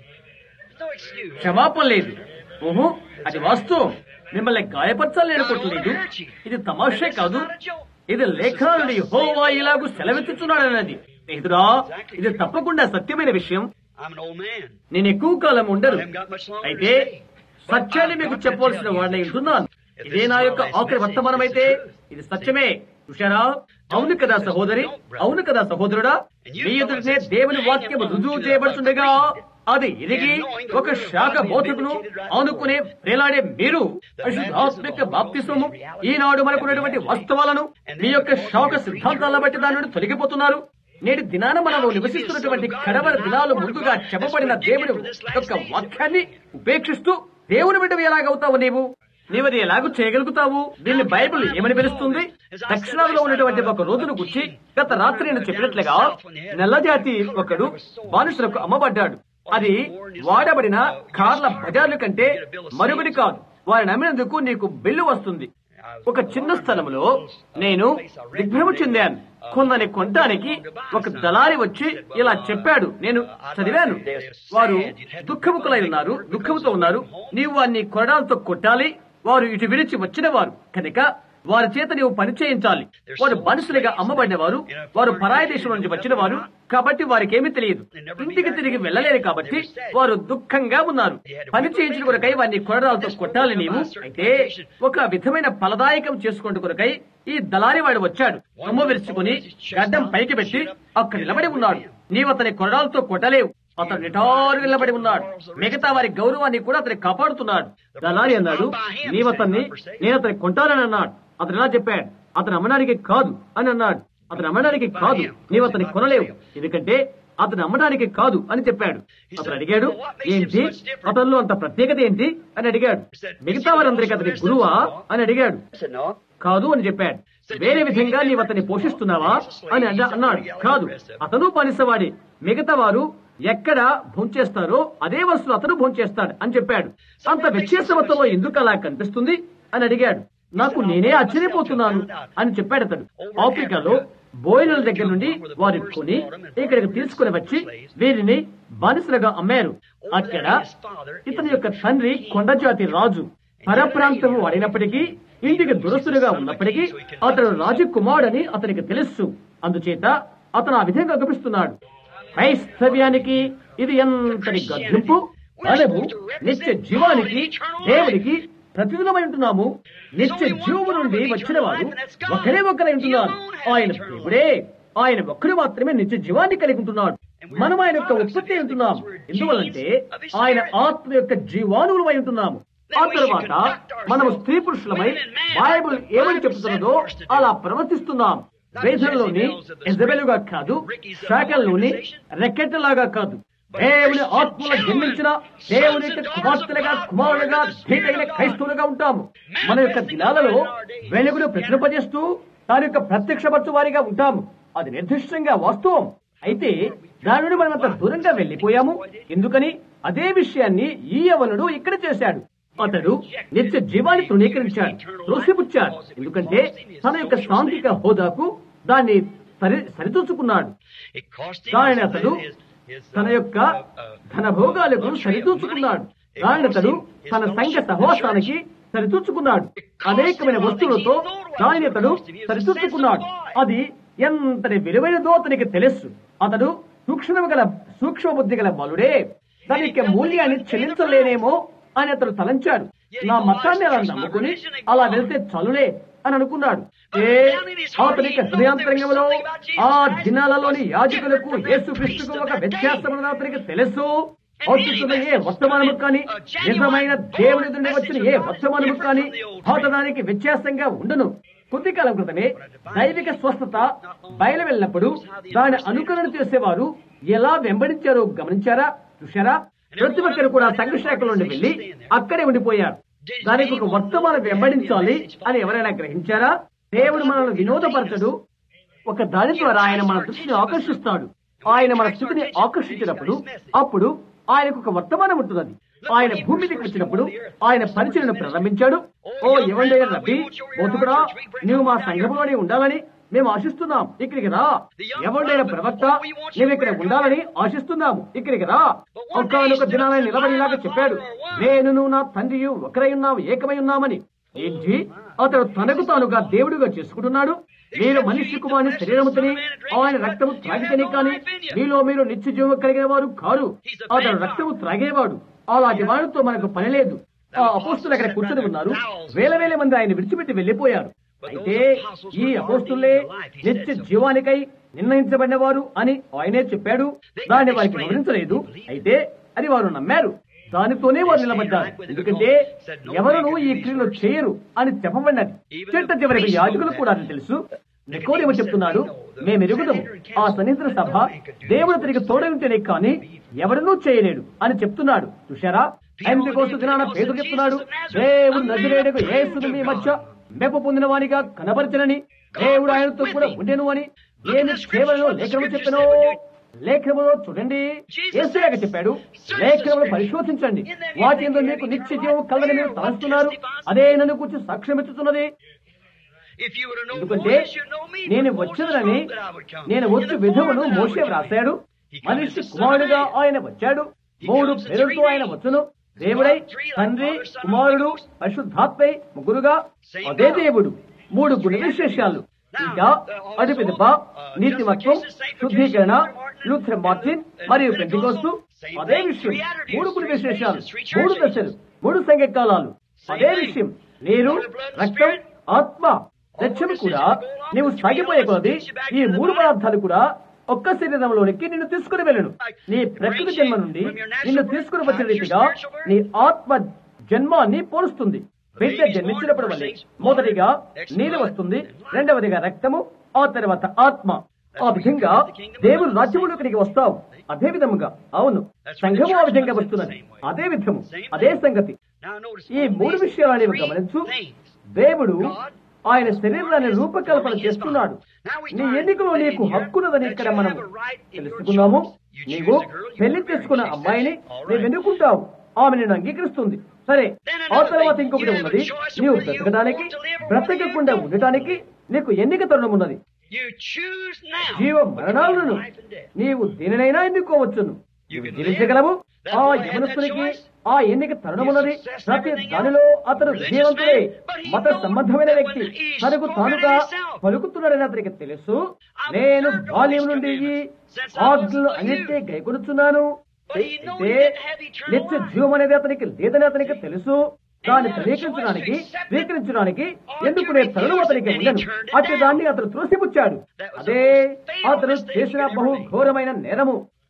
No excuse. క్షమాపణ లేదు ఓహో అది వాస్తవం మిమ్మల్ని గాయపరచాలని అనుకోవట్లేదు ఇది తమాషే కాదు ఇది లేఖనాలని హోవా ఇలాగూ సెలవెత్తుతున్నాడన్నది స్నేహితుడా ఇది తప్పకుండా సత్యమైన విషయం I'm an old man. నేను ఎక్కువ కాలం I ఉండను haven't got much longer to అయితే stay. సత్యాన్ని మీకు చెప్పవలసిన వాడిని ఉంటున్నాను ఇదే నా యొక్క ఆఖరి వర్తమానం అయితే ఇది సత్యమే చూశారా అవును కదా సహోదరి అవును కదా సహోదరుడా మీ ఎదుటనే దేవుని వాక్యం రుజువు చేయబడుతుండగా అది ఎదిగి ఒక శాఖ బోధకును ఆనుకునే వేలాడే మీరు పరిశుద్ధాత్మిక బాప్తిస్వము ఈనాడు మనకున్నటువంటి వాస్తవాలను మీ యొక్క శాఖ సిద్ధాంతాల బట్టి దాని నుండి తొలగిపోతున్నారు నేటి దినాన మనము నివసిస్తున్నటువంటి కడవర దినాలు ముందుగా చెప్పబడిన దేవుని యొక్క వాక్యాన్ని ఉపేక్షిస్తూ దేవుని బిడ్డవి ఎలాగవుతావు నీవు నీవది ఎలాగూ చేయగలుగుతావు దీన్ని బైబిల్ ఏమని పిలుస్తుంది దక్షిణాదిలో ఉన్నటువంటి ఒక రోజును గుర్చి గత రాత్రి నేను చెప్పినట్లుగా నల్లజాతి ఒకడు బానిసలకు అమ్మబడ్డాడు అది వాడబడిన కార్ల బజార్ల కంటే మరొకటి కాదు వారి నమ్మినందుకు నీకు బిల్లు వస్తుంది ఒక చిన్న స్థలంలో నేను దిగ్భ్రమ చెందాను కొందని కొనటానికి ఒక దళారి వచ్చి ఇలా చెప్పాడు నేను చదివాను వారు దుఃఖముకులై ఉన్నారు దుఃఖముతో ఉన్నారు నీవు వారిని కొరడాలతో కొట్టాలి వారు ఇటు విడిచి వచ్చిన వారు కనుక వారి చేత నీవు పని చేయించాలి వారు మనుషులుగా అమ్మబడిన వారు వారు పరాయ దేశం నుంచి వచ్చిన వారు కాబట్టి వారికి ఏమీ తెలియదు ఇంటికి తిరిగి వెళ్ళలేరు కాబట్టి వారు దుఃఖంగా ఉన్నారు పని చేయించిన కొరకై వారిని కొరడాలతో కొట్టాలి నీవు అయితే ఒక విధమైన ఫలదాయకం చేసుకుంటూ కొరకై ఈ దళారి వాడు వచ్చాడు కొమ్మ విరుచుకుని గడ్డం పైకి పెట్టి అక్కడ నిలబడి ఉన్నాడు నీవు అతని కొరడాలతో కొట్టలేవు అతను నిటారు నిలబడి ఉన్నాడు మిగతా వారి గౌరవాన్ని కూడా అతని కాపాడుతున్నాడు దళారి అన్నాడు నీవతన్ని నేను అతని కొంటానని అన్నాడు అతను ఎలా చెప్పాడు అతను అమ్మడానికి కాదు అని అన్నాడు అతను అమ్మడానికి కాదు నీవు అతని కొనలేవు ఎందుకంటే అతను అమ్మడానికి కాదు అని చెప్పాడు అతను అడిగాడు ఏంటి అతనిలో అంత ప్రత్యేకత ఏంటి అని అడిగాడు మిగతా వారందరికీ అతని గురువా అని అడిగాడు I said, no. కాదు అని చెప్పాడు వేరే విధంగా నీవు అతన్ని పోషిస్తున్నావా అని అన్న- అన్నాడు కాదు అతను పనిసవాడి మిగతా వారు ఎక్కడ భోంచేస్తారో అదే వస్తువు అతను భోంచేస్తాడు అని చెప్పాడు అంత వ్యత్యాసవత్వంలో ఎందుకు అలా కనిపిస్తుంది అని అడిగాడు నాకు నేనే ఆశ్చర్యపోతున్నాను అని చెప్పాడు అతడు ఆఫ్రికాలో బోయినల దగ్గర నుండి వారి కొని ఇక్కడికి తీసుకుని వచ్చి వీరిని బానిసలుగా అమ్మారు అక్కడ ఇతని యొక్క తండ్రి కొండజాతి రాజు పరప్రాంతము వాడినప్పటికీ ఇంటికి దురస్తులుగా ఉన్నప్పటికీ అతడు రాజకుమారుడని అతనికి తెలుసు అందుచేత అతను ఆ విధంగా గమనిస్తున్నాడు క్రైస్తవ్యానికి ఇది ఎంతటి గద్దింపు మనము నిత్య జీవానికి దేవునికి ప్రతిదినమై ఉంటున్నాము నిత్య జీవము నుండి వచ్చిన వారు ఒకరే ఒకరై ఉంటున్నారు ఆయన దేవుడే ఆయన ఒక్కరు మాత్రమే నిత్య జీవాన్ని కలిగి ఉంటున్నాడు మనం ఆయన యొక్క ఉత్పత్తి ఉంటున్నాం ఎందువల్లంటే ఆయన ఆత్మ యొక్క జీవాణువులమై ఉంటున్నాము ఆ తర్వాత మనము స్త్రీ పురుషులమై బైబుల్ ఏమని చెప్తున్నదో అలా ప్రవర్తిస్తున్నాం వేదంలోని ఎజబెలుగా కాదు శాఖల్లోని రెక్కెట్టలాగా కాదు దేవుని ఆత్మలో జన్మించిన దేవుని యొక్క కుమార్తెలుగా కుమారులుగా ధీటైన క్రైస్తవులుగా ఉంటాము మన యొక్క దినాలలో వెలుగును ప్రచురింపజేస్తూ దాని యొక్క ప్రత్యక్షపరచు వారిగా ఉంటాము అది నిర్దిష్టంగా వాస్తవం అయితే దాని నుండి మనం అంత దూరంగా వెళ్లిపోయాము ఎందుకని అదే విషయాన్ని ఈ యవనుడు ఇక్కడ చేశాడు అతడు నిత్య జీవాన్ని తృణీకరించాడు త్రోసిపుచ్చాడు ఎందుకంటే తన యొక్క సాంఘిక హోదాకు దాన్ని సరి సరితూచుకున్నాడు దానిని అతడు తన యొక్క ధన భోగాలకు సరితూచుకున్నాడు దానిని అతడు తన సంఘ సహవాసానికి సరితూచుకున్నాడు అనేకమైన వస్తువులతో దానిని అతడు సరితూచుకున్నాడు అది ఎంతటి విలువైనదో అతనికి తెలుసు అతడు సూక్ష్మ గల సూక్ష్మ బుద్ధి గల బలుడే దాని యొక్క మూల్యాన్ని చెల్లించలేనేమో అని అతడు తలంచాడు నా మతాన్ని అలా నమ్ముకుని అలా వెళ్తే చలులే అని అనుకున్నాడు ఏ అతని యొక్క హృదయాంతరంగంలో ఆ దినాలలోని యాజకులకు యేసు క్రీస్తుకు ఒక వ్యత్యాసం ఉన్నది అతనికి తెలుసు అవుతున్న ఏ వర్తమానము కానీ నిజమైన దేవుని నుండి వచ్చిన ఏ వర్తమానము కానీ అవతడానికి వ్యత్యాసంగా ఉండను కొద్ది కాలం క్రితమే దైవిక స్వస్థత బయలు వెళ్ళినప్పుడు దాని అనుకరణ చేసేవారు ఎలా వెంబడించారో గమనించారా చూశారా ప్రతి ఒక్కరు కూడా సంఘ శాఖ నుండి వెళ్లి అక్కడే ఉండిపోయారు దానికి ఒక వర్తమానం వెంబడించాలి అని ఎవరైనా గ్రహించారా దేవుడు మనల్ని వినోదపరచడు ఒక దాని ద్వారా ఆయన మన దృష్టిని ఆకర్షిస్తాడు ఆయన మన స్థితిని ఆకర్షించినప్పుడు అప్పుడు ఆయనకు ఒక వర్తమానం ఉంటున్నది ఆయన భూమి దిగి వచ్చినప్పుడు ఆయన పరిచయను ప్రారంభించాడు ఓ ఎవండయ్య రబ్బి బోతుకుడా నీవు మా సంఘంలోనే ఉండాలని మేము ఆశిస్తున్నాం ఇక్కడికి రా ఎవరిడైన ప్రవక్త మేము ఇక్కడ ఉండాలని ఆశిస్తున్నాము ఇక్కడికి రా ఒక్కనొక దినాలని నిలబడి ఇలాగ చెప్పాడు నేను నా తండ్రియు ఒకరై ఉన్నాము ఏకమై ఉన్నామని ఏంటి అతడు తనకు తానుగా దేవుడిగా చేసుకుంటున్నాడు మీరు మనిషి కుమారుని శరీరము తిని ఆయన రక్తము త్రాగితేనే కానీ మీలో మీరు నిత్య జీవం కలిగిన వారు కారు అతడు రక్తము త్రాగేవాడు అలాంటి వారితో మనకు పని లేదు ఆ అపోస్తులు అక్కడ కూర్చొని ఉన్నారు వేల వేల మంది ఆయన విడిచిపెట్టి వెళ్లిపోయారు అయితే ఈ అపోస్తులే నిత్య జీవానికై నిర్ణయించబడిన వారు అని ఆయనే చెప్పాడు దాన్ని వారికి వివరించలేదు అయితే అది వారు నమ్మారు దానితోనే వారు నిలబడ్డారు ఎందుకంటే ఎవరును ఈ క్రియలు చేయరు అని చెప్పబడినది చెట్ట చివరికి యాజకులు కూడా అది తెలుసు నికోదేమో చెప్తున్నాడు మేము ఎరుగుదము ఆ సన్నిహితుల సభ దేవుడు తిరిగి తోడవుంటేనే కానీ ఎవరినూ చేయలేడు అని చెప్తున్నాడు చూశారా ఆయన కోసం దినాన పేరు చెప్తున్నాడు దేవుడు నజరేడుకు ఏసును మీ మధ్య మెప్ప పొందిన వానిగా కనబరచనని దేవుడు ఆయనతో కూడా ఉండెను అని ఏమి కేవలం లేఖనము చెప్పను లేఖనములో చూడండి ఏసులాగా చెప్పాడు లేఖనములు పరిశోధించండి వాటి ఎందు మీకు నిత్య జీవం కలని మీరు తలంచుతున్నారు అదే నన్ను కూర్చి సాక్ష్యం ఇచ్చుతున్నది ఎందుకంటే నేను వచ్చేదనని నేను వచ్చి విధమును మోసే వ్రాశాడు మనిషి కుమారుడుగా ఆయన వచ్చాడు మూడు పేరులతో ఆయన వచ్చును దేవుడై తండ్రి కుమారుడు పరిశుద్ధాత్మై ముగ్గురుగా అదే దేవుడు మూడు గుణ విశేషాలు ఇంకా అది పిదప నీతిమత్వం శుద్ధీకరణ లూథర్ మార్టిన్ మరియు పెంటికోస్తు అదే విషయం మూడు గుణ విశేషాలు మూడు దశలు మూడు సంఘకాలాలు అదే విషయం నీరు రక్తం ఆత్మ లక్ష్యం కూడా నీవు సాగిపోయే కొలది ఈ మూడు పదార్థాలు కూడా ఒక్క శరీరంలోనికి నిన్ను తీసుకుని వెళ్ళను నీ ప్రకృతి జన్మ నుండి నిన్ను తీసుకుని వచ్చిన రీతిగా నీ ఆత్మ జన్మాన్ని పోలుస్తుంది బిడ్డ జన్మించినప్పుడు వల్లే మొదటిగా నీరు వస్తుంది రెండవదిగా రక్తము ఆ తర్వాత ఆత్మ ఆ విధంగా దేవుడు రాజ్యములోకి వస్తావు అదే విధముగా అవును సంఘము ఆ విధంగా వస్తున్నది అదే విధము అదే సంగతి ఈ మూడు విషయాలు నీవు గమనించు దేవుడు ఆయన శరీరాన్ని రూపకల్పన చేస్తున్నాడు నీ ఎన్నికలో నీకు హక్కున్నదని ఇక్కడ మనం తెలుసుకున్నాము నీవు పెళ్లి చేసుకున్న అమ్మాయిని నీవు ఎన్నుకుంటావు ఆమె నేను అంగీకరిస్తుంది సరే ఆ తర్వాత ఇంకొకటి ఉన్నది నీవు బ్రతకడానికి బ్రతకకుండా ఉండటానికి నీకు ఎన్నిక తరుణం ఉన్నది జీవ మరణాలను నీవు దేనినైనా ఎన్నుకోవచ్చును నీవు జీవించగలవు ఆ యవనస్తునికి ఆ ఎన్నిక తరుణమున్నది ప్రతి దానిలో అతను విజయవంతుడే మత సంబంధమైన వ్యక్తి తనకు తానుగా పలుకుతున్నాడని అతనికి తెలుసు నేను బాల్యం నుండి ఈ ఆజ్ఞలు అన్నింటినీ గైకొనుచున్నాను అయితే నిత్య జీవం అనేది అతనికి లేదని అతనికి తెలుసు దాన్ని ధృవీకరించడానికి స్వీకరించడానికి ఎందుకునే తరుణం అతనికి ఉండను అట్టి దాన్ని అతను త్రోసిపుచ్చాడు అదే అతను చేసిన బహు ఘోరమైన నేరము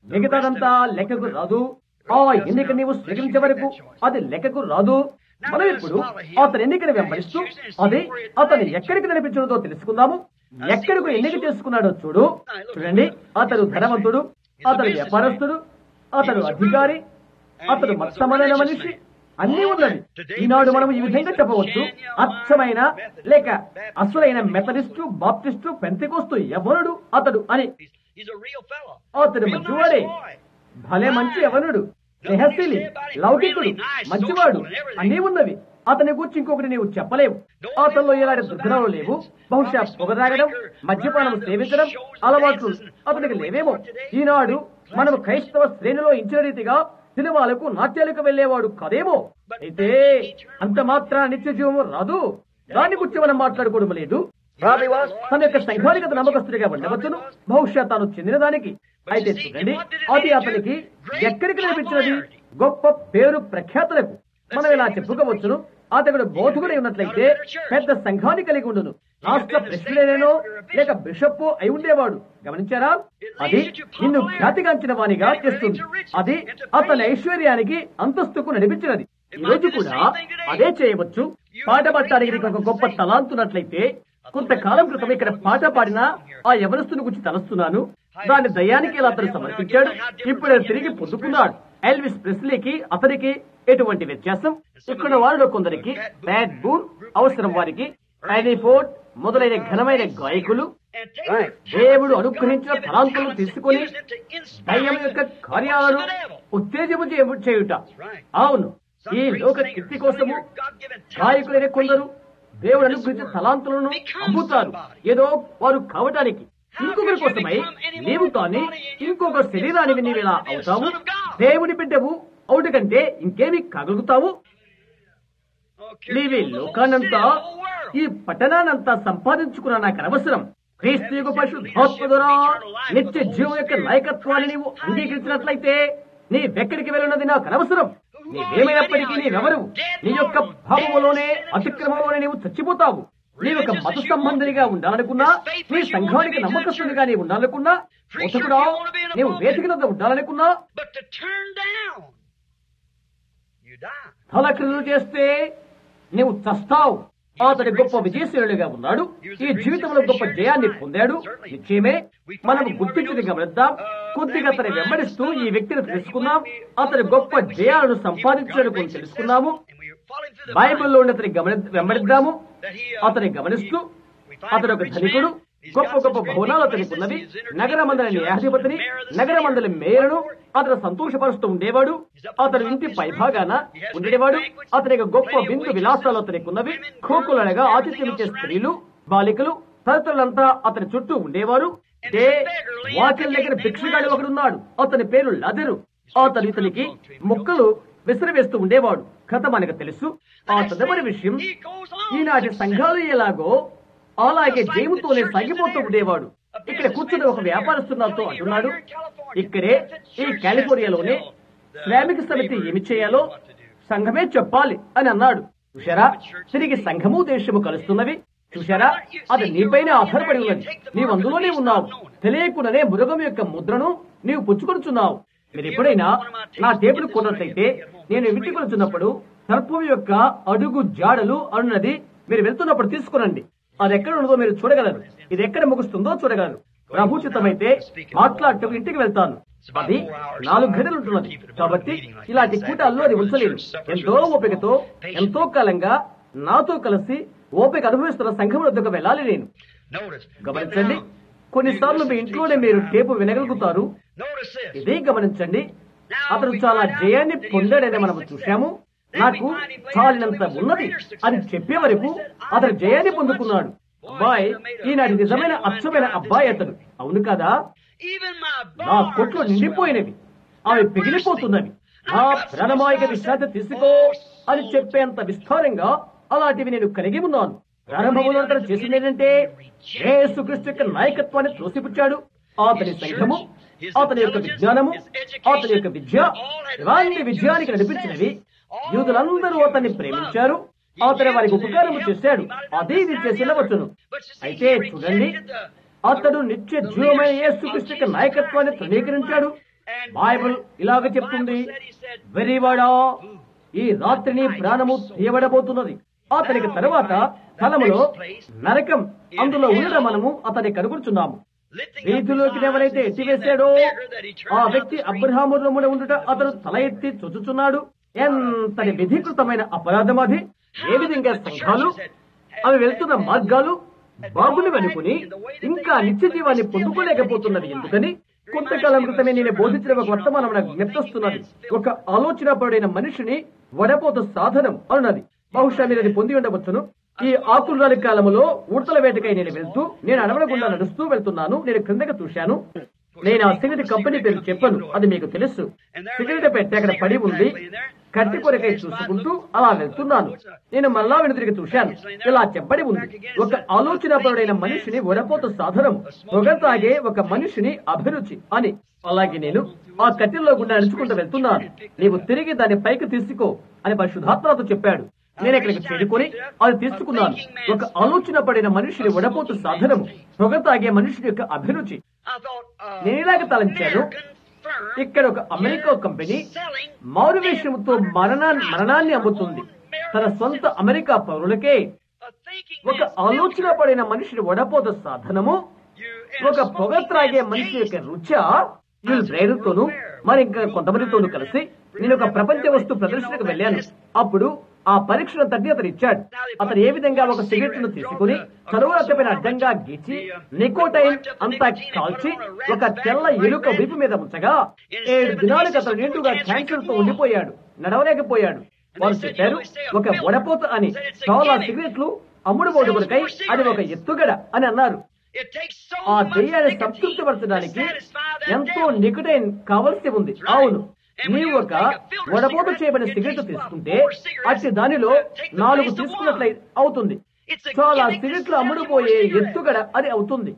మిగతాదంతా లెక్కకు రాదు ఆ ఎన్నిక నీవు స్వీకరించే వరకు అది లెక్కకు రాదు మనం ఇప్పుడు అతని ఎన్నికను వెంబడిస్తూ అది అతను ఎక్కడికి నడిపించడంతో తెలుసుకుందాము ఎక్కడికి ఎన్నిక చేసుకున్నాడో చూడు చూడండి అతడు ధనవంతుడు అతడు వ్యాపారస్తుడు అతడు అధికారి అతడు మొత్తమైన మనిషి అన్నీ ఉన్నది ఈనాడు మనం ఈ విధంగా చెప్పవచ్చు అచ్చమైన లేక అసలైన మెథడిస్టు బాప్టిస్టు పెంతెకోస్తు ఎవరుడు అతడు అని He's a real fellow. అతడు Real మంచివాడే nice boy. భలే మంచి ఎవనుడు స్నేహశీలి లౌకికుడు మంచివాడు అన్నీ ఉన్నవి అతని గురించి ఇంకొకటి నీవు చెప్పలేవు అతనిలో ఎలాంటి దుర్గుణాలు లేవు బహుశా పొగరాగడం మద్యపానం సేవించడం అలవాట్లు అతనికి లేవేమో ఈనాడు మనం క్రైస్తవ శ్రేణిలో ఇచ్చిన రీతిగా సినిమాలకు నాట్యాలకు వెళ్లేవాడు కదేమో అయితే అంత మాత్రాన నిత్య జీవము రాదు దాని గురించి మనం మాట్లాడుకోవడం లేదు Probably was. తన యొక్క సంఘానికి అతను నమ్మకస్తుడిగా ఉండవచ్చును బహుశా తాను చెందిన దానికి అయితే చూడండి అది అతనికి ఎక్కడికి నడిపించినది గొప్ప పేరు ప్రఖ్యాతులకు మనం ఇలా చెప్పుకోవచ్చును అతడు బోధకుడై ఉన్నట్లయితే పెద్ద సంఘాన్ని కలిగి ఉండును రాష్ట్ర ప్రెసిడెంటేనో లేక బిషప్ అయి ఉండేవాడు గమనించారా అది నిన్ను ఖ్యాతిగాంచిన వానిగా చేస్తుంది అది అతని ఐశ్వర్యానికి అంతస్తుకు నడిపించినది ఈ రోజు కూడా అదే చేయవచ్చు పాట పట్టడానికి నీకు ఒక గొప్ప తలాంతున్నట్లయితే కొంతకాలం క్రితం ఇక్కడ పాట పాడిన ఆ యవనస్తుని గురించి తలస్తున్నాను దాని దయానికి ఇలా అతను సమర్పించాడు ఇప్పుడు అది తిరిగి పొందుకున్నాడు ఎల్విస్ ప్రెస్లీకి అతనికి ఎటువంటి వ్యత్యాసం ఇక్కడ వారిలో కొందరికి బ్యాడ్ బూన్ అవసరం వారికి ఫోర్డ్ మొదలైన ఘనమైన గాయకులు And take Right. దేవుడు అనుగ్రహించిన తలాంతులను తీసుకొని దయ్యం యొక్క కార్యాలను ఉత్తేజము చేయ- చేయుట అవును ఈ లోక కీర్తి కోసము గాయకులైన కొందరు దేవుడు అనుగ్రహించిన తలాంతులను అమ్ముతారు ఏదో వారు కావటానికి ఇంకొకరి కోసమై నీవు కానీ ఇంకొక శరీరానికి నీవు ఇలా అవుతావు దేవుని బిడ్డవు అవుట కంటే ఇంకేమి కాగలుగుతావు నీవి లోకానంతా ఈ పట్టణానంతా సంపాదించుకున్న నాకు అనవసరం క్రీస్తు యొక్క పరిశుద్ధాత్మ ద్వారా నిత్య జీవం యొక్క నాయకత్వాన్ని నీవు అంగీకరించినట్లయితే నీవెక్కడికి వెళ్ళినది నాకు అనవసరం నీవేమైనప్పటికీ నీవెవరు నీ యొక్క భావములోనే అతిక్రమంలోనే నీవు చచ్చిపోతావు నీ ఒక మత సంబంధినిగా ఉండాలనుకున్నా నీ సంఘానికి నమ్మకస్తునిగా నీవు ఉండాలనుకున్నా బోధకుడా నీవు వేదికలతో ఉండాలనుకున్నా But to turn down, you die. తలక్రిందులు చేస్తే నీవు చస్తావు అతడి గొప్ప విజయశీలుడిగా ఉన్నాడు ఈ జీవితంలో గొప్ప జయాన్ని పొందాడు నిశ్చయమే మనం గుర్తించింది గమనిద్దాం కొద్దిగా అతని వెంబడిస్తూ ఈ వ్యక్తిని తెలుసుకున్నాం అతని గొప్ప జయాలను సంపాదించడం గురించి తెలుసుకున్నాము And we follow him through the బైబిల్లో ఉన్న అతని గమని వెంబడిద్దాము అతని గమనిస్తూ అతడు ఒక ధనికుడు గొప్ప గొప్ప భవనాలు అతనికి ఉన్నవి నగరమందలి న్యాయాధిపతిని నగరమందలి మేయరును అతను సంతోషపరుస్తూ ఉండేవాడు అతను ఇంటి పైభాగాన ఉండేవాడు అతని యొక్క గొప్ప విందు విలాసాలు అతనికి ఉన్నవి కోకులనగా ఆతిథ్యమిచ్చే స్త్రీలు బాలికలు తదితరులంతా అతని చుట్టూ ఉండేవారు ఏ వాకిల్ దగ్గర భిక్షగాడు ఒకడున్నాడు అతని పేరు లదరు అతను ఇతనికి మొక్కలు విసిరివేస్తూ ఉండేవాడు కథ మనకు తెలుసు ఆ తదుపరి విషయం ఈనాటి సంఘాలు ఎలాగో అలాగే జయముతోనే సాగిపోతూ ఉండేవాడు ఇక్కడ కూర్చుని ఒక వ్యాపారస్తు నాతో అంటున్నాడు ఇక్కడే ఈ కాలిఫోర్నియాలోనే శ్రామిక సమితి ఏమి చేయాలో సంఘమే చెప్పాలి అని అన్నాడు చూశారా తిరిగి సంఘము దేశము కలుస్తున్నవి చూశారా అది నీపైనే ఆధారపడి ఉన్నది నీవు అందులోనే ఉన్నావు తెలియకుండానే మృగం యొక్క ముద్రను నీవు పుచ్చుకొనుచున్నావు మీరు ఎప్పుడైనా నా టేబుల్ కొన్నట్లయితే నేను ఇంటికి వెళ్తున్నప్పుడు సర్పం యొక్క అడుగు జాడలు అన్నది మీరు వెళ్తున్నప్పుడు తీసుకురండి అది ఎక్కడ ఉన్నదో మీరు చూడగలరు ఇది ఎక్కడ ముగుస్తుందో చూడగలరు ప్రభుచితమైతే మాట్లాడటం ఇంటికి వెళ్తాను అది నాలుగు గంటలు ఉంటున్నది కాబట్టి ఇలాంటి కూటాల్లో అది ఉంచలేదు ఎంతో ఓపికతో ఎంతో కాలంగా నాతో కలిసి ఓపిక అనుభవిస్తున్న సంఘం వద్దకు వెళ్ళాలి నేను Notice. గమనించండి కొన్నిసార్లు మీ ఇంట్లోనే మీరు టేపు వినగలుగుతారు Notice this. ఇదే గమనించండి అతను చాలా జయాన్ని పొందాడని మనం చూశాము నాకు చాలినంత ఉన్నది అని చెప్పే వరకు అతను జయాన్ని పొందుకున్నాడు అబ్బాయి ఈనాటి నిజమైన అచ్చమైన అబ్బాయి అతడు అవును కదా Even my నా barns కొట్లు are నిండిపోయినవి అవి పిగిలిపోతున్నవి నా ప్రాణమాయిక విశ్రాంతి తీసుకో అని చెప్పేంత విస్తారంగా అలాంటివి నేను కలిగి ఉన్నాను ప్రారంభంలో అతను చేసింది ఏంటంటే యేసుక్రీస్తు యొక్క నాయకత్వాన్ని త్రోసిపుచ్చాడు అతని సంఘము అతని యొక్క విజ్ఞానము అతని యొక్క విద్య ఇలాంటి విజయానికి నడిపించినవి యూదులందరూ అతన్ని ప్రేమించారు అతను వారికి ఉపకారం చేశాడు అదే ఇది చేసిన వచ్చును అయితే చూడండి అతడు నిత్య జీవమైన యేసుక్రీస్తు యొక్క నాయకత్వాన్ని తృణీకరించాడు బైబిల్ ఇలాగ చెప్తుంది వెరివాడా ఈ రాత్రిని ప్రాణము తీయబడబోతున్నది అతనికి తరువాత స్థలములో నరకం అందులో ఉండడం మనము అతని కనుగొంటున్నాము వీధిలోకి ఎవరైతే ఎత్తివేశాడో ఆ వ్యక్తి అబ్రహాము రొమ్మున ఉండుట అతను తల ఎత్తి చుచ్చుచున్నాడు ఎంతటి విధికృతమైన అపరాధం అది ఏ విధంగా సంఘాలు అవి వెళ్తున్న మార్గాలు బాబుని వెనుకుని ఇంకా నిత్య జీవాన్ని పొందుకోలేకపోతున్నది ఎందుకని కొంతకాలం క్రితమే నేను బోధించిన ఒక వర్తమానం నాకు జ్ఞప్తిస్తున్నది ఒక ఆలోచన పడిన మనిషిని వడపోత సాధనం అన్నది బహుశా మీరు అది పొంది ఉండవచ్చును ఈ ఆకుల కాలంలో ఉడతల వేటకై నేను వెళ్తూ నేను అడవడకుండా నడుస్తూ వెళ్తున్నాను నేను క్రిందకి చూశాను నేను ఆ సిగరెట్ కంపెనీ పేరు చెప్పను అది మీకు తెలుసు సిగరెట్ పెట్టి అక్కడ పడి ఉంది కట్టి కొరకై చూసుకుంటూ అలా వెళ్తున్నాను నేను మళ్ళా వెనుతిరిగి చూశాను ఇలా చెప్పబడి ఉంది ఒక ఆలోచనాపరుడైన మనిషిని వడపోత సాధనం పొగ తాగే ఒక మనిషిని అభిరుచి అని అలాగే నేను ఆ కట్టెల్లో గుండా నడుచుకుంటూ వెళ్తున్నాను నీవు తిరిగి దాన్ని పైకి తీసుకో అని పరిశుధాత్మతో చెప్పాడు నేను ఇక్కడికి చేరుకొని అది తీసుకున్నాను ఒక ఆలోచన పడిన మనిషిని వడపోతు సాధనము పొగ తాగే మనిషిని యొక్క అభిరుచి నేను ఇలాగ తలంచాను ఇక్కడ ఒక అమెరికా కంపెనీ మారువేషంతో మరణాన్ని మరణాన్ని అమ్ముతుంది తన సొంత అమెరికా పౌరులకే ఒక ఆలోచన పడిన మనిషిని వడపోత సాధనము ఒక పొగ త్రాగే మనిషి యొక్క రుచ వీళ్ళు బ్రైరుతోనూ మరి ఇంకా కొంతమందితోనూ కలిసి నేను ఒక ప్రపంచ వస్తు ప్రదర్శనకు వెళ్ళాను అప్పుడు ఆ పరీక్షను తగ్గి అతను ఇచ్చాడు అతను ఏ విధంగా ఒక సిగరెట్ ను తీసుకుని తరువాత పైన అడ్డంగా గీచి నికోటైన్ అంతా కాల్చి ఒక తెల్ల ఎలుక వీపు మీద ఉంచగా ఏడు దినాలకు అతను నిండుగా క్యాన్సర్ తో ఉండిపోయాడు నడవలేకపోయాడు వారు చెప్పారు ఒక వడపోత అని చాలా సిగరెట్లు అమ్ముడు పోటు కొరకై అది ఒక ఎత్తుగడ అని అన్నారు ఆ దెయ్యాన్ని సంతృప్తిపరచడానికి ఎంతో నికుటైన్ కావలసి ఉంది అవును నీవు ఒక వడపోటు చేయబడిన సిగరెట్ తీసుకుంటే అట్టి దానిలో నాలుగు తీసుకున్నట్లయి అవుతుంది చాలా సిగరెట్లు అమ్ముడుపోయే ఎత్తుగడ అది అవుతుంది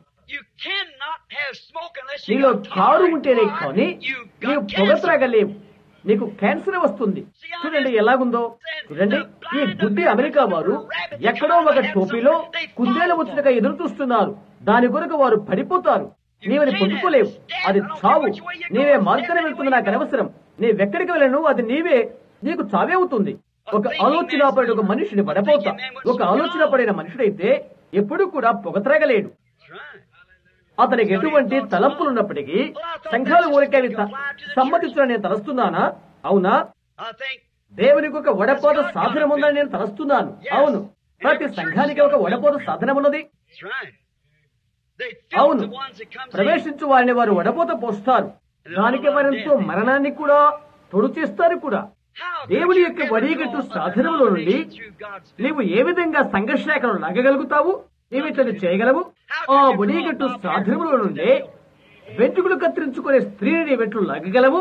నీలో కారు ఉంటేనే కానీ నీవు పొగ త్రాగలేవు నీకు క్యాన్సర్ వస్తుంది చూడండి ఎలాగుందో చూడండి ఈ గుడ్డి అమెరికా వారు ఎక్కడో ఒక టోపీలో కుందేలు వచ్చినగా ఎదురు చూస్తున్నారు దాని కొరకు వారు పడిపోతారు నీవని పొందుకోలేవు అది చావు నీవే మార్గన వెళ్తుంది నాకు అనవసరం నీవెక్కడికి వెళ్ళను అది నీవే నీకు చావే అవుతుంది ఒక ఆలోచన పడిన ఒక మనిషిని పడపోతా ఒక ఆలోచన పడిన మనుషుడైతే ఎప్పుడు కూడా పొగ త్రాగలేడు అతనికి ఎటువంటి తలంపులున్నప్పటికీ సంఘాల ఊరికే అవి త- సమ్మతించడం నేను తలస్తున్నానా అవునా దేవునికి ఒక వడపోత సాధనం ఉందని నేను తలస్తున్నాను అవును ప్రతి సంఘానికి ఒక వడపోత సాధనం ఉన్నది అవును ప్రవేశించు వారిని వారు వడపోత పోస్తారు దానికి వారెంతో మరణాన్ని కూడా తొడు చేస్తారు కూడా దేవుని యొక్క వడిగట్టు సాధనంలో నుండి నీవు ఏ విధంగా సంఘర్షాకను లాగగలుగుతావు నీవు ఇతను చేయగలవు ఆ వడిగట్టు సాధనములో నుండి వెంట్రుకలు కత్తిరించుకునే స్త్రీని నీ వెంట్రులు లాగగలవు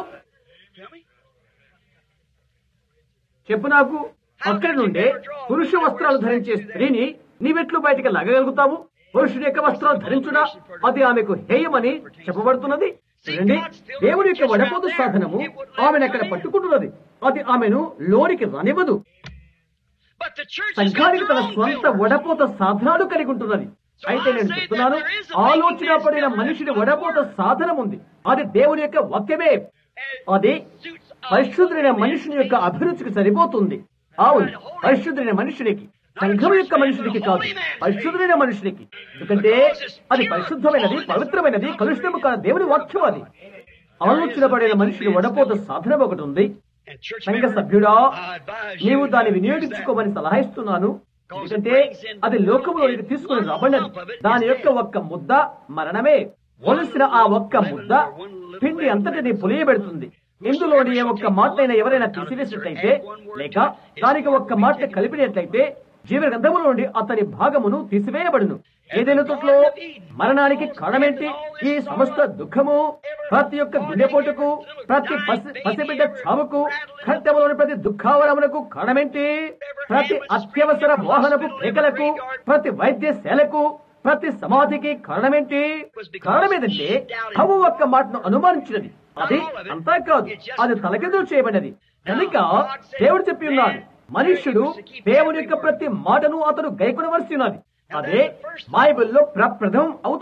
చెప్పు నాకు అక్కడి నుండే పురుష వస్త్రాలు ధరించే స్త్రీని నీవెట్లు బయటికి లాగగలుగుతావు పురుషుడి యొక్క వస్త్రాలు ధరించుడా అది ఆమెకు హేయమని చెప్పబడుతున్నది చూడండి దేవుడి యొక్క వడపోతు సాధనము ఆమెను అక్కడ పట్టుకుంటున్నది అది ఆమెను లోనికి రానివ్వదు సంఘానికి తన స్వంత వడపోత సాధనాలు కలిగి ఉంటున్నది అయితే నేను చెప్తున్నాను ఆలోచన పడిన మనిషిని వడపోత సాధనం ఉంది అది దేవుని యొక్క వాక్యమే అది పరిశుద్ధుడైన మనుషుని యొక్క అభిరుచికి సరిపోతుంది అవును పరిశుద్ధుడైన మనుషునికి సంఘం యొక్క మనుషునికి కాదు పరిశుద్ధుడైన మనుషునికి ఎందుకంటే అది పరిశుద్ధమైనది పవిత్రమైనది కలుషితము కాదు దేవుని వాక్యం అది ఆలోచన పడిన మనుషుని వడపోత సాధనం ఒకటి ఉంది సంఘ సభ్యుడా నీవు దాన్ని వినియోగించుకోమని సలహా ఇస్తున్నాను ఎందుకంటే అది లోకంలోనికి తీసుకుని రాబడినది దాని యొక్క ఒక్క ముద్ద మరణమే ఒలిసిన ఆ ఒక్క ముద్ద పిండి అంతటిని పులియబెడుతుంది ఇందులోని ఏ ఒక్క మాటైనా ఎవరైనా తీసివేసినట్లయితే లేక దానికి ఒక్క మాట కలిపినట్లయితే జీవ గ్రంథముల నుండి అతని భాగమును తీసివేయబడును ఏదైనా తొట్లో మరణానికి కారణమేంటి ఈ సమస్త దుఃఖము ప్రతి ఒక్క గుండెపోటుకు ప్రతి పసి పసిబిడ్డ చావుకు ఖడ్డములోని ప్రతి దుఃఖావరమునకు కారణమేంటి ప్రతి అత్యవసర వాహనపు కేకలకు ప్రతి వైద్యశాలకు ప్రతి సమాధికి కారణమేంటి కారణమేదంటే హవ్వ ఒక్క మాటను అనుమానించినది అది అంతా కాదు అది తలకెదురు చేయబడినది కనుక దేవుడు చెప్పి ఉన్నాడు మనుష్యుడు దేవుని యొక్క ప్రతి మాటను అతను గైకొనవలసి ఉన్నది అదే బైబిల్లో ప్రప్రథమం అవుతుంది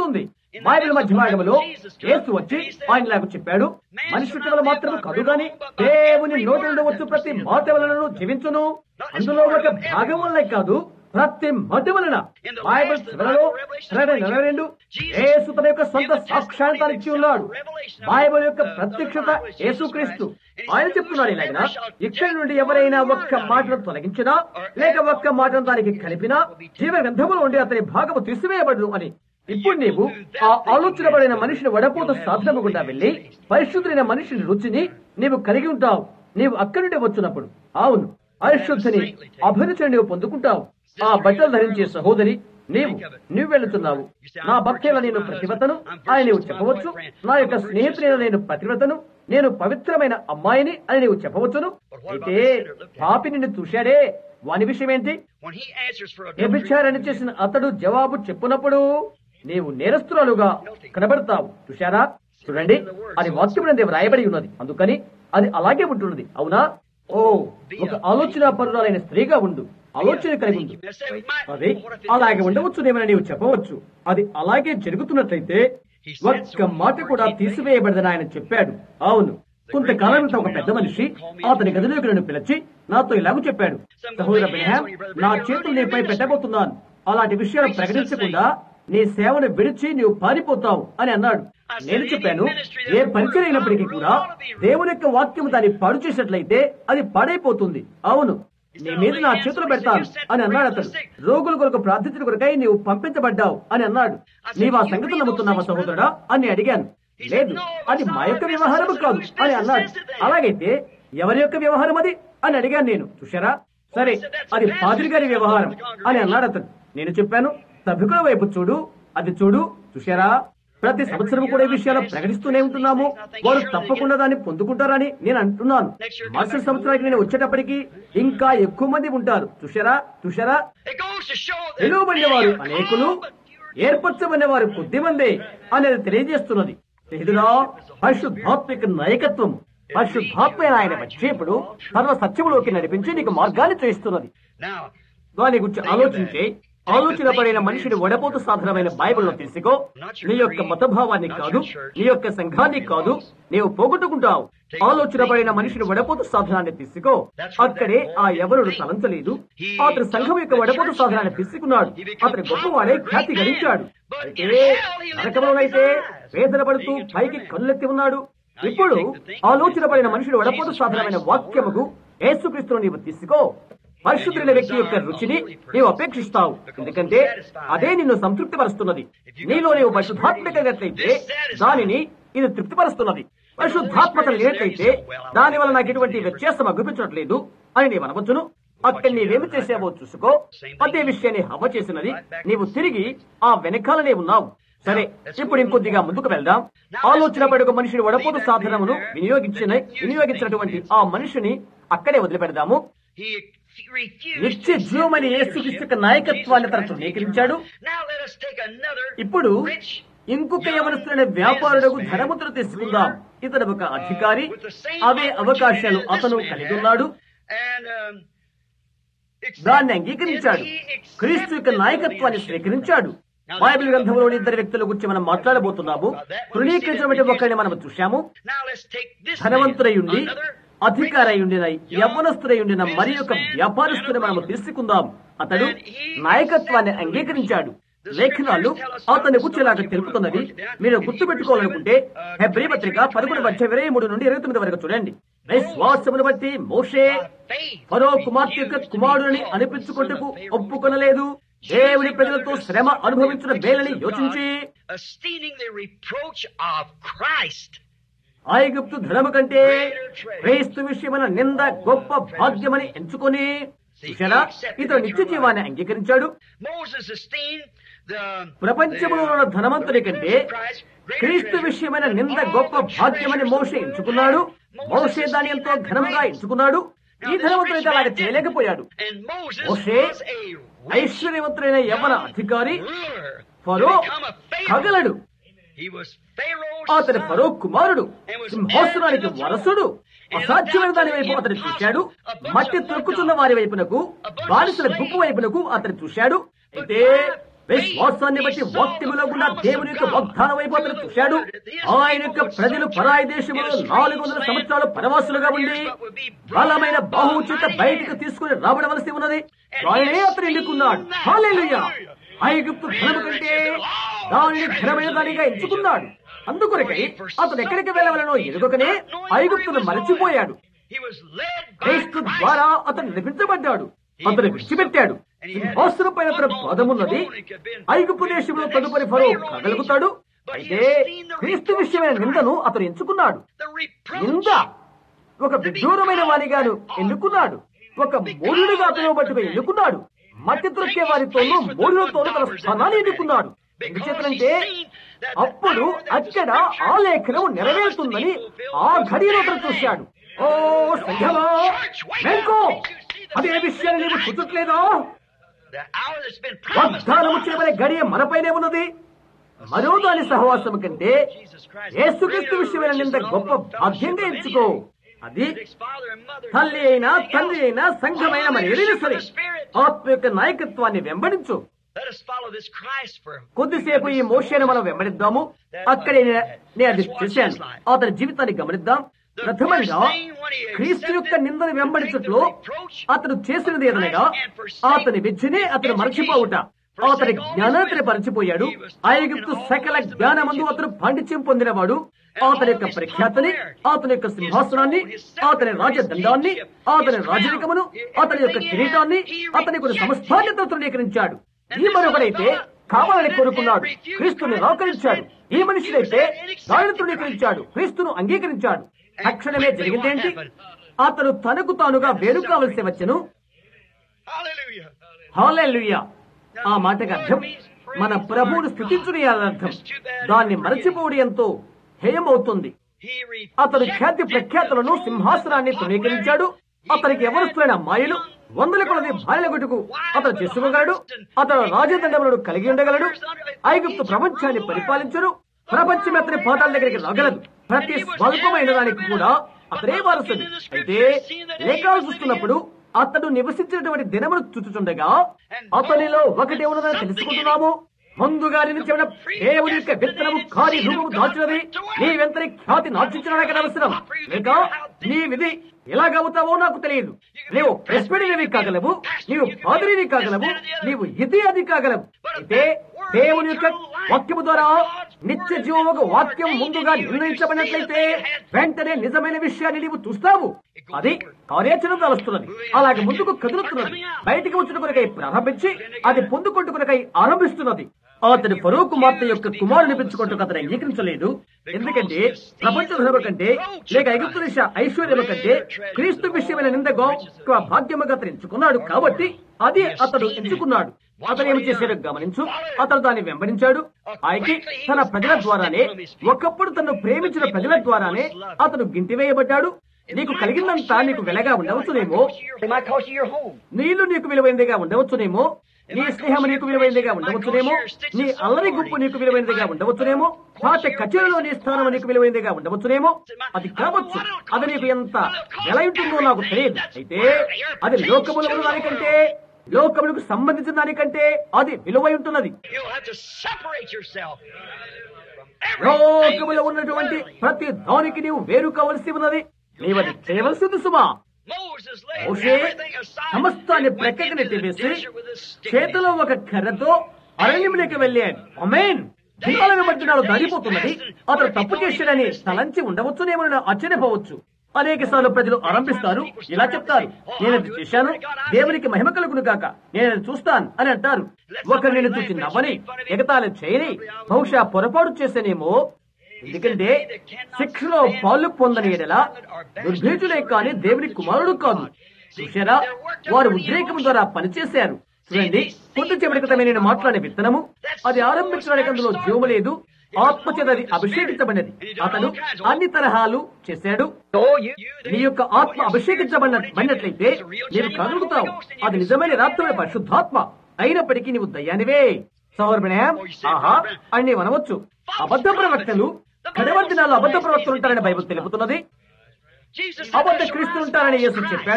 బైబిల్ మధ్య భాగంలో యేసు వచ్చి ఆయనలాగా చెప్పాడు మనిషి వల్ల మాత్రం కాదు గాని దేవుని నోటి నుండి వచ్చు ప్రతి మాట వలన జీవించును అందులో ఒక భాగం వల్లే కాదు ప్రతి మధ్య వలన బైబిల్ చివరలో ఇరవై నలభై రెండు యేసు తన యొక్క సొంత సాక్షాంతాన్ని ఇచ్చి ఉన్నాడు బైబిల్ యొక్క ప్రత్యక్షత యేసుక్రీస్తు ఆయన చెప్తున్నాడు ఇలాగిన ఇక్కడి నుండి ఎవరైనా ఒక్క మాటను తొలగించినా లేక ఒక్క మాటను దానికి కలిపినా జీవ గ్రంథములో ఉండి అతని భాగము తీసివేయబడదు అని ఇప్పుడు నీవు ఆ ఆలోచనబడిన మనిషిని వడపోత సాధనము గుండా వెళ్లి పరిశుద్ధులైన మనిషిని రుచిని నీవు కలిగి ఉంటావు నీవు అక్కడి నుండి వచ్చినప్పుడు అవును పరిశుద్ధిని అభిరుచిని నీవు పొందుకుంటావు ఆ బట్టలు ధరించే సహోదరి నీవు నీవు వెళుతున్నావు నా భక్తుల నేను ప్రతివతను అని నీవు చెప్పవచ్చు నా యొక్క స్నేహితులైన నేను ప్రతివతను నేను పవిత్రమైన అమ్మాయిని అని నీవు చెప్పవచ్చును అయితే పాపి నిన్ను చూశాడే వాని విషయం ఏంటి When he answers for వ్యభిచారాన్ని చేసిన అతడు జవాబు చెప్పునప్పుడు నీవు నేరస్తురాలుగా కనబడతావు చూశారా చూడండి అది వాక్యమునందే వ్రాయబడి ఉన్నది అందుకని అది అలాగే ఉంటున్నది అవునా ఓ ఒక ఆలోచన పరురాలైన స్త్రీగా ఉండు ఆలోచన కలిగి ఉండు అది అలాగే ఉండవచ్చునేమని నీవు చెప్పవచ్చు అది అలాగే జరుగుతున్నట్లయితే ఒక్క మాట కూడా తీసివేయబడదని ఆయన చెప్పాడు అవును కొంతకాలం క్రితం ఒక పెద్ద మనిషి అతని గదిలోకి నన్ను పిలిచి నాతో ఇలాగ చెప్పాడు సహోదర బ్రహ్యాం నా చేతులు నీపై పెట్టబోతున్నాను అలాంటి విషయాలు ప్రకటించకుండా నీ సేవను విడిచి నీవు పారిపోతావు అని అన్నాడు నేను చెప్పాను ఏ పరిచయం అయినప్పటికీ కూడా దేవుని యొక్క వాక్యం దాన్ని పాడు చేసినట్లయితే అది పాడైపోతుంది అవును నీ మీద నా చేతులు పెడతాను అని అన్నాడు అతడు రోగుల కొరకు ప్రార్థించిన కొరకై నీవు పంపించబడ్డావు అని అన్నాడు నీవు ఆ సంగతి నమ్ముతున్నావా సహోదరుడా అని అడిగాను లేదు అది మా యొక్క వ్యవహారం కాదు అని అన్నాడు అలాగైతే ఎవరి యొక్క వ్యవహారం అది అని అడిగాను నేను చూశారా సరే అది పాదిరి గారి వ్యవహారం అని అన్నాడు అతను నేను చెప్పాను సభికుల వైపు చూడు అది చూడు చూశారా ప్రతి సంవత్సరం కూడా ఈ విషయాలు ప్రకటిస్తూనే ఉంటున్నాము వారు తప్పకుండా దాన్ని పొందుకుంటారని నేను అంటున్నాను మరుసటి సంవత్సరానికి నేను వచ్చేటప్పటికి ఇంకా ఎక్కువ మంది ఉంటారు చూశారా చూశారా It goes to show that పిలువబడిన వారు many are అనేకులు called, but few are ఏర్పరచబడిన వారు కొద్ది మందే అనేది తెలియజేస్తున్నది స్నేహితుడా పరిశుద్ధాత్మిక నాయకత్వం పరిశుద్ధాత్మ ఆయన వచ్చేప్పుడు సర్వ సత్యములోకి నడిపించి నీకు మార్గాన్ని చేస్తున్నది Now, దాని గురించి ఆలోచించే ఆలోచన పడిన మనిషిని వడపోతు సాధనమైన బైబిల్లో తీసుకో నీ యొక్క మతభావాన్ని కాదు నీ యొక్క సంఘాన్ని కాదు నీవు పోగొట్టుకుంటావు ఆలోచన పడిన మనిషిని వడపోతు సాధనాన్ని తీసుకో అక్కడే ఆ ఎవరుడు తలంచలేదు అతని సంఘం యొక్క వడపోతు సాధనాన్ని తీసుకున్నాడు అతని గొప్పవాడే ఖ్యాతి గడించాడు అయితే నరకంలోనైతే వేదన పడుతూ పైకి కళ్ళెత్తి ఉన్నాడు ఇప్పుడు ఆలోచన పడిన మనుషుడు వడపోతు సాధనమైన వాక్యముకు యేసుక్రీస్తును నీవు తీసుకో పరిశుద్ధులైన వ్యక్తి యొక్క రుచిని నీవు అపేక్షిస్తావు ఎందుకంటే అదే నిన్ను సంతృప్తిపరుస్తున్నది నీలో నీవు పరిశుద్ధాత్మకైతే దానిని ఇది తృప్తిపరుస్తున్నది పరిశుద్ధాత్మక లేనట్లయితే దాని వల్ల నాకు ఎటువంటి వ్యత్యాసం అగుపించట్లేదు అని నీవు అనవచ్చును అక్కడ నీవేమి చేసావో చూసుకో అదే విషయాన్ని హవ చేసినది నీవు తిరిగి ఆ వెనకాలనే ఉన్నావు సరే ఇప్పుడు ఇంకొద్దిగా ముందుకు వెళ్దాం ఆలోచన పడుకు మనిషిని వడపోత సాధనమును వినియోగించిన వినియోగించినటువంటి ఆ మనిషిని అక్కడే వదిలిపెడదాము he refused నిత్య జీవమైన యేసుక్రీస్తు యొక్క నాయకత్వాన్ని తన తృణీకరించాడు Now let us take another ఇప్పుడు rich ఇంకొక యవనస్తులైన వ్యాపారులకు ధనముద్ర తీసుకుందాం ఇతను ఒక అధికారి అవే అవకాశాలు అతను కలిగి ఉన్నాడు and um, దాన్ని అంగీకరించాడు క్రీస్తు యొక్క నాయకత్వాన్ని స్వీకరించాడు బైబిల్ గ్రంథంలోని ఇద్దరు వ్యక్తుల గురించి మనం మాట్లాడబోతున్నాము తృణీకరించడం ఒకరిని మనం చూశాము now let's take this ధనవంతుడై man, ఉండి another అధికారై ఉండిన యవ్వనస్తుడై ఉండిన మరి యొక్క వ్యాపారస్తుని మనము తీసుకుందాం అతడు నాయకత్వాన్ని అంగీకరించాడు లేఖనాలు అతని గురించి ఇలాగ తెలుపుతున్నది మీరు గుర్తు పెట్టుకోవాలనుకుంటే హెబ్రీ పత్రిక పదకొండు వచ్చే ఇరవై మూడు నుండి ఇరవై తొమ్మిది వరకు చూడండి విశ్వాసమును బట్టి మోషే ఫరో కుమార్తె యొక్క కుమారుని అనిపించుకుంటకు ఒప్పుకొనలేదు దేవుని ప్రజలతో శ్రమ అనుభవించిన వేలని యోచించి esteeming the reproach of Christ. ఐగుప్తు ధనము కంటే క్రీస్తు విషయమైన నింద గొప్ప భాగ్యమని ఎంచుకొని చూశారా ఇతడు నిత్య జీవాన్ని అంగీకరించాడు Moses esteemed the ప్రపంచంలో ఉన్న ధనవంతుడి కంటే క్రీస్తు విషయమైన నింద గొప్ప భాగ్యమని మోషే ఎంచుకున్నాడు మోషే దాని ఎంతో ఘనముగా ఎంచుకున్నాడు ఈ ధనవంతుడైతే అలాగ చేయలేకపోయాడు and Moses Moshe was a ఐశ్వర్యవంతుడైన యవన అధికారి ruler. Pharaoh to become a Pharaoh. కగలడు He was Pharaoh's అతని son. ఫరో కుమారుడు సింహాసనానికి వరసుడు అసాధ్యమైన దాని వైపు అతను చూశాడు మట్టి తొక్కుతున్న వారి వైపునకు బానిసల గుంపు వైపునకు అతను చూశాడు అయితే విశ్వాసాన్ని బట్టి వాక్యములో కూడా దేవుని యొక్క వాగ్దానం అయిపోతున్న చూశాడు ఆయన యొక్క ప్రజలు పరాయి దేశంలో నాలుగు వందల సంవత్సరాలు పరవాసులుగా ఉండి బలమైన బాహుచిత బయటకు తీసుకుని రాబడవలసి ఉన్నది ఆయనే అతను ఎన్నుకున్నాడు హల్లెలూయా ఐగుప్తు ధనము కంటే దానిని ఘనమైన దానిగా ఎంచుకున్నాడు అందుకొరకై అతను ఎక్కడికి వెళ్ళవలనో ఎరుగకనే ఐగుప్తును మరచిపోయాడు క్రీస్తు ద్వారా అతను నిర్మించబడ్డాడు అతను విడిచిపెట్టాడు సింహాసనం పైన అతని పదమున్నది ఐగుప్తు దేశంలో తదుపరి ఫరో కగలుగుతాడు అయితే క్రీస్తు విషయమైన నిందను అతను ఎంచుకున్నాడు నింద ఒక విడ్డూరమైన వారిగాను ఎన్నుకున్నాడు ఒక మూఢుడుగా పిలువబట్టుగా ఎన్నుకున్నాడు మట్టి త్రొక్కే వారితోనూ మూఢులతోనూ తన స్థానాన్ని ఎన్నుకున్నాడు ఎందుచేతనంటే అప్పుడు అక్కడ ఆ లేఖనం నెరవేరుతుందని ఆ ఘడియలో అతను చూశాడు ఓ సంఘమా మేల్కో అదే విషయాన్ని నీవు చూచట్లేదా వాగ్దానము చేయబడే గడియ మనపైనే ఉన్నది మరో దాని సహవాసం కంటే యేసుక్రీస్తు విషయమైన నింద గొప్ప భాగ్యంగా ఎంచుకో అది తల్లి అయినా తండ్రి అయినా సంఘమైన మరి ఏదైనా సరే ఆత్మ యొక్క నాయకత్వాన్ని వెంబడించు కొద్దిసేపు ఈ మోషేను మనం వెంబడిద్దాము అక్కడే నే- నేను అది చేశాను అతని జీవితాన్ని గమనిద్దాం ప్రథమంగా క్రీస్తు యొక్క నిందను వెంబడించట్లో అతను చేసినది ఏదనగా అతని విద్యనే అతను మరచిపోవుట అతని జ్ఞానాన్ని పరిచిపోయాడు ఐగుప్తు సకల జ్ఞానమందు అతను పాండిత్యం పొందినవాడు అతని యొక్క ప్రఖ్యాతిని అతని యొక్క సింహాసనాన్ని అతని రాజదండాన్ని అతని రాజరికమును అతని యొక్క కిరీటాన్ని అతని కొన్ని సమస్తాన్ని అతను తృణీకరించాడు ఈ మరొకడైతే కావాలని కోరుకున్నాడు క్రీస్తుని నిరాకరించాడు ఈ మనుషుడైతే దానిని తృణీకరించాడు క్రీస్తును అంగీకరించాడు తక్షణమే జరిగిందేంటి అతను తనకు తానుగా వేరు కావలసి వచ్చను హాలెలుయా ఆ మాటకు అర్థం మన ప్రభువును స్థుతించుని అర్థం దాన్ని మరచిపోవడం ఎంతో హేయమవుతుంది అతడు ఖ్యాతి ప్రఖ్యాతులను సింహాసనాన్ని తృణీకరించాడు అతనికి ఎవరుస్తున్న అమ్మాయిలు వందల కొలది భార్యల గుట్టుకు అతను చేసుకోగలడు అతను రాజదండములను కలిగి ఉండగలడు ఐగుప్తు ప్రపంచాన్ని పరిపాలించడు ప్రపంచం అతని పాదాల దగ్గరికి రాగలదు ప్రతి స్వల్పమైన దానికి కూడా అతనే వారసుడు అయితే లేఖలు చూస్తున్నప్పుడు అతడు నివసించినటువంటి దినమును చూచుచుండగా అతనిలో ఒకటి ఉన్నదని తెలుసుకుంటున్నాము ముందుగా నిలిచిన దేవుని యొక్క విత్తనము కాని రూపము దాచినది నీవెంతని ఖ్యాతి నార్చించడానికి అవసరం లేక నీ విధి ఎలాగవుతావో నాకు తెలియదు నీవు ప్రెస్పెడివి కాగలవు నీవు పాదరివి కాగలవు నీవు ఇది అది కాగలవు అయితే దేవుని యొక్క వాక్యము ద్వారా నిత్య జీవము వాక్యం ముందుగా నిర్ణయించబడినట్లయితే వెంటనే నిజమైన విషయాన్ని నీవు చూస్తావు అది కార్యాచరణ తలుస్తున్నది అలాగే ముందుకు కదులుతున్నది బయటికి వచ్చిన కొరకై ప్రారంభించి అది పొందుకుంటు కొరకై ఆరంభిస్తున్నది అతడు ఫరో కుమార్తె యొక్క కుమారుని పెంచుకుంటూ అతను అంగీకరించలేదు ఎందుకంటే ప్రపంచ ధర్మ కంటే లేక ఐగుప్తు దేశ ఐశ్వర్యము కంటే క్రీస్తు విషయమైన నింద గొప్ప భాగ్యముగా అతను ఎంచుకున్నాడు కాబట్టి అది అతడు ఎంచుకున్నాడు అతను ఏమి చేశాడో గమనించు అతను దాన్ని వెంబడించాడు ఆయనకి తన ప్రజల ద్వారానే ఒకప్పుడు తను ప్రేమించిన ప్రజల ద్వారానే అతను గింటివేయబడ్డాడు నీకు కలిగిందంతా నీకు వెలగా ఉండవచ్చునేమో They might cost you your home. నీళ్లు నీకు విలువైనదిగా ఉండవచ్చునేమో నీ స్నేహం నీకు విలువైనదిగా ఉండవచ్చునేమో నీ అల్లరి గుంపు నీకు విలువైనదిగా ఉండవచ్చునేమో పాత కచేరీలో నీ స్థానం నీకు విలువైనదిగా ఉండవచ్చునేమో అది కావచ్చు అది నీకు ఎంత ఎలా ఉంటుందో నాకు తెలియదు అయితే అది లోకములో ఉన్న దానికంటే లోకములకు సంబంధించిన దానికంటే అది విలువై ఉంటున్నది You'll have to separate yourself from లోకములో everything. ఉన్నటువంటి ప్రతి దానికి నీవు వేరు కావలసి ఉన్నది నీవది చేయవలసింది సుమా Moses laid మోషే everything aside సమస్తాన్ని and went ప్రక్కన into the నెట్టివేసి desert with a stick. చేతిలో ఒక కర్రతో అరణ్యంలోకి వెళ్ళాడు అమేన్ దినాల విమర్శనాలు దారిపోతున్నది అతను తప్పు చేశాడని తలంచి ఉండవచ్చునేమో నేను ఆశ్చర్యపోవచ్చు అనేక సార్లు ప్రజలు ఆరంభిస్తారు ఇలా చెప్తారు నేను అది చేశాను దేవునికి మహిమ కలుగును కాక నేను అది చూస్తాను అని అంటారు ఒకరు నేను చూసి నవ్వని ఎగతాళి చేయని బహుశా పొరపాటు చేసేనేమో ఎందుకంటే శిక్షలో పాలు పొందని ఎడలా దుర్భేజులే కాని దేవుని కుమారుడు కాదు చూశారా వారు ఉద్రేకం ద్వారా పనిచేశారు చూడండి కొద్ది చివరి క్రితమే నేను మాట్లాడే విత్తనము అది ఆరంభించడానికి అందులో జీవము లేదు ఆత్మచేత అది అభిషేకించబడినది అతను అన్ని తరహాలు చేశాడు So you, నీ యొక్క ఆత్మ అభిషేకించబడినట్లయితే నీవు కలుగుతావు అది నిజమైన రాత్రుల పరిశుద్ధాత్మ అయినప్పటికీ నీవు దయ్యానివే సౌరభ్రహం ఆహా అని నీవు అనవచ్చు అబద్ధ ప్రవక్తలు కడవరి దినాల్లో అబద్ధ ప్రవక్తలు ఉంటారని బైబిల్ తెలుపుతున్నది Jesus said అబద్ధ there's క్రీస్తు rise ఉంటారని false యేసు Christ. చెప్పాడు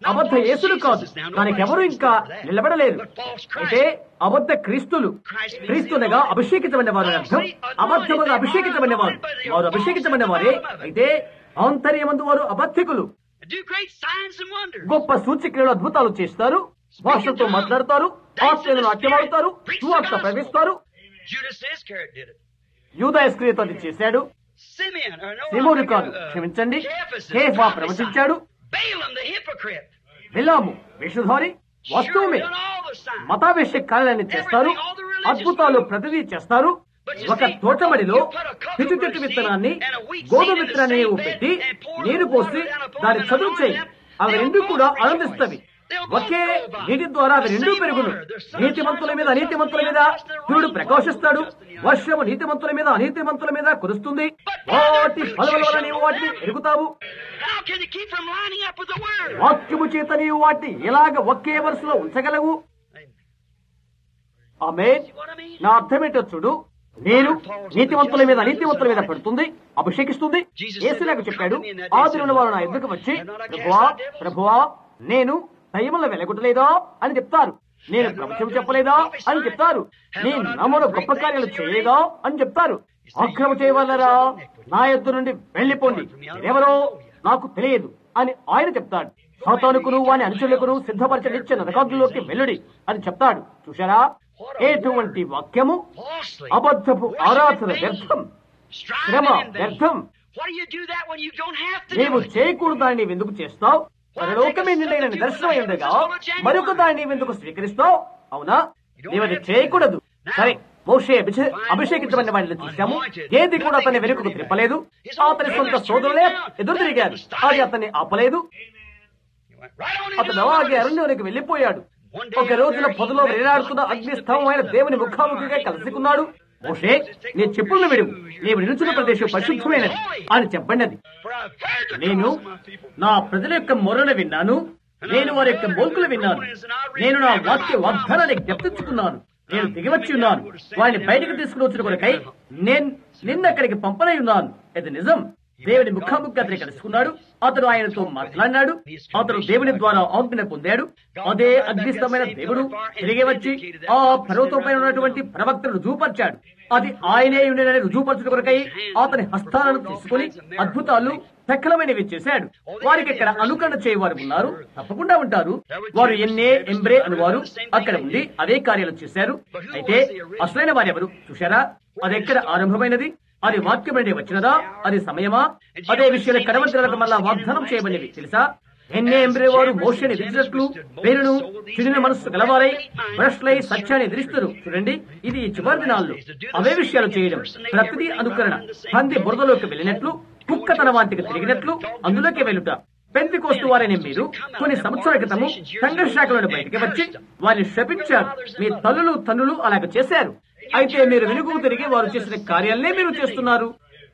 అబద్ధ యేసులు కాదు దానికి ఎవరు ఇంకా నిలబడలేరు అయితే అబద్ధ క్రీస్తులు క్రీస్తునగా అభిషేకితమైన వారు అర్థం అబద్ధముగా అభిషేకితమైన వారు వారు అభిషేకితమైన వారే అయితే ఆంతర్యమందు వారు అబద్ధికులు Do great signs and wonders. గొప్ప సూచక్రియలు అద్భుతాలు చేస్తారు భాషలతో మాట్లాడతారు ఆత్మీయులను అట్యమాడుతారు సువార్త ప్రవేశిస్తారు Judas Iscariot did it. యూదయస్క్రియతో అది చేశాడు Simeon, or no, సిమోను I'm కాదు thinking, uh, క్షమించండి Caiaphas, the కేఫా prophesied. ప్రవచించాడు Balaam the hypocrite. బిలాము వేషధారి వాస్తవమే Sure, done all the signs. మతావేశ కార్యాలన్నీ చేస్తారు అద్భుతాలు ప్రతిదీ చేస్తారు ఒక తోటమడిలో పిచ్చు చెట్టు విత్తనాన్ని గోధుమ విత్తనాన్ని నీవు పెట్టి నీరు పోసి దాన్ని చదువు చేయి అవి రెండు కూడా ఆనందిస్తవి ఒకే నీటి ద్వారా అవి రెండూ పెరుగును నీతిమంతుల మీద అనీతిమంతుల మీద సూర్యుడు ప్రకాశిస్తాడు వర్షము నీతిమంతుల మీద అనీతిమంతుల మీద కురుస్తుంది వాటి ఫలముల వల్ల నీవు వాటిని ఎరుగుతావు How can you keep from lining up with the word? వాక్యము చేత నీవు వాటిని ఎలాగ ఒకే వరుసలో ఉంచగలవు ఆమె See what I mean? నా అర్థమేంటో చూడు నేను నీతివంతుల మీద నీతివంతుల మీద పెడుతుంది అభిషేకిస్తుంది యేసులాగా చెప్పాడు ఆదిరున్న వారు నా ఎదురుకు వచ్చి ప్రభువా ప్రభువా నేను దయ్యముల వెలగొట్టలేదా అని చెప్తారు నేను ప్రవచనం చెప్పలేదా అని చెప్తారు నేను నమ్మలో గొప్ప కార్యాలు చేయలేదా అని చెప్తారు అక్రమ చేయవలరా నా ఎద్దు నుండి వెళ్లిపోండి ఎవరో నాకు తెలియదు అని ఆయన చెప్తాడు సాతానుకును వాని అనుచరులకును సిద్ధపరచనిచ్చే నరకాగ్నిలోకి వెల్లుడి అని చెప్తాడు చూశారా ఎటువంటి వాక్యము Falsely. అబద్ధపు ఆరాధన వ్యర్థం Striving శ్రమ in vain. వ్యర్థం Why do you do that when you don't have to నీవు do it? చేయకూడదు దాన్ని నీవు ఎందుకు చేస్తావు పరలోకమే నిండైన నిదర్శనం ఉండగా మరొక దాన్ని నీవు ఎందుకు స్వీకరిస్తావు అవునా నీవు అది చేయకూడదు సరే మోషే అభిషే- అభిషేకితమైన వాడిని చూశాము ఏది కూడా అతన్ని వెనుకకు తిప్పలేదు అతని సొంత సోదరులే ఎదురు తిరిగారు అది అతన్ని ఆపలేదు He went right on into అతను the అలాగే wilderness. అరణ్యానికి వెళ్లిపోయాడు ఒక రోజున పొదలో వేలాడుతున్న అగ్నిస్తంభమైన దేవుని ముఖాముఖిగా కలుసుకున్నాడు మోషే నీ చెప్పులను విడువు నీవు నిలుచున్న ప్రదేశం పరిశుద్ధమైనది అని చెప్పండి For I've heard the నేను cries of my people. నా ప్రజల యొక్క మొరను విన్నాను నేను వారి యొక్క మోల్కులు విన్నాను నేను నా వాక్య వాగ్దానాన్ని జ్ఞప్తించుకున్నాను నేను దిగివచ్చి ఉన్నాను వారిని బయటకు తీసుకుని వచ్చిన కొరకై నేను నిన్న అక్కడికి పంపనై ఉన్నాను ఇది నిజం దేవుని ముఖాముఖి అతని కలుసుకున్నాడు అతడు ఆయనతో మాట్లాడినాడు అతడు దేవుని ద్వారా ఆజ్ఞ పొందాడు అదే అగ్నిస్తమైన దేవుడు తిరిగి వచ్చి ఆ పర్వతం పైన ఉన్నటువంటి ప్రవక్తను రుజువుపరిచాడు అది ఆయనే ఉండేనని రుజువుపరచుట కొరకై అతని హస్తాలను తీసుకుని అద్భుతాలు సకలమైనవి చేశాడు వారికి ఇక్కడ అనుకరణ చేయవారు ఉన్నారు తప్పకుండా ఉంటారు వారు ఎన్నే ఎంబ్రే అని వారు అక్కడ ఉండి అదే కార్యాలు చేశారు అయితే అసలైన వారెవరు చూశారా అది ఎక్కడ ఆరంభమైనది అది వాక్యం నుండి వచ్చినదా అది సమయమా అదే విషయాలు కడవంతులకు మళ్ళా వాగ్దానం చేయబడినవి తెలుసా ఎన్నే ఎంబ్రే వారు మోషని ఎదిరిచినట్లు పేరును చిడిన మనస్సు గలవారై భ్రష్లై సత్యాన్ని ఎదిరిస్తారు చూడండి ఇది ఈ చివరి దినాల్లో అవే విషయాలు చేయడం ప్రతిదీ అనుకరణ పంది బురదలోకి వెళ్ళినట్లు కుక్క తన వాంటికి తిరిగినట్లు అందులోకి వెళ్ళుట పెంతి కోస్తు వారని మీరు కొన్ని సంవత్సరాల క్రితము సంఘర్షాకులను బయటికి వచ్చి వారిని శపించారు మీ తల్లులు తన్నులు అలాగ చేశారు అయితే మీరు వెనుకకు తిరిగి వారు చేసిన కార్యాలనే మీరు చేస్తున్నారు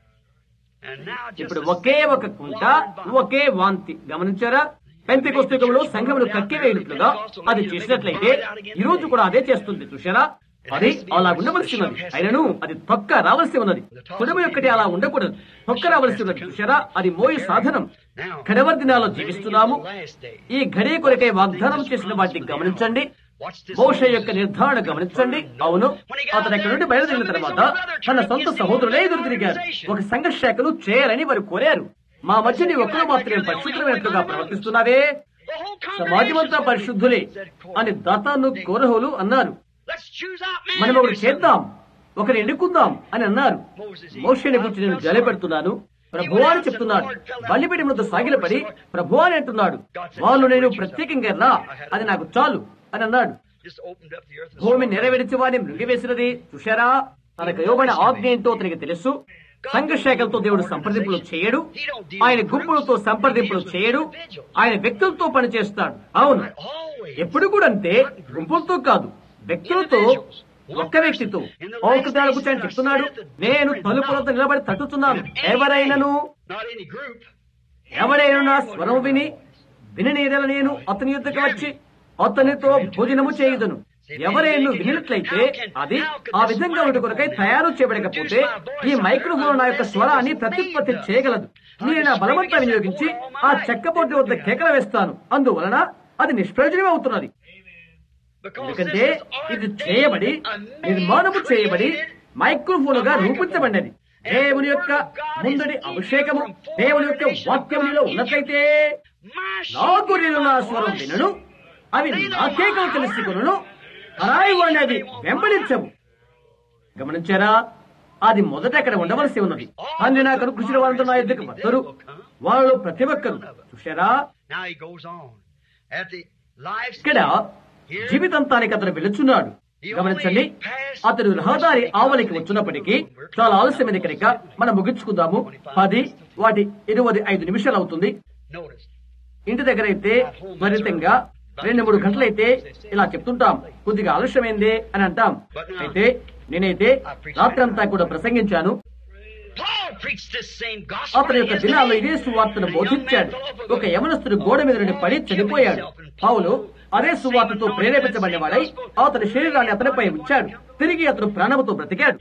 And now just ఇప్పుడు the ఒకే same ఒక కుంట Lord bond. ఒకే వాంతి గమనించారా పెంతి పుస్తకంలో సంఘమును కక్కివేయనట్లుగా అది చేసినట్లయితే ఈ రోజు కూడా అదే చేస్తుంది చూశారా అది అలా ఉండవలసి ఉన్నది అయినను అది తొక్క రావాల్సి ఉన్నది కుటుంబం ఒక్కటి అలా ఉండకూడదు తొక్క రావాల్సి ఉన్నది చూశారా అది మోయి సాధనం కడవరి దినాల్లో జీవిస్తున్నాము ఈ గడియ కొరకై వాగ్దానం చేసిన వాటిని గమనించండి మోష యొక్క నిర్ధారణ గమనించండి అవును అతను ఎక్కడి నుండి బయలుదేరిన తర్వాత తన సొంత సహోదరులే ఎదురు తిరిగారు ఒక సంఘర్షాకలు చేయాలని వారు కోరారు మా మధ్య నీ ఒక్కరు మాత్రమే పరిశుద్ధమైనట్లుగా ప్రవర్తిస్తున్నావే The whole సమాజమంతా congregation పరిశుద్ధులే said, అని దాతాను కోరహోలు అన్నారు Let's choose out men మనం to ఒకటి do చేద్దాం ఒకరిని ఎన్నుకుందాం అని అన్నారు మోషని గురించి నేను జలపెడుతున్నాను ప్రభువా అని చెప్తున్నాడు బలిపీఠములతో సాగిలపడి ప్రభువా అని అంటున్నాడు వాళ్ళు నేను ప్రత్యేకంగా రా అది నాకు చాలు అని అన్నాడు Just opened up the earth. and భూమి నెరవేర్చి వారిని మృగివేసినది చూశారా తనకు ఇవ్వబడిన ఆజ్ఞ ఏంటో అతనికి తెలుసు సంఘశాఖలతో దేవుడు సంప్రదింపులు చేయడు ఆయన గుంపులతో సంప్రదింపులు చేయడు ఆయన వ్యక్తులతో పనిచేస్తాడు అవును Always. ఎప్పుడు కూడా అంతే గుంపులతో కాదు వ్యక్తులతో ఒక్క వ్యక్తితో ఒకదాని గురించి ఆయన చెప్తున్నాడు నేను తలుపులతో నిలబడి తట్టుతున్నాను ఎవరైనాను Not any group. ఎవరైనా నా స్వరం విని విననేదల నేను అతని యుద్ధకు వచ్చి అతనితో భోజనము చేయుదును ఎవరైనా వినినట్లయితే అది ఆ విధంగా ఉండి కొరకై తయారు చేయబడకపోతే ఈ మైక్రోఫోన్ నా యొక్క స్వరాన్ని ప్రత్యుత్పత్తి చేయగలదు నేను నా బలవంతా వినియోగించి ఆ చెక్కబొడ్డు వద్ద కేకలు వేస్తాను అందువలన అది నిష్ప్రయోజనం అవుతున్నది ఎందుకంటే ఇది చేయబడి నిర్మాణము చేయబడి మైక్రోఫోన్ గా రూపించబడినది దేవుని యొక్క ముందడి అభిషేకము దేవుని యొక్క వాక్యములో ఉన్నట్లయితే నా గొర్రెలు నా స్వరం వినను అవి నాకేకలు తెలుసుకును పరాయి వాడిని అవి వెంబడించవు గమనించారా అది మొదట అక్కడ ఉండవలసి ఉన్నది అన్ని నాకు అనుకృషిన వారంతో నా ఎద్దుకు వద్దరు వాళ్ళు ప్రతి ఒక్కరు చూశారా Now he goes on. At the life ఇక్కడ జీవితాంతానికి అతను వెళుచున్నాడు గమనించండి అతడు రహదారి ఆవలికి వచ్చినప్పటికీ చాలా ఆలస్యమైంది కనుక మనం ముగించుకుందాము పది వాటి ఇరవై ఐదు నిమిషాలు అవుతుంది notice. ఇంటి దగ్గర అయితే మరింతంగా రెండు మూడు గంటలైతే ఇలా చెప్తుంటాం కొద్దిగా ఆలస్యమైంది అని అంటాం అయితే నేనైతే రాత్రంతా కూడా ప్రసంగించాను Paul preached this same gospel. అతని యొక్క దినాల్లో ఇదే సువార్తను బోధించాడు ఒక యవనస్తుడు గోడ మీద నుండి పడి చనిపోయాడు పౌలు అదే సువార్తతో ప్రేరేపించబడినవాడై అతని శరీరాన్ని అతనిపై ఉంచాడు తిరిగి అతను ప్రాణముతో బ్రతికాడు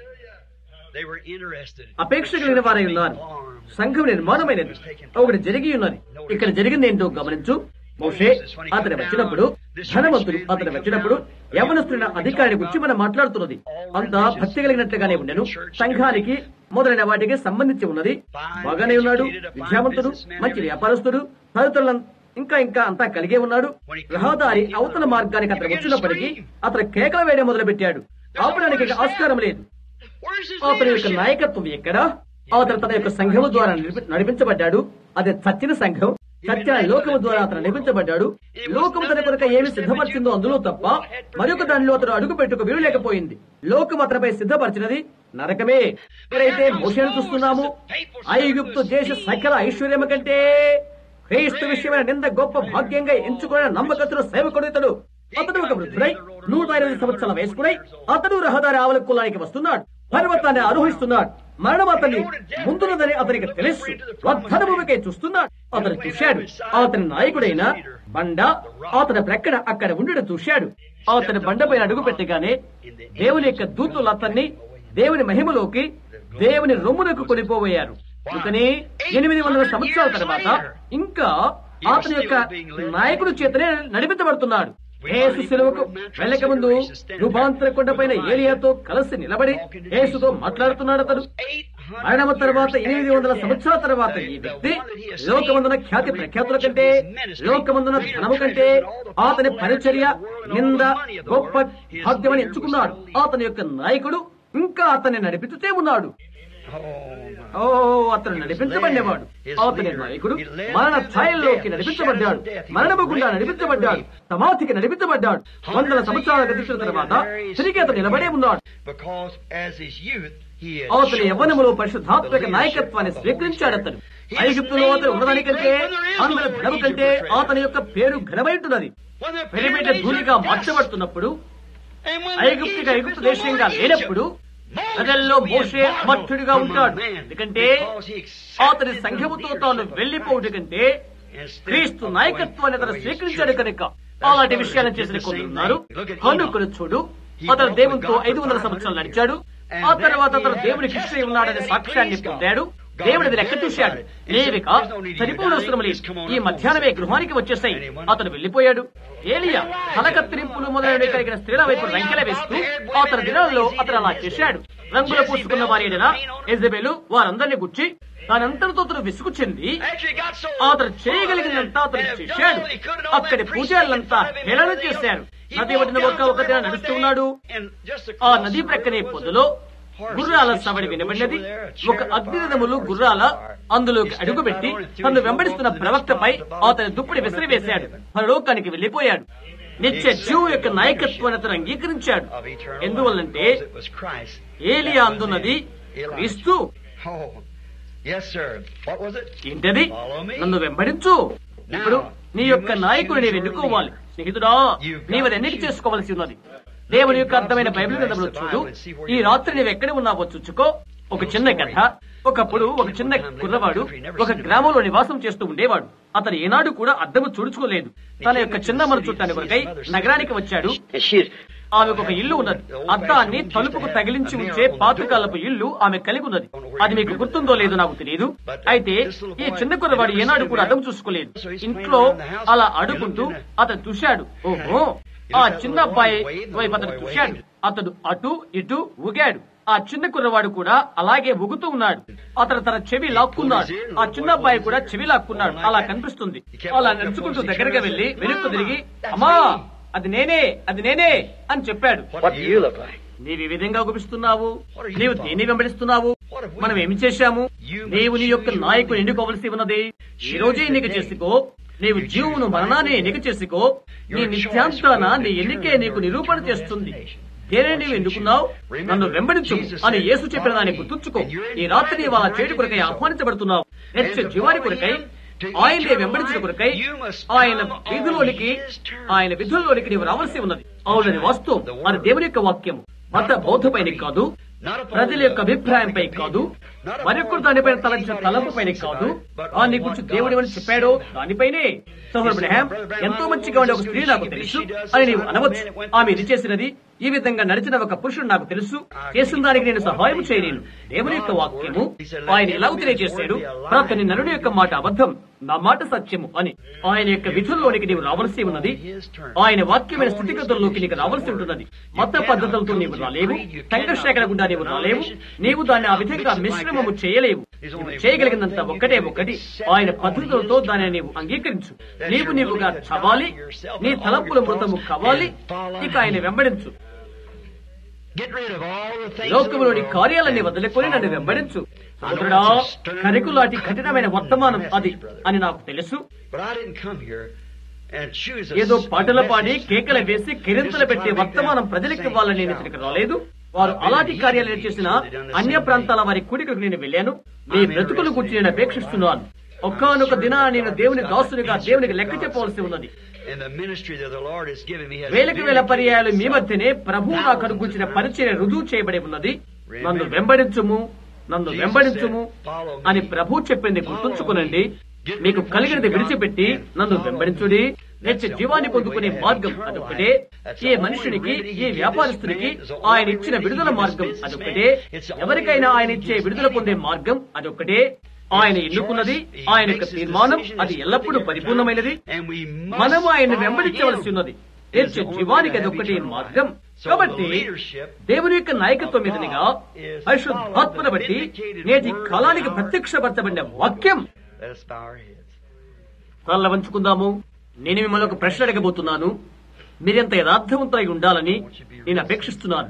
They were interested. అపేక్ష కలిగిన వారై ఉన్నారు సంఘం నిర్మాణమైనది ఒకటి జరిగి ఉన్నది ఇక్కడ జరిగింది ఏంటో గమనించు మోషే అతను వచ్చినప్పుడు ధనవంతుడు అతను వచ్చినప్పుడు యవనస్తున్న అధికారిని గురించి మనం మాట్లాడుతున్నది అంతా భక్తి కలిగినట్లుగానే ఉండెను సంఘానికి మొదలైన వాటికి సంబంధించి ఉన్నది బాగానే ఉన్నాడు విద్యావంతుడు మంచి వ్యాపారస్తుడు తదితరుల ఇంకా ఇంకా అంతా కలిగే ఉన్నాడు రహదారి అవతల మార్గానికి అతను వచ్చినప్పటికీ అతను కేకలు వేయడం మొదలు పెట్టాడు ఆపడానికి ఇక ఆస్కారం లేదు Where's his అతని యొక్క leadership? నాయకత్వం ఎక్కడ అతను తన యొక్క సంఘము ద్వారా నడిపి- నడిపించబడ్డాడు అది చచ్చిన సంఘం సత్య లోకము ద్వారా అతను నడిపించబడ్డాడు లోకము తన కొరక ఏమి సిద్ధపరిచిందో అందులో తప్ప మరొక దానిలో అతను అడుగు పెట్టుకు వీలు లేకపోయింది లోకం అతనిపై సిద్ధపరిచినది నరకమే ఎక్కడైతే మోషేను చూస్తున్నాము ఐగుప్తు దేశ సకల ఐశ్వర్యము కంటే క్రీస్తు విషయమైన నింద గొప్ప భాగ్యంగా ఎంచుకున్న నమ్మకస్తుడు సేవకుడు ఇతడు అతడు ఒక వృద్ధుడై నూట ఇరవై సంవత్సరాల వయస్కుడై అతడు రహదారి ఆవల కులానికి వస్తున్నాడు పర్వతాన్ని ఆరోహిస్తున్నాడు మరణం అతన్ని ముందున్నదని అతనికి తెలుసు వర్ధన భూమికై చూస్తున్నాడు అతను చూశాడు అతని నాయకుడైన బండ అతని ప్రక్కన అక్కడ ఉండడం చూశాడు అతని బండపైన అడుగు పెట్టగానే దేవుని యొక్క దూతులు అతన్ని దేవుని మహిమలోకి దేవుని రొమ్మునకు కొనిపోబోయారు అందుకని ఎనిమిది వందల సంవత్సరాల తర్వాత ఇంకా అతని యొక్క నాయకుడు చేతనే నడిపించబడుతున్నాడు యేసు సెలవుకు వెళ్ళక ముందు రూపాంతర కొండపైన ఏలియాతో కలిసి నిలబడి యేసుతో మాట్లాడుతున్నాడు అతడు మరణం తర్వాత ఎనిమిది వందల సంవత్సరాల తర్వాత ఈ వ్యక్తి లోకమందున ఖ్యాతి ప్రఖ్యాతుల కంటే లోకమందున ధనము కంటే అతని పరిచర్య నింద గొప్ప భాగ్యమని ఎంచుకున్నాడు అతని యొక్క నాయకుడు ఇంకా అతన్ని నడిపిస్తూనే ఉన్నాడు ఓ అతను నడిపించబడేవాడు అతని నాయకుడు మరణ ఛాయల్లోకి నడిపించబడ్డాడు మరణము గుండా నడిపించబడ్డాడు సమాధికి నడిపించబడ్డాడు వందల సంవత్సరాల గతించిన తర్వాత తిరిగి అతను నిలబడే ఉన్నాడు Because as his youth, he had అతని shown యవ్వనములో the పరిశుద్ధాత్మక నాయకత్వాన్ని స్వీకరించాడు అతను ఐగుప్తులో అతను ఉన్నదానికంటే అందరి ధనము కంటే అతని యొక్క పేరు ఘనమైంటున్నది When the పెరిమిట pyramids ధూళిగా are dust, మార్చబడుతున్నప్పుడు and when the ఐగుప్తుగా Egypt ఐగుప్తు is no దేశంగా more లేనప్పుడు Egypt, ప్రజల్లో మోషే అమర్చుడిగా ఉంటాడు ఎందుకంటే అతని సంఘముతో తాను వెళ్లిపోవుట కంటే క్రీస్తు నాయకత్వాన్ని అతను స్వీకరించాడు కనుక అలాంటి విషయాలను చేసిన కొందరు ఉన్నారు హనుకును చూడు అతను దేవునితో ఐదు వందల సంవత్సరాలు నడిచాడు ఆ తర్వాత అతను దేవునికి ఇష్టం ఉన్నాడనే సాక్ష్యాన్ని పొందాడు దేవుడిది లెక్క చూశాడు లేవిక సరిపోనవసరం లేదు ఈ మధ్యాహ్నమే గృహానికి వచ్చేసాయి అతను వెళ్లిపోయాడు ఏలియా తల కత్తిరింపులు మొదలైనవి కలిగిన స్త్రీల వైపు రంకెల వేస్తూ అతని దినాల్లో అతను అలా చేశాడు రంగులు పూసుకున్న వారి ఎడల ఎజబెలు వారందరినీ గుచ్చి తానంతటితో అతను విసుగు చెంది అతను చేయగలిగినంత అతను చేశాడు అక్కడి పూజారులంతా హేళన చేశారు నది ఒడిన ఒక్క ఒక దిన నడుస్తూ ఉన్నాడు ఆ నది ప్రక్కనే పొదలో గుర్రాల సవడి వినబడినది ఒక అగ్నిరథములు గుర్రాల అందులోకి అడుగుపెట్టి తను వెంబడిస్తున్న ప్రవక్తపై అతని దుప్పటి విసిరివేశాడు పరలోకానికి వెళ్లిపోయాడు నిత్య జీవు యొక్క నాయకత్వాన్ని అతను అంగీకరించాడు ఎందువల్లంటే ఏలియా అందున్నది క్రీస్తు Oh, yes, sir. What was it? ఏంటది నన్ను వెంబడించు ఇప్పుడు నీ యొక్క నాయకుడు నీవు ఎన్నుకోవాలి స్నేహితుడా నీవు అది ఎన్నిక చేసుకోవాల్సి ఉన్నది దేవుని యొక్క అర్థమైన బైబిల్ గ్రంథంలో చూడు ఈ రాత్రి నీవు ఎక్కడ ఉన్నావో చూచుకో ఒక చిన్న కథ ఒకప్పుడు ఒక చిన్న కుర్రవాడు ఒక గ్రామంలో నివాసం చేస్తూ ఉండేవాడు అతను ఏనాడు కూడా అద్దము చూడుచుకోలేదు తన యొక్క చిన్న మన చుట్టాన్ని కొరకై నగరానికి వచ్చాడు And she ఆమెకు ఒక ఇల్లు ఉన్నది అద్దాన్ని తలుపుకు తగిలించి ఉంచే పాతకాలపు ఇల్లు ఆమె కలిగి ఉన్నది అది మీకు గుర్తుందో లేదో నాకు తెలియదు అయితే ఈ చిన్న కుర్రవాడు ఏనాడు కూడా అద్దం చూసుకోలేదు ఇంట్లో అలా అడుగుంటూ అతను చూశాడు ఓహో ఆ చిన్న అబ్బాయి వైపు అతను చూశాడు అతడు అటు ఇటు ఊగాడు ఆ చిన్న కుర్రవాడు కూడా అలాగే ఊగుతూ ఉన్నాడు అతను తన చెవి లాక్కున్నాడు ఆ చిన్న అబ్బాయి కూడా చెవి లాక్కున్నాడు అలా కనిపిస్తుంది అలా నడుచుకుంటూ దగ్గరగా వెళ్లి వెనుక్కు తిరిగి అమ్మా అది నేనే అది నేనే అని చెప్పాడు What do you look like? నీవు ఈ విధంగా గుపిస్తున్నావు నీవు దేన్ని వెంబడిస్తున్నావు మనం ఏమి చేశాము నీవు నీ యొక్క నాయకుని ఎన్నుకోవలసి ఉన్నది ఈ రోజే ఎన్నిక చేసుకో నీవు జీవును మరణాన్ని ఎన్నిక చేసుకో నీ నిత్యాంతాన నీ ఎన్నికే నీకు నిరూపణ చేస్తుంది దేనిని నీవు ఎన్నుకున్నావు నన్ను వెంబడించు అని యేసు చెప్పిన దాన్ని గుర్తుంచుకో ఈ రాత్రి నీవు అలా చేయడం కొరకై ఆహ్వానించబడుతున్నావు హెచ్చ జీవాని కొరకై ఆయనే వెంబడించిన కొరకై ఆయన విధులోనికి ఆయన విధుల్లోనికి నీవు రావాల్సి ఉన్నది అవునది వాస్తవం అది దేవుని యొక్క వాక్యము మత బౌద్ధపైన కాదు ప్రజల యొక్క అభిప్రాయంపై కాదు మరొకరు దానిపైన తలంచిన తలంపుపైన కాదు ఆ నీ గురించి దేవుడు ఏమని చెప్పాడో దానిపైనే సోదరుడు బ్రహాం ఎంతో మంచిగా ఉండే ఒక స్త్రీ నాకు తెలుసు అని నీవు అనవచ్చు ఆమె ఇది చేసినది ఈ విధంగా నడిచిన ఒక పురుషుడు నాకు తెలుసు చేసిన దానికి నేను సహాయం చేయలేను దేవుని యొక్క వాక్యము ఆయన ఎలా తెలియజేశాడు అతని నరుని యొక్క మాట అబద్ధం నా మాట సత్యము అని ఆయన యొక్క విధుల్లోనికి నీవు రావాల్సి ఉన్నది ఆయన వాక్యమైన స్థితిగతుల్లోకి నీకు రావాల్సి ఉంటున్నది మత పద్ధతులతో నీవు రాలేవు సంఘర్షణ గుండా నీవు రాలేవు నీవు దాన్ని ఆ విధంగా మిశ్రమము చేయలేవు నీవు చేయగలిగినంత ఒక్కటే ఒక్కటి ఆయన పద్ధతులతో దానిని నీవు అంగీకరించు నీవు నీవుగా చవాలి నీ తలంపుల మృతము కావాలి ఇక ఆయన వెంబడించు Get rid of all the things లోకములోని of the world కార్యాలన్నీ and వదిలికొని నన్ను follow me. వెంబడించు సోదరుడా కరికులాంటి కఠినమైన వర్తమానం అది అని నాకు తెలుసు But I didn't come here and choose a ఏదో పాటలు పాడి message కేకలు just వేసి to కిరింతలు పెట్టే make వర్తమానం them ప్రజలకు sing ఇవ్వాలని నేను shout. ఇక్కడికి రాలేదు వారు అలాంటి కార్యాలయం చేసిన అన్య ప్రాంతాల వారి కూడికకు నేను వెళ్ళాను మీ బ్రతుకులు గురించి నేను అపేక్షిస్తున్నాను ఒక్కనొక దిన నేను దేవుని దాసునిగా దేవునికి లెక్క చెప్పవలసి ఉన్నది In the ministry that the Lord has given me has వేలకు been వేల పర్యాయాలు మీ మధ్యనే ప్రభు నాకు అనుగుంచిన పరిచయ రుజువు చేయబడి ఉన్నది నన్ను వెంబడించుము నన్ను వెంబడించుము అని ప్రభు చెప్పింది గుర్తుంచుకునండి మీకు కలిగినది విడిచిపెట్టి నన్ను వెంబడించుడి నిత్య జీవాన్ని పొందుకునే మార్గం అదొకటే ఏ మనుషునికి ఏ వ్యాపారస్తునికి ఆయన ఇచ్చిన విడుదల మార్గం అదొకటే ఎవరికైనా ఆయన ఇచ్చే విడుదల పొందే మార్గం అదొకటే ఆయన ఎన్నుకున్నది ఆయన యొక్క తీర్మానం అది ఎల్లప్పుడూ పరిపూర్ణమైనది and we must మనము ఆయన follow వెంబడించవలసి him. ఉన్నది నిత్య జీవానికి అదొక్కటి మార్గం కాబట్టి దేవుని యొక్క నాయకత్వం మీదనిగా పరిశుద్ధాత్మను బట్టి నేటి కాలానికి ప్రత్యక్షపరచబడిన వాక్యం Let us bow our heads. తల్ల వంచుకుందాము నేను మిమ్మల్ని ఒక ప్రశ్న అడగబోతున్నాను మీరెంత యథార్థవంతులై ఉండాలని నేను అపేక్షిస్తున్నాను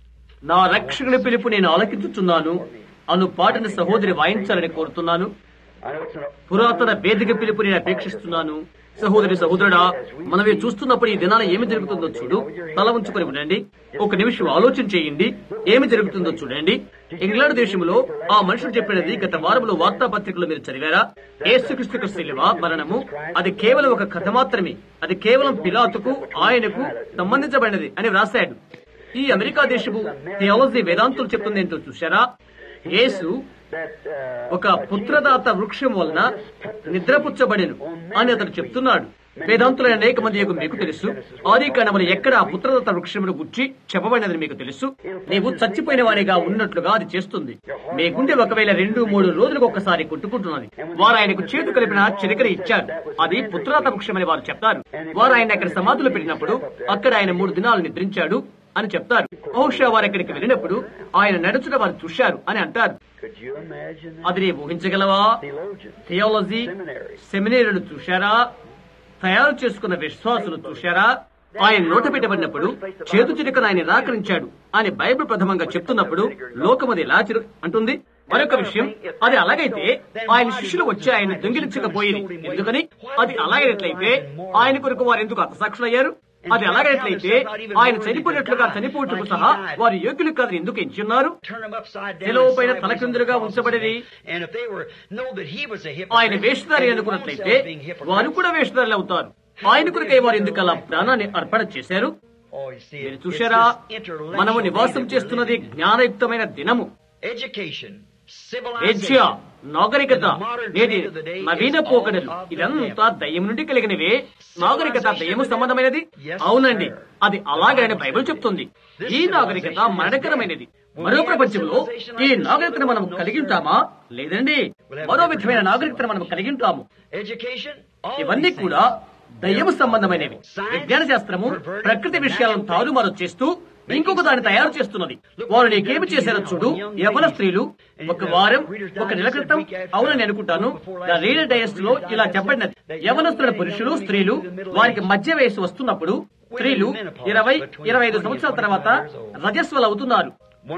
నా రక్షకుని పిలుపు నేను ఆలకించుచున్నాను అను పాటని సహోదరి వాయించాలని కోరుతున్నాను I know it's an పురాతన వేదిక పిలుపు నేను అపేక్షిస్తున్నాను సహోదరి సహోదరుడా మనవి చూస్తున్నప్పుడు ఈ దినాన ఏమి జరుగుతుందో చూడు తల ఉంచుకొని ఉండండి ఒక నిమిషం ఆలోచన చేయండి ఏమి జరుగుతుందో చూడండి ఇంగ్లాండ్ దేశంలో ఆ మనుషుడు చెప్పినది గత వారంలో వార్తాపత్రికలో మీరు చదివారా ఏసుక్రీస్తు శిలువ మరణము అది కేవలం ఒక కథ మాత్రమే అది కేవలం పిలాతుకు ఆయనకు సంబంధించబడినది అని వ్రాశాడు ఈ అమెరికా దేశపు థియాలజీ వేదాంతులు చెప్తుంది ఏంటో చూశారా యేసు that uh, ఒక పుత్రదాత వృక్షం వలన నిద్రపుచ్చబడెను అని అతను చెప్తున్నాడు వేదాంతులైన అనేక మంది యొక్క మీకు తెలుసు ఆది కాండములు ఎక్కడ ఆ పుత్రదత్త వృక్షమును గుచ్చి చెప్పబడినదని మీకు తెలుసు నీవు చచ్చిపోయిన వారిగా ఉన్నట్లుగా అది చేస్తుంది మీ గుండె ఒకవేళ రెండు మూడు రోజులకు ఒక్కసారి కొట్టుకుంటున్నది వారు ఆయనకు చేతు కలిపిన చిరకరి ఇచ్చారు అది పుత్రదాత వృక్షమని వారు చెప్తారు వారు ఆయన అక్కడ సమాధులు పెట్టినప్పుడు అక్కడ ఆయన మూడు దినాలు నిద్రించాడు అని చెప్తారు బహుశా వారు అక్కడికి వెళ్ళినప్పుడు ఆయన నడుచుట వారు చూశారు అని అంటారు could you imagine that? అది నీవు ఊహించగలవా Theologians, థియాలజీ seminaries, సెమినేరులు చూశారా తయారు చేసుకున్న విశ్వాసులు చూశారా ఆయన నోట పెట్టబడినప్పుడు చేతు చిటికను ఆయన నిరాకరించాడు అని బైబిల్ ప్రథమంగా చెప్తున్నప్పుడు లోకమది ఎలా చిరు అంటుంది మరొక విషయం అది అలాగైతే ఆయన శిష్యులు వచ్చి ఆయన దొంగిలించకపోయి ఎందుకని అది అలాగైనట్లయితే ఆయన కొరకు వారు ఎందుకు హతసాక్షులయ్యారు అది అలాగైనట్లయితే ఆయన చనిపోయినట్లుగా చనిపోవటకు సహా వారు యోగ్యులు కాదు ఎందుకు ఎంచున్నారు Turn them upside down. శిలువ పైన and slap తలకిందులుగా him across ఉంచబడిరి. his face. And if they were know that he was a ఆయన hypocrite, వేషధారి and అనుకున్నట్లయితే themselves being hypocrites, వారు కూడా వేషధారులు అవుతారు ఆయన కొరకై వారు ఎందుకు అలా ప్రాణాన్ని అర్పణ చేశారు Oh, you see, మీరు it's చూశారా this intellectual మనము day నివాసం that we're చేస్తున్నది living in. జ్ఞానయుక్తమైన దినము Education ఏజ్యా నాగరికత నేటి నవీన పోకడలు ఇదంతా దయ్యం నుండి కలిగినవే నాగరికత దయ్యము సంబంధమైనది అవునండి అది అలాగని బైబిల్ చెప్తుంది ఈ నాగరికత మరణకరమైనది మరో ప్రపంచంలో ఈ నాగరికతను మనం కలిగి ఉంటామా లేదండి మరో విధమైన నాగరికతను మనం కలిగి ఉంటాము ఇవన్నీ కూడా దయ్యము సంబంధమైనవి విజ్ఞాన శాస్త్రము ప్రకృతి విషయాలను తారుమారు చేస్తూ ఇంకొక దాన్ని తయారు చేస్తున్నది వారు నీకేమి చేశారో చూడు యవన స్త్రీలు ఒక వారం ఒక నెల క్రితం అవునని అనుకుంటాను ద రీడర్ డయస్ లో ఇలా చెప్పబడినది యవనస్తుల పురుషులు స్త్రీలు వారికి మధ్య వయసు వస్తున్నప్పుడు స్త్రీలు ఇరవై ఇరవై ఐదు సంవత్సరాల తర్వాత రజస్వలు అవుతున్నారు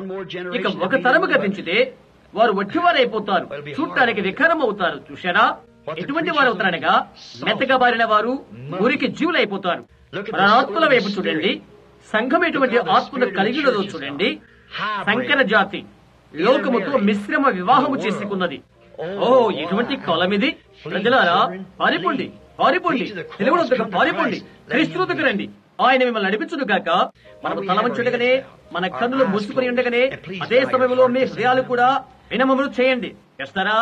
ఇక ఒక తరము గతించితే వారు వట్టివారైపోతారు చూడటానికి వికారం అవుతారు చూశారా ఎటువంటి వారు అవుతారనగా మెత్తగా బారిన వారు ఊరికి జీవులైపోతారు మన ఆత్మల వైపు చూడండి సంఘం ఎటువంటి ఆత్మను కలిగి ఉన్నదో చూడండి సంకర జాతి లోకముతో మిశ్రమ వివాహము చేసుకున్నది ఓ ఎటువంటి కాలం ఇది ప్రజలారా పారిపోండి పారిపోండి తెలుగుడు దగ్గర పారిపోండి క్రీస్తు దగ్గర రండి ఆయన మిమ్మల్ని నడిపించును గాక మనము తల వంచుండగానే మన కన్నులు మూసుకుని ఉండగానే అదే సమయంలో మీ హృదయాలు కూడా వినమములు చేయండి చేస్తారా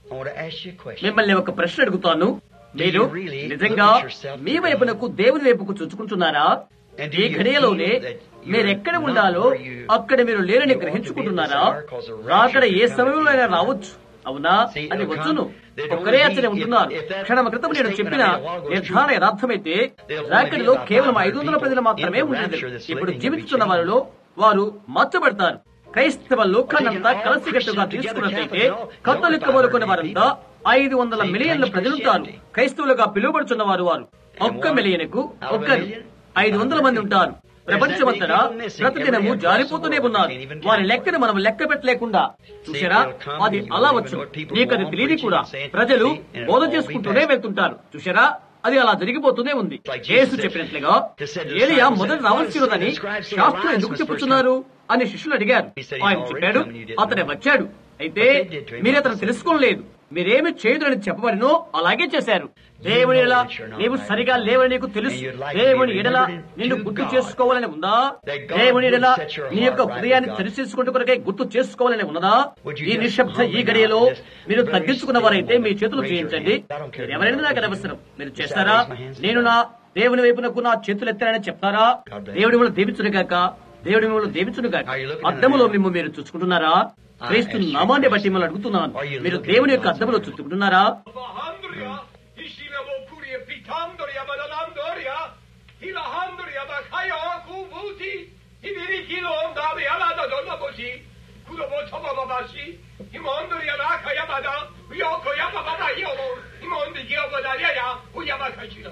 మిమ్మల్ని ఒక ప్రశ్న అడుగుతాను మీరు నిజంగా మీ వైపునకు దేవుని వైపుకు చూచుకుంటున్నారా ఈ ఘడియలోనే మీరెక్కడ ఉండాలో అక్కడ మీరు లేరని గ్రహించుకుంటున్నారా అక్కడ ఏ సమయంలో అయినా రావచ్చు అవునా అది వచ్చును ఒక్కరే అచ్చనే ఉంటున్నారు క్షణం క్రితం నేను చెప్పిన నిర్ధారణ యథార్థమైతే రాకడిలో కేవలం ఐదు వందల ప్రజలు మాత్రమే ఉండేది ఇప్పుడు జీవిస్తున్న వారిలో వారు మార్చబడతారు క్రైస్తవ లోకాన్నంతా కలిసికట్టుగా తీసుకున్నట్లయితే కత్తలిక్క మొదలుకున్న వారంతా ఐదు వందల మిలియన్ల ప్రజలుంటారు క్రైస్తవులుగా పిలువబడుచున్న వారు వారు ఒక్క మిలియన్కు ఒక్కరు ఐదు వందల మంది ఉంటారు ప్రపంచమంతటా ప్రతిదినము జారిపోతూనే ఉన్నారు వారి లెక్కను మనం లెక్క పెట్టలేకుండా చూసారా అది అలా వచ్చు నీకు అది తెలియదు కూడా ప్రజలు బోధ చేసుకుంటూనే వెళ్తుంటారు చూసారా అది అలా జరిగిపోతూనే ఉంది యేసు చెప్పినట్లుగా ఏలియా మొదట రావాల్సినదని శాస్త్రం ఎందుకు చెప్పుచున్నారు అని శిష్యులు అడిగారు ఆయన చెప్పాడు అతనే వచ్చాడు అయితే మీరు అతను తెలుసుకోలేదు మీరేమి చేయదని చెప్పబడినో అలాగే చేశారు దేవుని ఎడల నీవు సరిగా లేవని నీకు తెలుసు దేవుని ఎడల నిన్ను గుర్తు చేసుకోవాలని ఉందా దేవుని ఎడల నీ యొక్క హృదయాన్ని తెరిచేసుకుంటూ కొరకే గుర్తు చేసుకోవాలని ఉన్నదా ఈ నిశ్శబ్ద ఈ గడియలో మీరు తగ్గించుకున్న వారైతే మీ చేతులు చేయించండి మీరు ఎవరైనా నాకు అవసరం మీరు చేస్తారా నేను నా దేవుని వైపునకు నా చేతులు ఎత్తానని చెప్తారా దేవుడి మిమ్మల్ని దీవించును గాక దేవుడి మిమ్మల్ని దీవించును గాక అద్దములో మిమ్ము మీరు చూసుకుంటున్నారా క్రీస్తు నామాన్ని బట్టి మిమ్మల్ని అడుగుతున్నాను మీరు దేవుని యొక్క అద్దములో చూసుకుంటున్నారా Bahandria, Ishila Mokuria, Pitandoria, Badalandoria, Hilahandria, Bakaya, Kubuti, Ibirikilo, Davi, Alada, Dolaboshi, Kudobo, Tobabashi, Himondoria, Nakaya, Bada, Yoko, Yababada, Yomo, Himondi, Yobada, Yaya, Uyabakashila,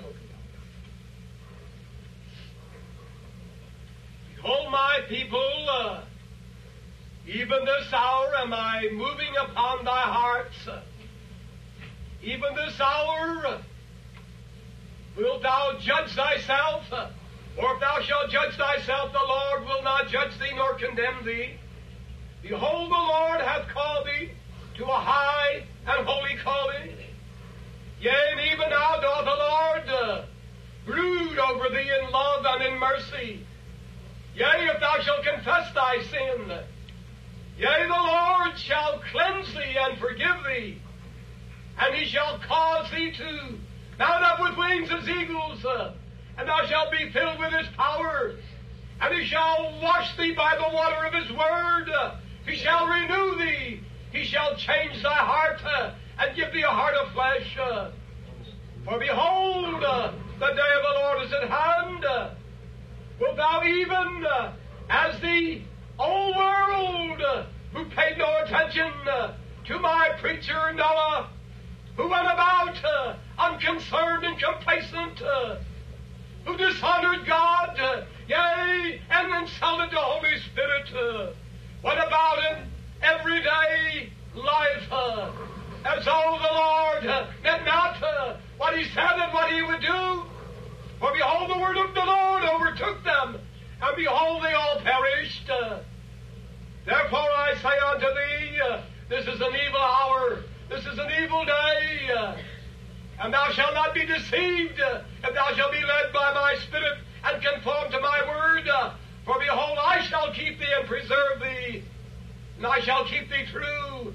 Behold, my people, uh, even this hour am I moving upon thy hearts. Even this hour wilt thou judge thyself, or if thou shalt judge thyself, the Lord will not judge thee nor condemn thee. Behold, the Lord hath called thee to a high and holy calling. Yea, and even now doth the Lord uh, brood over thee in love and in mercy. Yea, if thou shalt confess thy sin, yea, the Lord shall cleanse thee and forgive thee, and he shall cause thee to mount up with wings as eagles, uh, and thou shalt be filled with his power, and he shall wash thee by the water of his word, uh, he shall renew thee, he shall change thy heart, uh, and give thee a heart of flesh. uh. For behold, uh, the day of the Lord is at hand. uh, wilt thou even, uh, as the old world, uh, who paid no attention uh, to my preacher Noah, who went about uh, unconcerned and complacent, uh, who dishonored God, uh, yea, and insulted the Holy Spirit, uh, went about in everyday life uh, as though the Lord uh, meant not uh, what He said and what He would do. For behold, the word of the Lord overtook them, and behold, they all perished. Uh, Therefore I say unto thee, uh, this is an evil hour, this is an evil day, uh, and thou shalt not be deceived, uh, if thou shalt be led by my Spirit and conform to my word. Uh, for behold, I shall keep thee and preserve thee, and I shall keep thee true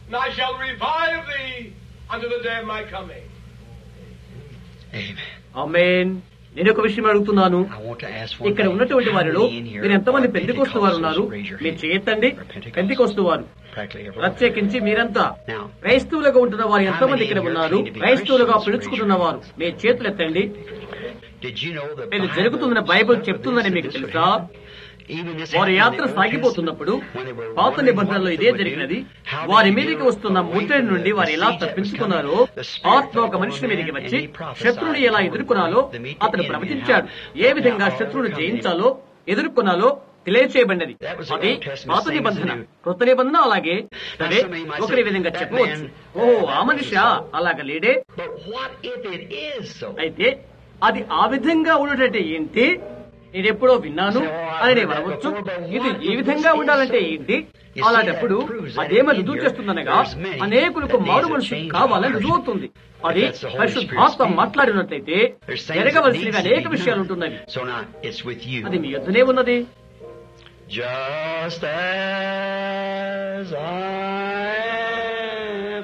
and I shall revive thee unto the day of my coming. Amen. ఆమేన్ నేను ఒక విషయం అడుగుతున్నాను I want to ask one ఇక్కడ thing. ఉన్నటువంటి How వారిలో many in here మీరు ఎంతమంది are పెంతికొస్తు వారు ఉన్నారు Pentecostals? Raise your మీరు hand. చేయొద్దండి Or Pentecostals? పెంతికొస్తు వారు Practically everyone. ప్రత్యేకించి మీరంతా Now, క్రైస్తవులుగా ఉంటున్న వారు ఎంతమంది ఇక్కడ ఉన్నారు క్రైస్తవులుగా పిలుచుకుంటున్న వారు మీ చేతులు ఎత్తండి did you know the ఇది Bible జరుగుతుందని బైబిల్ చెప్తుందని మీకు తెలుసా Even this వారి happened యాత్ర in the Old సాగిపోతున్నప్పుడు Testament, when they were పాత wondering నిబంధనలో what ఇదే they would జరిగినది do, how they వారి would మీదకి get వస్తున్న away ముట్టడి from నుండి the వారు ఎలా siege that was తప్పించుకున్నారో coming. The Spirit ఆత్మ ఒక fell మనిషి on మీదకి man, వచ్చి and he prophesied శత్రువుని ఎలా how ఎదుర్కొనాలో to meet the అతను enemy, ప్రవచించాడు how- ఏ విధంగా how శత్రువుని overcome జయించాలో ఎదుర్కొనాలో తెలియచేయబడినది That was the అది Old Testament, పాత same as నిబంధన the New. కొత్త నిబంధన అలాగే సరే somebody might ఒకరి say, విధంగా "That చెప్పవచ్చు man- ఓ ఆ మనిషా అలాగ లేడే But what if it is so? అయితే అది ఆ విధంగా ఉండటంటే ఏంటి నేను ఎప్పుడో విన్నాను అని నేను అనవచ్చు ఇది ఈ విధంగా ఉండాలంటే ఏంటి అలాంటప్పుడు అదేమో రుజువు చేస్తుందనగా అనేకులకు మారు మనసు కావాలని రుజువుతుంది అది పరిశుద్ధాత్మ మాట్లాడినట్లయితే జరగవలసినవి అనేక విషయాలు ఉంటున్నవి So now, it's with you. అది మీ యొద్దనే ఉన్నది Just as I am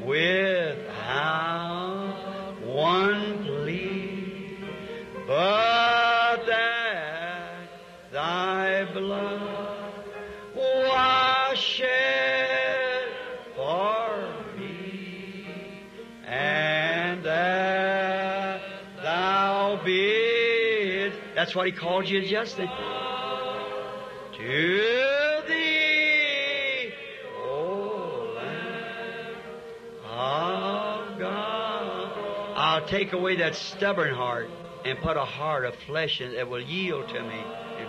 without one plea, but that thy blood was shed for me, and that thou bid. That's what he called you just then. To thee, O Lamb of God. I'll take away that stubborn heart and put a heart of flesh in that will yield to me.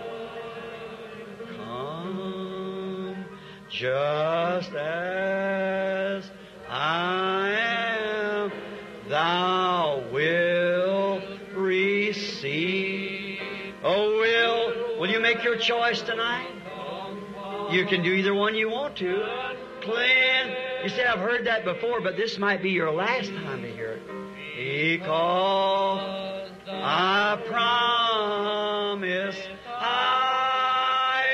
Come just as I am, thou wilt receive. Oh, will, will you make your choice tonight? You can do either one you want to. Clean. You say, I've heard that before, but this might be your last time to hear it. Because I promise I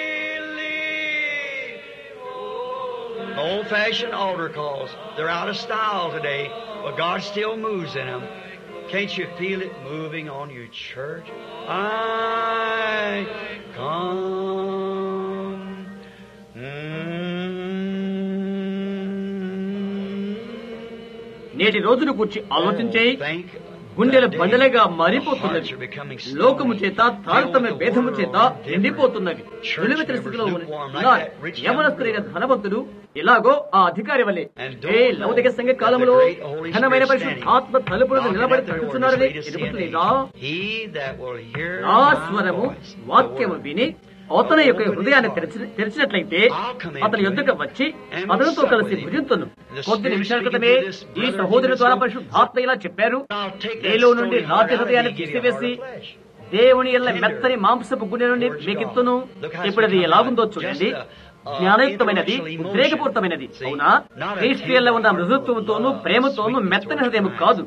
believe. Old fashioned altar calls. They're out of style today, but God still moves in them. Can't you feel it moving on your church? I come. నేటి రోజును గురించి ఆలోచించే Thank గుండెలు the day బండలుగా the మారిపోతున్నవి hearts are becoming stony. లోకము చేత తారతమ్య Filled with the భేదము world చేత different. నిండిపోతున్నవి Church నిలువెత్తు members స్థితిలో lukewarm like ఉన్న that rich యవనస్తులైన young ధనవంతులు ఎలాగో ఆ అధికారి వలె And don't ఏ లౌకిక సంఘ know కాలంలో that the great Holy ఘనమైన Spirit పరిశుద్ధాత్మ తలుపులను knocking నిలబడి at their తట్టుచున్నారని doors, latest ఎదుగుతులేదా sin. He that will hear ఆ my స్వరము voice, the వాక్యము word. విని అతని యొక్క హృదయాన్ని తెరిచి- తెరిచినట్లయితే అతని యొద్దకు వచ్చి అతనితో కలిసి భుజింతును కొద్ది నిమిషాల క్రితమే ఈ సహోదరుల ద్వారా పరిశుద్ధాత్మ ఇలా చెప్పారు I'll take that నీలో నుండి stony heart రాతి out of హృదయాన్ని thee and give you a heart తీసివేసి of flesh. దేవుని ఎల్ల మెత్తని మాంసపు గుండె నుండి మీకిత్తును ఇప్పుడు అది ఎలాగుందో చూడండి జ్ఞానయుక్తమైనది ఉద్రేకపూరితమైనది అవునా క్రీస్తుల్లో ఉన్న మృదుత్వంతోనూ ప్రేమతోనూ మెత్తని హృదయం కాదు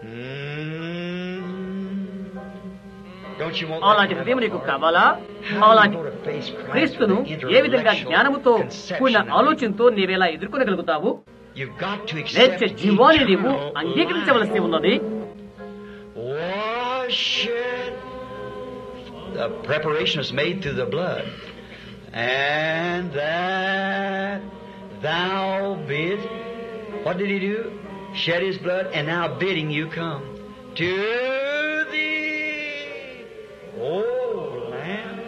Don't you want అలాంటి that? హృదయం నీకు కావాలా అలాంటి క్రీస్తును ఏ విధంగా జ్ఞానముతో కూడిన ఆలోచనతో నీవెలా ఎదుర్కొనగలుగుతావు You've got to నేర్చే accept జీవాన్ని నీవు eternal life. అంగీకరించవలసి ఉన్నది Was shed. The preparation was made through the blood. And that thou bid. What did he do? Shed his blood and now bidding you come to thee, O Lamb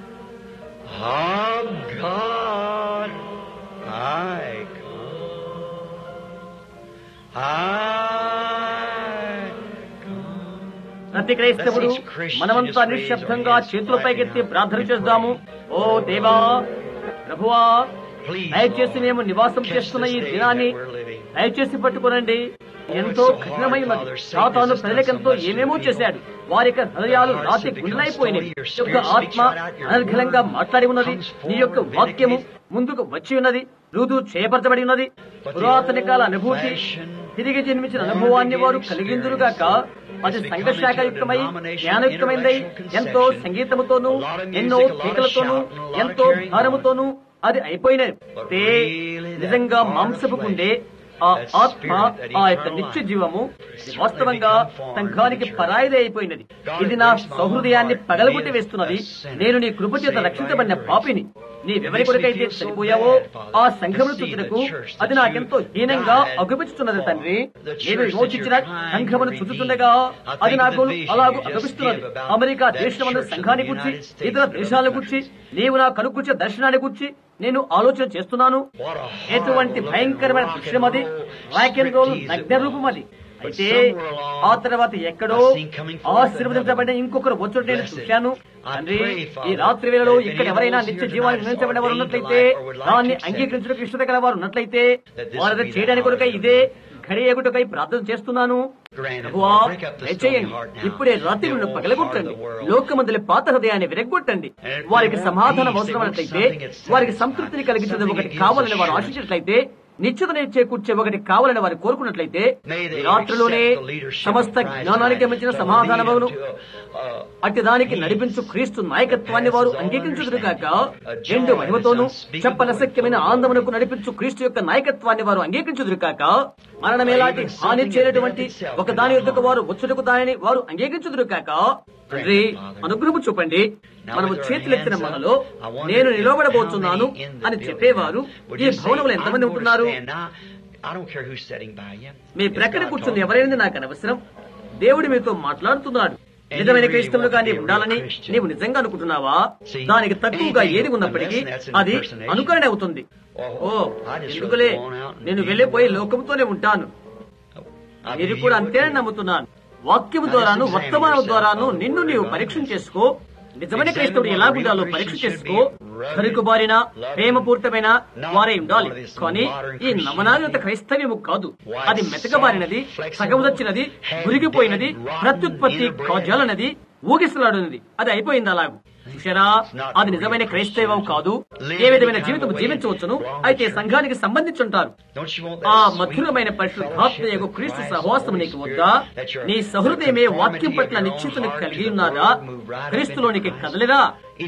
of God. I come. I come. ప్రతి క్రైస్తవుడు మనమంతా నిశ్శబ్దంగా చేతుల పైకెత్తి ప్రార్థన చేద్దాము ఓ దేవా ప్రభువా Please, దయచేసి Lord, మేము నివాసం catch చేస్తున్న ఈ this day దినాన్ని that we're living. దయచేసి పట్టుకోనండి ఎంతో కఠినమైనది సాతాను ప్రజలకెంతో ఏమేమో చేశాడు వారి యొక్క హృదయాలు రాతి గుండెలైపోయినాయి యొక్క ఆత్మ అనర్ఘలంగా మాట్లాడి ఉన్నది నీ యొక్క వాక్యము ముందుకు వచ్చి ఉన్నది రుజువు చేయపరచబడి ఉన్నది పురాతన కాల అనుభూతి తిరిగి జన్మించిన అనుభవాన్ని వారు కలిగిందురుగాక అది సంఘశాఖయుక్తమై జ్ఞానయుక్తమైందై ఎంతో సంగీతముతోనూ ఎన్నో కేకలతోనూ ఎంతో భారముతోనూ అది అయిపోయినది అయితే నిజంగా మాంసపుకుండే ఆ ఆత్మ ఆ యొక్క నిత్య జీవము ఇది వాస్తవంగా సంఘానికి పరాయిదే అయిపోయినది ఇది నా సౌహృదయాన్ని పగలగొట్టి వేస్తున్నది నేను నీ కృప చేత రక్షించబడిన పాపిని నీవెవరి కొరకైతే చనిపోయావో ఆ సంఘమును చుట్టుటకు అది నాకెంతో హీనంగా అగుపించుతున్నది తండ్రి నేను విమోచించిన సంఘమును చుట్టుతుండగా అది నాకు అలాగూ అగుపిస్తున్నది అమెరికా దేశం సంఘాన్ని గురించి ఇతర దేశాల గురించి నీవు నా కనుకూర్చే దర్శనాన్ని గురించి నేను ఆలోచన చేస్తున్నాను ఎటువంటి భయంకరమైన దృశ్యం అది రాక్ అండ్ రోల్ నగ్న రూపం అది అయితే ఆ తర్వాత ఎక్కడో ఆశీర్వదించబడిన ఇంకొకరు వచ్చుడు నేను చూశాను తండ్రి ఈ రాత్రి వేళలో ఇక్కడ ఎవరైనా నిత్య జీవానికి నిర్ణయించబడిన వారు ఉన్నట్లయితే దాన్ని అంగీకరించడానికి ఇష్టత గల వారు ఉన్నట్లయితే వారు చేయడానికి కొరకై ఇదే ఘడియగుటకై ప్రార్థన చేస్తున్నాను ప్రభువా, దయచేయండి ఇప్పుడే రాత్రి నుండి పగలగొట్టండి లోకమందుల పాత హృదయాన్ని విరగొట్టండి వారికి సమాధానం అవసరమైనట్లయితే వారికి సంతృప్తిని కలిగించేది ఒకటి కావాలని వారు ఆశించినట్లయితే నిశ్చితని చేకూర్చే ఒకటి కావాలని వారు కోరుకున్నట్లయితే ఈ రాత్రిలోనే సమస్త జ్ఞానానికి మించిన సమాధానమును అట్టి దానికి నడిపించు క్రీస్తు నాయకత్వాన్ని వారు అంగీకరించుదురు కాక ఎండు మహిమతోనూ చెప్పనశక్యమైన ఆనందమునకు నడిపించు క్రీస్తు యొక్క నాయకత్వాన్ని వారు అంగీకరించుదురు కాక మరణమేలాంటి హాని చేరేటువంటి ఒక దాని యుద్ధకు వారు వచ్చుటకు దానిని వారు అంగీకరించుదురు కాక తండ్రి అనుగ్రహము చూపండి మనము చేతులెత్తిన మనలో నేను నిలబడబోతున్నాను అని చెప్పేవారు ఈ భవనంలో ఎంతమంది ఉంటున్నారు మీ ప్రక్కన కూర్చుని ఎవరైనా నాకు అనవసరం దేవుడు మీతో మాట్లాడుతున్నాడు నిజమైన క్రైస్తవులు కానీ ఉండాలని నీవు నిజంగా అనుకుంటున్నావా దానికి తక్కువగా ఏది ఉన్నప్పటికీ అది అనుకరణ అవుతుంది ఓ ఎందుకులే నేను వెళ్ళిపోయి లోకంతోనే ఉంటాను మీరు కూడా అంతేనే నమ్ముతున్నాను వాక్యము ద్వారాను వర్తమానం ద్వారాను నిన్ను నీవు పరీక్ష చేసుకో నిజమైన క్రైస్తవుడు ఎలా ఉండాలో పరీక్ష చేసుకో కరుకుబారిన ప్రేమపూర్తమైన వారై ఉండాలి కానీ ఈ నమనాగత క్రైస్తవ్యము కాదు అది మెతకబారినది సగముదచ్చినది మురిగిపోయినది ప్రత్యుత్పత్తి కాజాలన్నది ఊగిసలాడున్నది అది అయిపోయింది అలాగూ చూశారా అది నిజమైన క్రైస్తవం కాదు ఏ విధమైన జీవితం జీవించవచ్చును అయితే సంఘానికి సంబంధించి ఉంటారు ఆ మధురమైన పరిశుద్ధాత్మ యొక్క క్రీస్తు సహవాసం నీకు వద్దా నీ సహృదయమే వాక్యం పట్ల నిశ్చితను కలిగి ఉన్నారా క్రీస్తులోనికి కదలిరా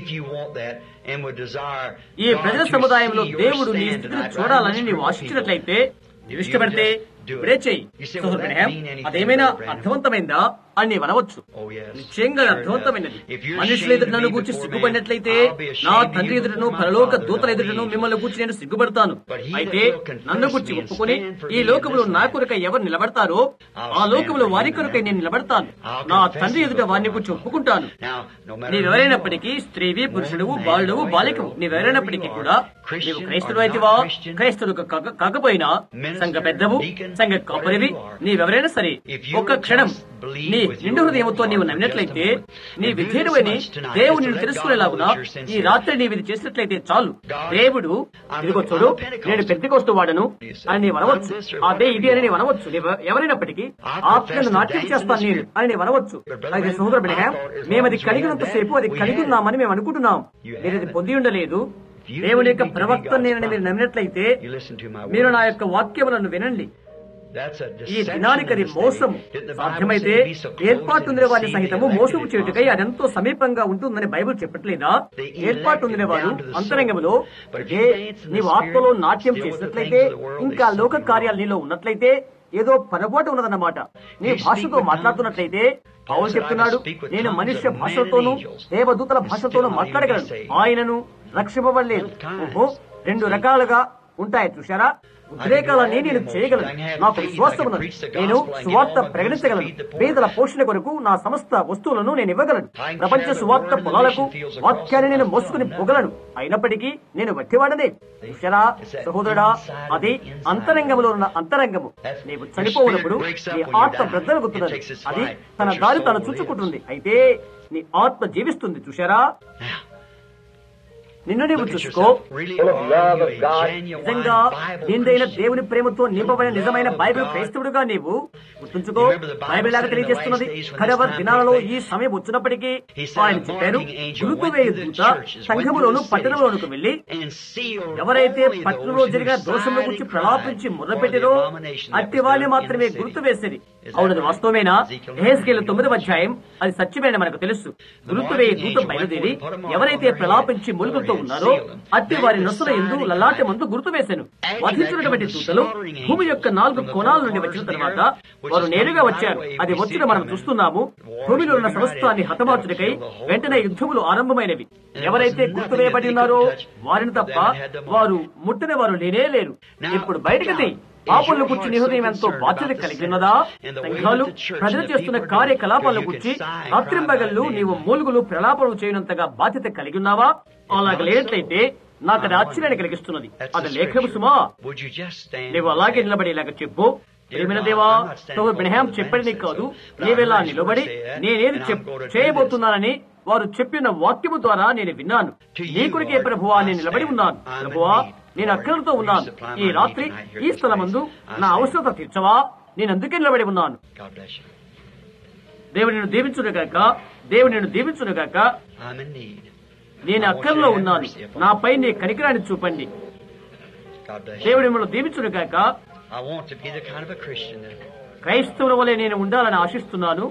ఈ ప్రజల సముదాయంలో దేవుడు నీ స్థితిని చూడాలని నీవు ఆశించినట్లయితే నీవు ఇష్టపడితే ఇప్పుడే చెయ్యి సహోదరుడు అదేమైనా అర్థవంతమైందా అని నీవు అనవచ్చు నిశ్చయంగా అది అర్థవంతమైనది మనుషుల ఎదుట నన్ను గూర్చి సిగ్గుపడినట్లయితే నా తండ్రి ఎదుటను పరలోక దూతల ఎదుటను మిమ్మల్ని గూర్చి నేను సిగ్గుపడతాను అయితే నన్ను గూర్చి ఒప్పుకొని ఈ లోకంలో నా కొరకై ఎవరు నిలబడతారో ఆ లోకంలో వారి కొరకై నేను నిలబడతాను నా తండ్రి ఎదుట వారిని గురించి ఒప్పుకుంటాను నీవెవరైనప్పటికీ స్త్రీవి పురుషుడు బాలుడు బాలికవు నీవెవరైనప్పటికీ కూడా నీవు క్రైస్తవుడు అయితేవా క్రైస్తవుడు కాక- కాకపోయినా సంఘ పెద్దవు సంఘ కాపరివి నీవెవరైనా సరే ఒక్క క్షణం నీ నిండు హృదయంతో నీవు నమ్మినట్లయితే నీ విధేయుడని దేవుడు నిన్ను తెలుసుకునేలాగునా ఈ రాత్రి నీవు ఇది చేసినట్లయితే చాలు దేవుడు ఇదిగో చూడు నేను పెద్దకొస్తూ వాడను అని నీవు అనవచ్చు అదే ఇది అని నీవు అనవచ్చు నీవు ఎవరైనప్పటికీ ఆత్మను నాట్యం చేస్తాను నేను అని నీవు అనవచ్చు అయితే సహోదరు బిడ్డగా మేము అది కలిగినంత సేపు అది కలిగి ఉన్నామని మేము అనుకుంటున్నాం మీరు అది పొంది ఉండలేదు దేవుని యొక్క ప్రవక్త నేనని మీరు నమ్మినట్లయితే మీరు నా యొక్క వాక్యములను వినండి ఈ దినానికి అది మోసం సాధ్యమైతే ఏర్పాటు ఉందిన వారి సహితము మోసము చేయుటకై అదెంతో సమీపంగా ఉంటుందని బైబిల్ చెప్పట్లేదా ఏర్పాటు ఉందిన వారు అంతరంగంలో ఏ నీవు ఆత్మలో నాట్యం చేసినట్లయితే ఇంకా లోక కార్యాలు నీలో ఉన్నట్లయితే ఏదో పొరపాటు ఉన్నదన్నమాట నీ భాషతో మాట్లాడుతున్నట్లయితే పౌలు చెప్తున్నాడు నేను మనుష్య భాషలతోనూ దేవదూతల భాషతోనూ మాట్లాడగలను ఆయనను రక్షింపబడలేదు ఓహో రెండు రకాలుగా ఉంటాయి చూశారా ఉద్రేకాలన్నీ నేను చేయగలను నాకు విశ్వాసం ఉన్నది నేను సువార్త ప్రకటించగలను పేదల పోషణ కొరకు నా సమస్త వస్తువులను నేను ఇవ్వగలను ప్రపంచ సువార్త పొలాలకు వాక్యాన్ని నేను మోసుకుని పోగలను అయినప్పటికీ నేను వట్టివాడనే చూశారా సహోదరుడా అది అంతరంగంలో ఉన్న అంతరంగము నీవు చనిపోయినప్పుడు నీ ఆత్మ బ్రద్దలుగుతున్నది అది తన దారి తను చుచ్చుకుంటుంది అయితే నీ ఆత్మ జీవిస్తుంది చూశారా నిన్ను నీవు చూసుకో నిజంగా నిందైన దేవుని ప్రేమతో నింపబడిన నిజమైన బైబిల్ క్రైస్తవుడుగా నీవు గుర్తుంచుకో బైబిల్ లాగా తెలియజేస్తున్నది కడవ దినాలలో ఈ సమయం వచ్చినప్పటికీ ఆయన చెప్పారు గురుతు వేయు దూత సంఘములోను పట్టణంలోనికి వెళ్లి ఎవరైతే పట్టణంలో జరిగిన దోషంలో గురించి ప్రలాపించి ముర్రపెట్టిరో అట్టి వారిని మాత్రమే గుర్తు వేసేది అవునది వాస్తవమేనా హేస్కేల్ తొమ్మిదవ అధ్యాయం అది సత్యమైన మనకు తెలుసు గుర్తు వేయి దూత బయలుదేరి ఎవరైతే ప్రలాపించి ములుగులతో ఉన్నారో అట్టి వారి నొసల ఎందు లలాటి మందు గుర్తు వేశాను వధించినటువంటి దూతలు భూమి యొక్క నాలుగు కోణాల నుండి వచ్చిన తర్వాత వారు నేరుగా వచ్చారు అది వచ్చిన మనం చూస్తున్నాము భూమిలో ఉన్న సమస్తాన్ని హతమార్చుడికై వెంటనే యుద్ధములు ఆరంభమైనవి ఎవరైతే గుర్తువేయబడి ఉన్నారో వారిని తప్ప వారు ముట్టని వారు లేనే లేరు ఇప్పుడు బయటకు తీ పాపంలో కూర్చి నీ హృదయం ఎంతో బాధ్యత కలిగి ఉన్నదా సంఘాలు ప్రజలు చేస్తున్న కార్యకలాపాల గురించి రాత్రింబగళ్ళు నీవు మూలుగులు ప్రలాపనలు చేయనంతగా బాధ్యత కలిగి ఉన్నావా అలాగ లేనట్లయితే నాకు అది ఆశ్చర్యాన్ని కలిగిస్తున్నది అది లేఖము సుమా Would you just stand? నీవు అలాగే నిలబడి ఇలాగ చెప్పు ప్రేమైన దేవా సోదరు బ్రహ్యాం చెప్పండి కాదు నీవెలా నిలబడి నేనేది చెప్- చేయబోతున్నానని వారు చెప్పిన వాక్యము ద్వారా నేను విన్నాను నీ కొరికే ప్రభువా నేను నిలబడి ఉన్నాను ప్రభువా నేను అక్కలతో ఉన్నాను ఈ రాత్రి ఈ స్థలమందు నా అవసరత తీర్చవా నేను అందుకే నిలబడి ఉన్నాను God bless you. దేవుడు నిన్ను దీవించును గాక దేవుడు నిన్ను దీవించును గాక I'm in need. నేను అక్కర్లో ఉన్నాను నాపై నీ కనికరాన్ని చూపండి God bless you. దేవుడు మిమ్మల్ని దీవించును గాక I want to be the kind of a Christian that. క్రైస్తవుల వలె నేను ఉండాలని ఆశిస్తున్నాను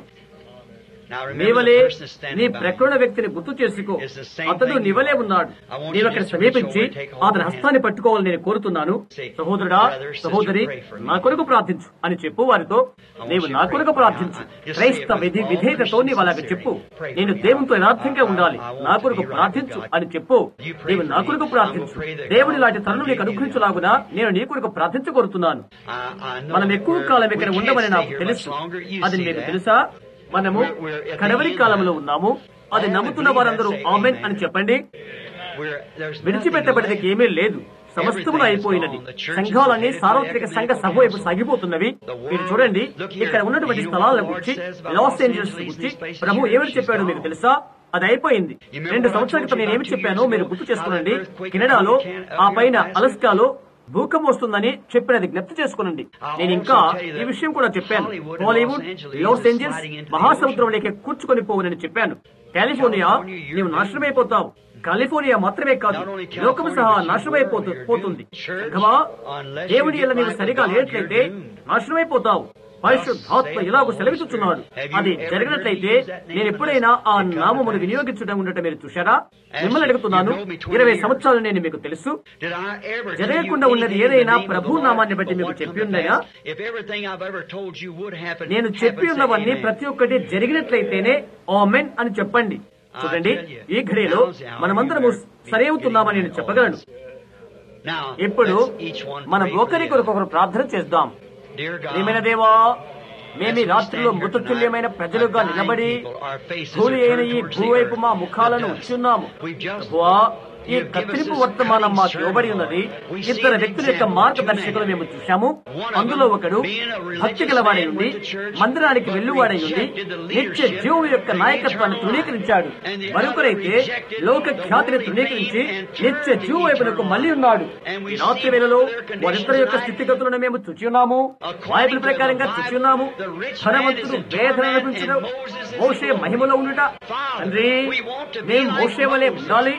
Now remember నీవలే the person నీ standing by. ప్రకరణ వ్యక్తిని గుర్తు చేసుకో It's the same అతడు thing. నీవలే ఉన్నాడు I want నీవు you అక్కడ just to reach సమీపించి over and take hold అతని of హస్తాన్ని పట్టుకోవాలని నేను కోరుతున్నాను Say, సహోదరుడా brother, sister, సహోదరి pray for me. నా కొరకు ప్రార్థించు అని చెప్పు వారితో want నీవు you నా to కొరకు pray. ప్రార్థించు Just say క్రైస్తవ it with విధి all విధేయతతో నీవు అలాగ Christian చెప్పు sincerity. Pray నేను for me. దేవునితో యథార్థంగా I- I- ఉండాలి I want నా to కొరకు be right ప్రార్థించు with God. అని చెప్పు You pray నీవు for నా me. కొరకు I will ప్రార్థించు pray that దేవుని God లాంటి తరుణం will నీకు give you అనుగ్రహించలాగునా నేను నీ కొరకు ప్రార్థించగోరుతున్నాను I, I know మనం ఎక్కువ we're- కాలం we ఇక్కడ can't ఉండమని stay నాకు here తెలుసు much longer. You అది see మీకు that. తెలుసా మనము We're- we're at the కడవరి end కాలంలో now. ఉన్నాము అది All నమ్ముతున్న believe వారందరూ that say ఆమెన్ amen. అని చెప్పండి We're- there's nothing విడిచిపెట్టబడినకి left. ఏమీ లేదు సమస్తములు అయిపోయినది సంఘాలన్నీ సార్వత్రిక సంఘ సభ వైపు సాగిపోతున్నవి మీరు చూడండి ఇక్కడ ఉన్నటువంటి స్థలాల గురించి లాస్ ఏంజల్స్ గురించి ప్రభు ఏమని చెప్పాడు మీకు తెలుసా అది అయిపోయింది రెండు సంవత్సరాల క్రితం నేను ఏమి చెప్పానో మీరు గుర్తు చేసుకోనండి కెనడాలో ఆ పైన అలస్కాలో భూకంపం వస్తుందని చెప్పినది జ్ఞప్తి చేసుకునండి నేను ఇంకా ఈ విషయం కూడా చెప్పాను హాలీవుడ్ లాస్ ఏంజల్స్ మహాసముద్రంలోకి కూర్చుకొని పోవునని చెప్పాను కాలిఫోర్నియా నీవు నాశనమైపోతావు కాలిఫోర్నియా మాత్రమే కాదు లోకము సహా నాశనమైపోతు పోతుంది సంఘమా, దేవుని ఎలా నీవు సరిగా లేట్లయితే నాశనమైపోతావు పరిశుద్ధాత్మ ఇలాగ సెలవిస్తున్నాడు అది జరిగినట్లయితే నేను ఎప్పుడైనా ఆ నామమును వినియోగించడం ఉండటం మీరు చూశారా మిమ్మల్ని అడుగుతున్నాను ఇరవై సంవత్సరాలు నేను మీకు తెలుసు Did I ever tell జరగకుండా you ఉన్నది anything in the ఏదైనా name of the Prabhu Lord నామాన్ని బట్టి for మీకు what చెప్పి come to ఉండగా pass? If everything I've ever told you would happen, నేను happen, చెప్పి say ఉన్నవన్నీ amen. ప్రతి ఒక్కటి జరిగినట్లయితేనే ఆమెన్ అని చెప్పండి చూడండి ఈ ఘడియలో మనమందరము సరి అవుతున్నామని నేను చెప్పగలను Now, ఇప్పుడు let's each one మనం pray for ఒకరి the కొరకొకరు ప్రార్థన చేద్దాం other. Dear God, ప్రియమైన దేవా మేము ఈ రాత్రిలో మృతతుల్యమైన ప్రజలుగా నిలబడి ధూళి అయిన ఈ భూవైపు మా ముఖాలను ఉంచున్నాము ప్రభువా ఈ కత్తిరింపు వర్తమానం మాకు ఇవ్వబడి ఉన్నది ఇద్దరు వ్యక్తుల యొక్క మార్గదర్శకులు మేము చూశాము అందులో ఒకడు భక్తి గలవాడై ఉండి మందిరానికి వెళ్లువాడై ఉండి నిత్య జీవం యొక్క నాయకత్వాన్ని తృణీకరించాడు మరొకరైతే లోక ఖ్యాతిని తృణీకరించి నిత్య జీవ వైపునకు మళ్ళీ ఉన్నాడు ఈ రాత్రి వేళలో వారిద్దరి యొక్క స్థితిగతులను మేము చూచి ఉన్నాము బైబిల్ ప్రకారంగా చూచి ఉన్నాము ధనవంతుడు వేదన అనిపించిన మోషే మహిమలో ఉండుట తండ్రి మేము మోషే వలె ఉండాలి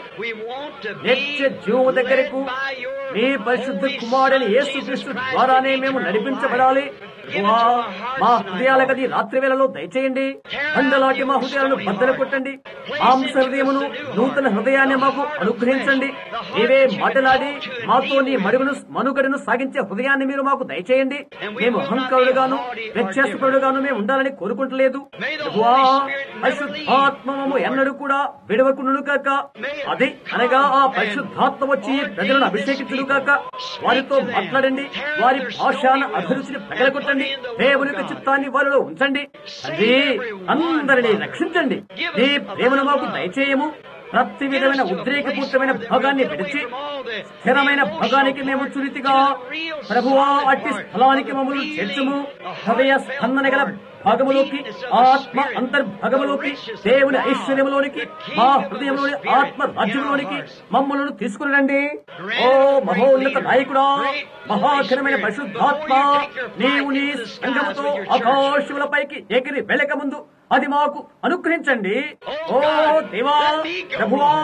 నిత్య జీవము దగ్గరకు నీ పరిశుద్ధ కుమారుని యేసుక్రీస్తు ద్వారానే మేము నడిపించబడాలి ప్రభువా, మా హృదయాల గది రాత్రి వేళలో దయచేయండి బండలాంటి మా హృదయాలను బద్దలు కొట్టండి మాంస హృదయమును నూతన హృదయాన్ని మాకు అనుగ్రహించండి నీవే మాటలాడి మాతో నీ మరుగును మనుగడను సాగించే హృదయాన్ని మీరు మాకు దయచేయండి మేము అహంకారుడుగాను వ్యత్యాసపరుడుగాను మేము ఉండాలని కోరుకుంటలేదు ప్రభువా, పరిశుద్ధాత్మము ఎన్నడూ కూడా విడవకును కాక అది అనగా ఆ పరిశుద్ధాత్మ వచ్చి ప్రజలను అభిషేకించుడు కాక వారితో మాట్లాడండి వారి భాషను అభిరుచిని పగలగొట్టండి దేవుని యొక్క చిత్తాన్ని వారిలో ఉంచండి అది అందరినీ రక్షించండి నీ ప్రేమను మాకు దయచేయము ప్రతి విధమైన ఉద్రేకపూరితమైన భాగాన్ని విడిచి స్థిరమైన భాగానికి మేము చురితిగా ప్రభువా అట్టి స్థలానికి మమ్మల్ని చేర్చుము హృదయ స్పందన గల భాగములోకి ఆత్మ అంతర్భాగములోకి దేవుని ఐశ్వర్యములోనికి మా హృదయంలోని ఆత్మ రాజ్యంలోనికి మమ్మల్ని తీసుకుని రండి ఓ మహోన్నత నాయకుడా మహాఘనమైన పరిశుద్ధాత్మ నీవు నీ సంగముతో ఆకాశములపైకి ఎగిరి వెళ్ళక ముందు అది మాకు అనుగ్రహించండి ఓ దేవా ప్రభువా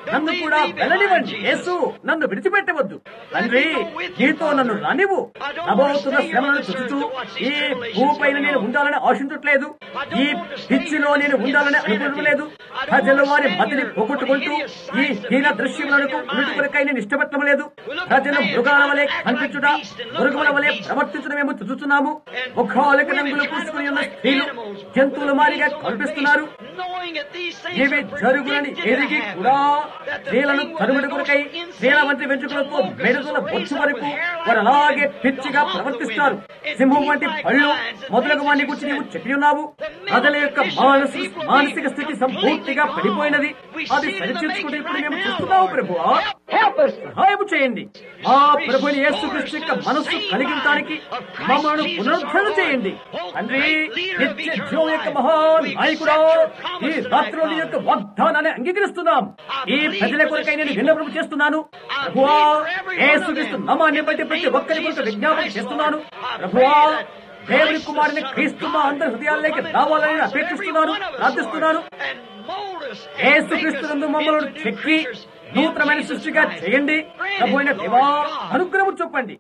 నన్ను కూడా వెళ్ళనివ్వండి యేసు నన్ను విడిచిపెట్టవద్దు తండ్రి నీతో నన్ను రానివ్వు నభవుతున్న శ్రమలను చూచుతూ ఈ భూపైన నేను ఉండాలని ఆశించట్లేదు ఈ పిచ్చిలో నేను ఉండాలని అనుకోవట్లేదు ప్రజలు వారి మతిని పోగొట్టుకుంటూ ఈ హీన దృశ్యములకు ఉన్నటి కొరకై నేను ఇష్టపడటం లేదు ప్రజలు మృగాల వలె కనిపించుట మృగముల వలె ప్రవర్తించడం మేము చూస్తున్నాము ముఖాలకు రంగులు పూసుకుని ఉన్న స్త్రీలు జంతువుల మారిగా కనిపిస్తున్నారు ఇవి జరుగులని ఎరిగి కూడా స్త్రీలను తరుముడి కొరకై స్త్రీల వంటి వెంట్రుకలతో మెరుదుల బొచ్చు వరకు వారు అలాగే పిచ్చిగా ప్రవర్తిస్తారు సింహం వంటి పళ్ళు మొదలగు వాడిని గురించి నీవు చెప్పి ఉన్నావు ప్రజల యొక్క మానసి మానసిక స్థితి సంపూర్తిగా పడిపోయినది అది సరిచేసుకుంటే ఇప్పుడు మేము చూస్తున్నాము ప్రభు సహాయం చేయండి మా ప్రభుని యేసుక్రీస్తు యొక్క మనస్సు కలిగించడానికి మమ్మల్ని పునరుద్ధరణ చేయండి తండ్రి నిత్య జీవం యొక్క మహా నాయకుడా ఈ రాత్రిలో నీ యొక్క వాగ్దానాన్ని అంగీకరిస్తున్నాం ఈ ప్రజల కొరకై నేను విన్నపం చేస్తున్నాను ప్రభువా యేసుక్రీస్తు నామాన్ని బట్టి ప్రతి ఒక్కరి కొరకు విజ్ఞాపన చేస్తున్నాను ప్రభువా దేవుని కుమారుని క్రీస్తు మా అందరి హృదయాల్లోకి రావాలని అపేక్షిస్తున్నాను ప్రార్థిస్తున్నాను యేసుక్రీస్తు నందు మమ్మల్ని చెక్కి నూతనమైన సృష్టిగా చేయండి ప్రభు అయిన దేవా అనుగ్రహం చూపండి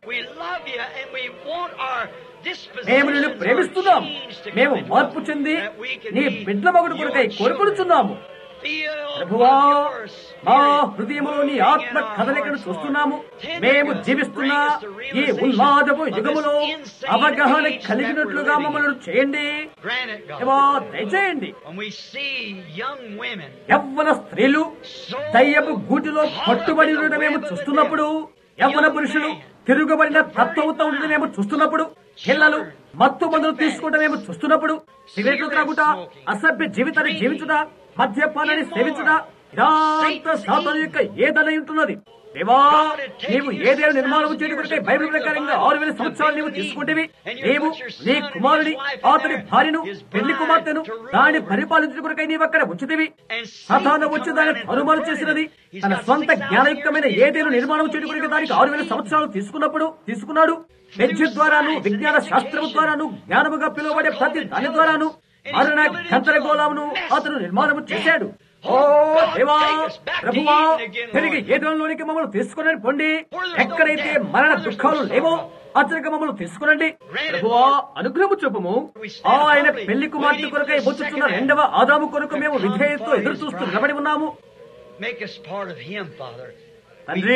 మేము నిన్ను ప్రేమిస్తున్నాం మేము మార్పు చెంది నీ బిడ్డ మగుడు కొరకై కోరుకొడుచున్నాము ప్రభువా మా హృదయములో నీ ఆత్మ కదలికను చూస్తున్నాము మేము జీవిస్తున్న ఈ ఉన్మాదపు యుగములో అవగాహన కలిగినట్లుగా మమ్మల్ని చేయండి దేవా, దయచేయండి యవ్వన స్త్రీలు దయ్యపు గూటిలో పట్టుబడి ఉండడం మేము చూస్తున్నప్పుడు యవ్వన పురుషులు తిరుగుబడిన తత్వంతో ఉండడం మేము చూస్తున్నప్పుడు పిల్లలు మత్తు మందులు తీసుకోవడం మేము చూస్తున్నప్పుడు సిగరెట్లు త్రాగుట అసభ్య జీవితాన్ని జీవించుట మద్యపానాన్ని సేవించుట ఇదంతా సాతాను యొక్క ఏదనై ఉంటున్నది దేవా నీవు ఏదైనా నిర్మాణం చేయడం కొరకై బైబిల్ ప్రకారంగా ఆరు వేల సంవత్సరాలు నీవు తీసుకుంటేవి నీవు నీ కుమారుని అతని భార్యను పెళ్లి కుమార్తెను దాన్ని పరిపాలించడం కొరకై నీవు అక్కడ ఉంచితివి సాతాను వచ్చి దాన్ని అనుమానం చేసినది తన సొంత జ్ఞానయుక్తమైన ఏదైనా నిర్మాణం చేయడం కొరకై దానికి ఆరు వేల సంవత్సరాలు తీసుకున్నప్పుడు తీసుకున్నాడు విద్యుత్ ద్వారాను విజ్ఞాన శాస్త్రము ద్వారాను జ్ఞానముగా పిలువబడే ప్రతి దాని ద్వారాను మరణ గందరగోళమును అతను నిర్మాణము చేశాడు ఓ దేవా ప్రభువా తిరిగి ఏదోలోనికి మమ్మల్ని తీసుకుని పొండి ఎక్కడైతే మరణ దుఃఖాలు లేవో అతనికి మమ్మల్ని తీసుకునండి ప్రభువా అనుగ్రహము చూపము ఆయన పెళ్లి కుమార్తె కొరకై వచ్చుతున్న రెండవ ఆదాము కొరకు మేము విధేయతతో ఎదురు చూస్తూ నిలబడి ఉన్నాము Make us part of Him, Father. తండ్రి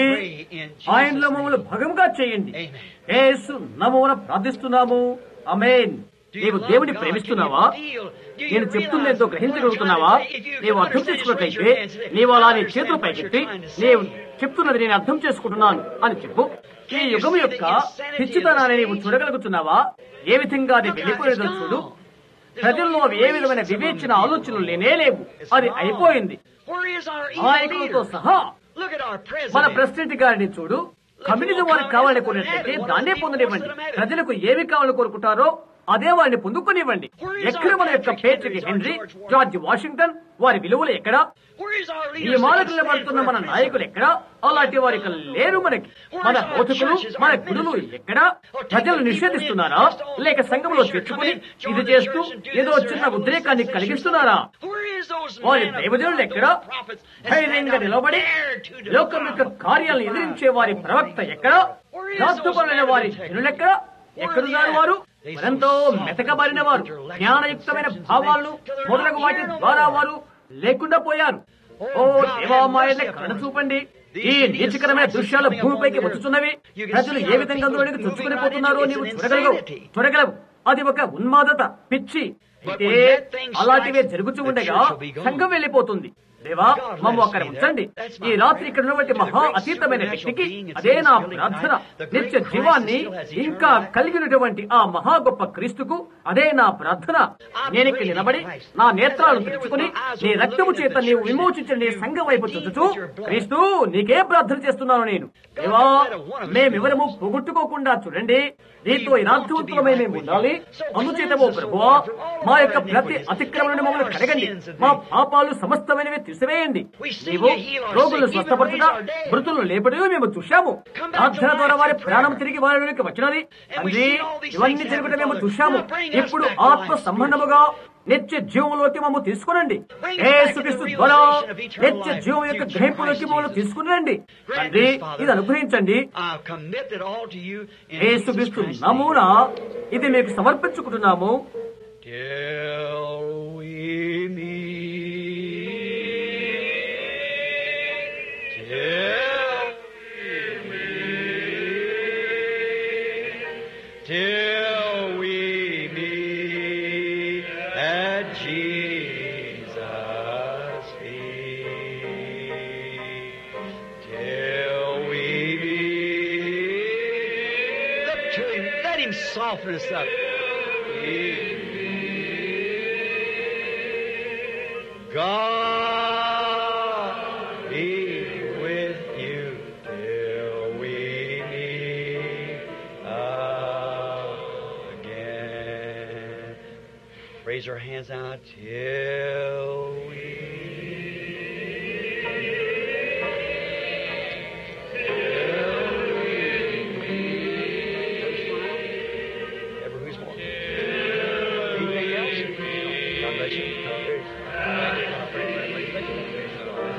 ఆయనలో మమ్మల్ని భగముగా చేయండి యేసు నమూన ప్రార్థిస్తున్నాము అమేన్ నీవు దేవుని ప్రేమిస్తున్నావా నేను చెప్తున్నేంతో గ్రహించగలుగుతున్నావా నీవు అర్థం చేసుకున్నట్లయితే నీవు అలా నీ చేతులు పైకెత్తి నీవు చెప్తున్నది నేను అర్థం చేసుకుంటున్నాను అని చెప్పు ఈ యుగం యొక్క పిచ్చితనాన్ని నీవు చూడగలుగుతున్నావా ఏ విధంగా అది వెళ్ళిపోయేదో చూడు ప్రజల్లో అవి ఏ విధమైన వివేచన ఆలోచనలు లేనే లేవు అది అయిపోయింది Where is our నాయకులతో సహా Look at our మన president. ప్రెసిడెంట్ గారిని చూడు కమ్యూనిజం వారికి కావాలని కోరినట్లయితే దాన్నే పొందనివ్వండి ప్రజలకు ఏమి కావాలని కోరుకుంటారో అదే వారిని పొందుకునివ్వండి ఎక్కడ మన యొక్క పేట్రికి హెన్రీ జార్జ్ వాషింగ్టన్ వారి విలువలు ఎక్కడ Where is our ఈ leaders? మాలకు నిలబడుతున్న మన నాయకులు ఎక్కడ అలాంటి వారి ఇక్కడ లేరు మనకి మన బోధకులు మన గురులు ఎక్కడ ప్రజలు నిషేధిస్తున్నారా లేక సంఘంలో చేర్చుకుని ఇది చేస్తూ ఏదో చిన్న ఉద్రేకాన్ని కలిగిస్తున్నారా Where is those వారి men of దైవజనులు God, ఎక్కడ prophets that ధైర్యంగా stand up నిలబడి there to defy లోకం యొక్క కార్యాలను ఎదిరించే వారి ప్రవక్త ఎక్కడ రాష్ట్రపరమైన వారి జనులెక్కడ ఎక్కడున్నారు వారు వారెంతో మెతకబడిన వారు జ్ఞానయుక్తమైన భావాలను మొదలగు వాటి ద్వారా వారు లేకుండా పోయారు ఓ దేవామాయనే కరుణ చూపండి ఈ నీచకరమైన దృశ్యాలు భూమిపైకి వచ్చుతున్నవి ప్రజలు ఏ విధంగా అందులోనికి చొచ్చుకుని పోతున్నారో నీవు చూడగలవు చూడగలవు అది ఒక ఉన్మాదత పిచ్చి అయితే అలాంటివే జరుగుతూ ఉండగా సంఘం వెళ్ళిపోతుంది దేవా మమ్మ అక్కడ ఉంచండి ఈ రాత్రి ఇక్కడ ఉన్నటువంటి మహా అతీతమైన వ్యక్తికి అదే నా ప్రార్థన నిత్య జీవాన్ని ఇంకా కలిగినటువంటి ఆ మహా గొప్ప క్రీస్తుకు అదే నా ప్రార్థన నేను ఇక్కడ నిలబడి నా నేత్రాలు తెచ్చుకుని నీ రక్తము చేత నీవు విమోచించిన నీ సంఘం వైపు చూచుతూ క్రీస్తు నీకే ప్రార్థన చేస్తున్నాను నేను దేవా మేమెవరము పోగొట్టుకోకుండా చూడండి నీతో యథార్థవంతులమై మేము ఉండాలి అందుచేతమో ప్రభువా మా యొక్క ప్రతి అతిక్రమణను మమ్మల్ని కడగండి మా పాపాలు సమస్తమైనవి తీసివేయండి నీవు రోగులను స్వస్థపరచుగా మృతులను లేపడమే మేము చూశాము ప్రార్థన ద్వారా వారి ప్రాణం తిరిగి వారిలోకి వచ్చినది తండ్రి ఇవన్నీ జరగడం మేము చూశాము ఇప్పుడు ఆత్మ సంబంధముగా నిత్య జీవంలోకి మమ్మ తీసుకురండి ఏసుక్రీస్తు ద్వారా నిత్య జీవం యొక్క గ్రహింపులోకి మమ్మల్ని తీసుకురండి తండ్రి ఇది అనుగ్రహించండి I commit it all to you in Yesukristu Jesus Christ's నమూనా ఇది మీకు సమర్పించుకుంటున్నాము Till we meet, till we meet, till we meet at Jesus' feet, till we meet. Look to Him, let Him soften us up. God be with you till we meet again. Raise our hands out till we Ever who's more? Anything else? God bless you.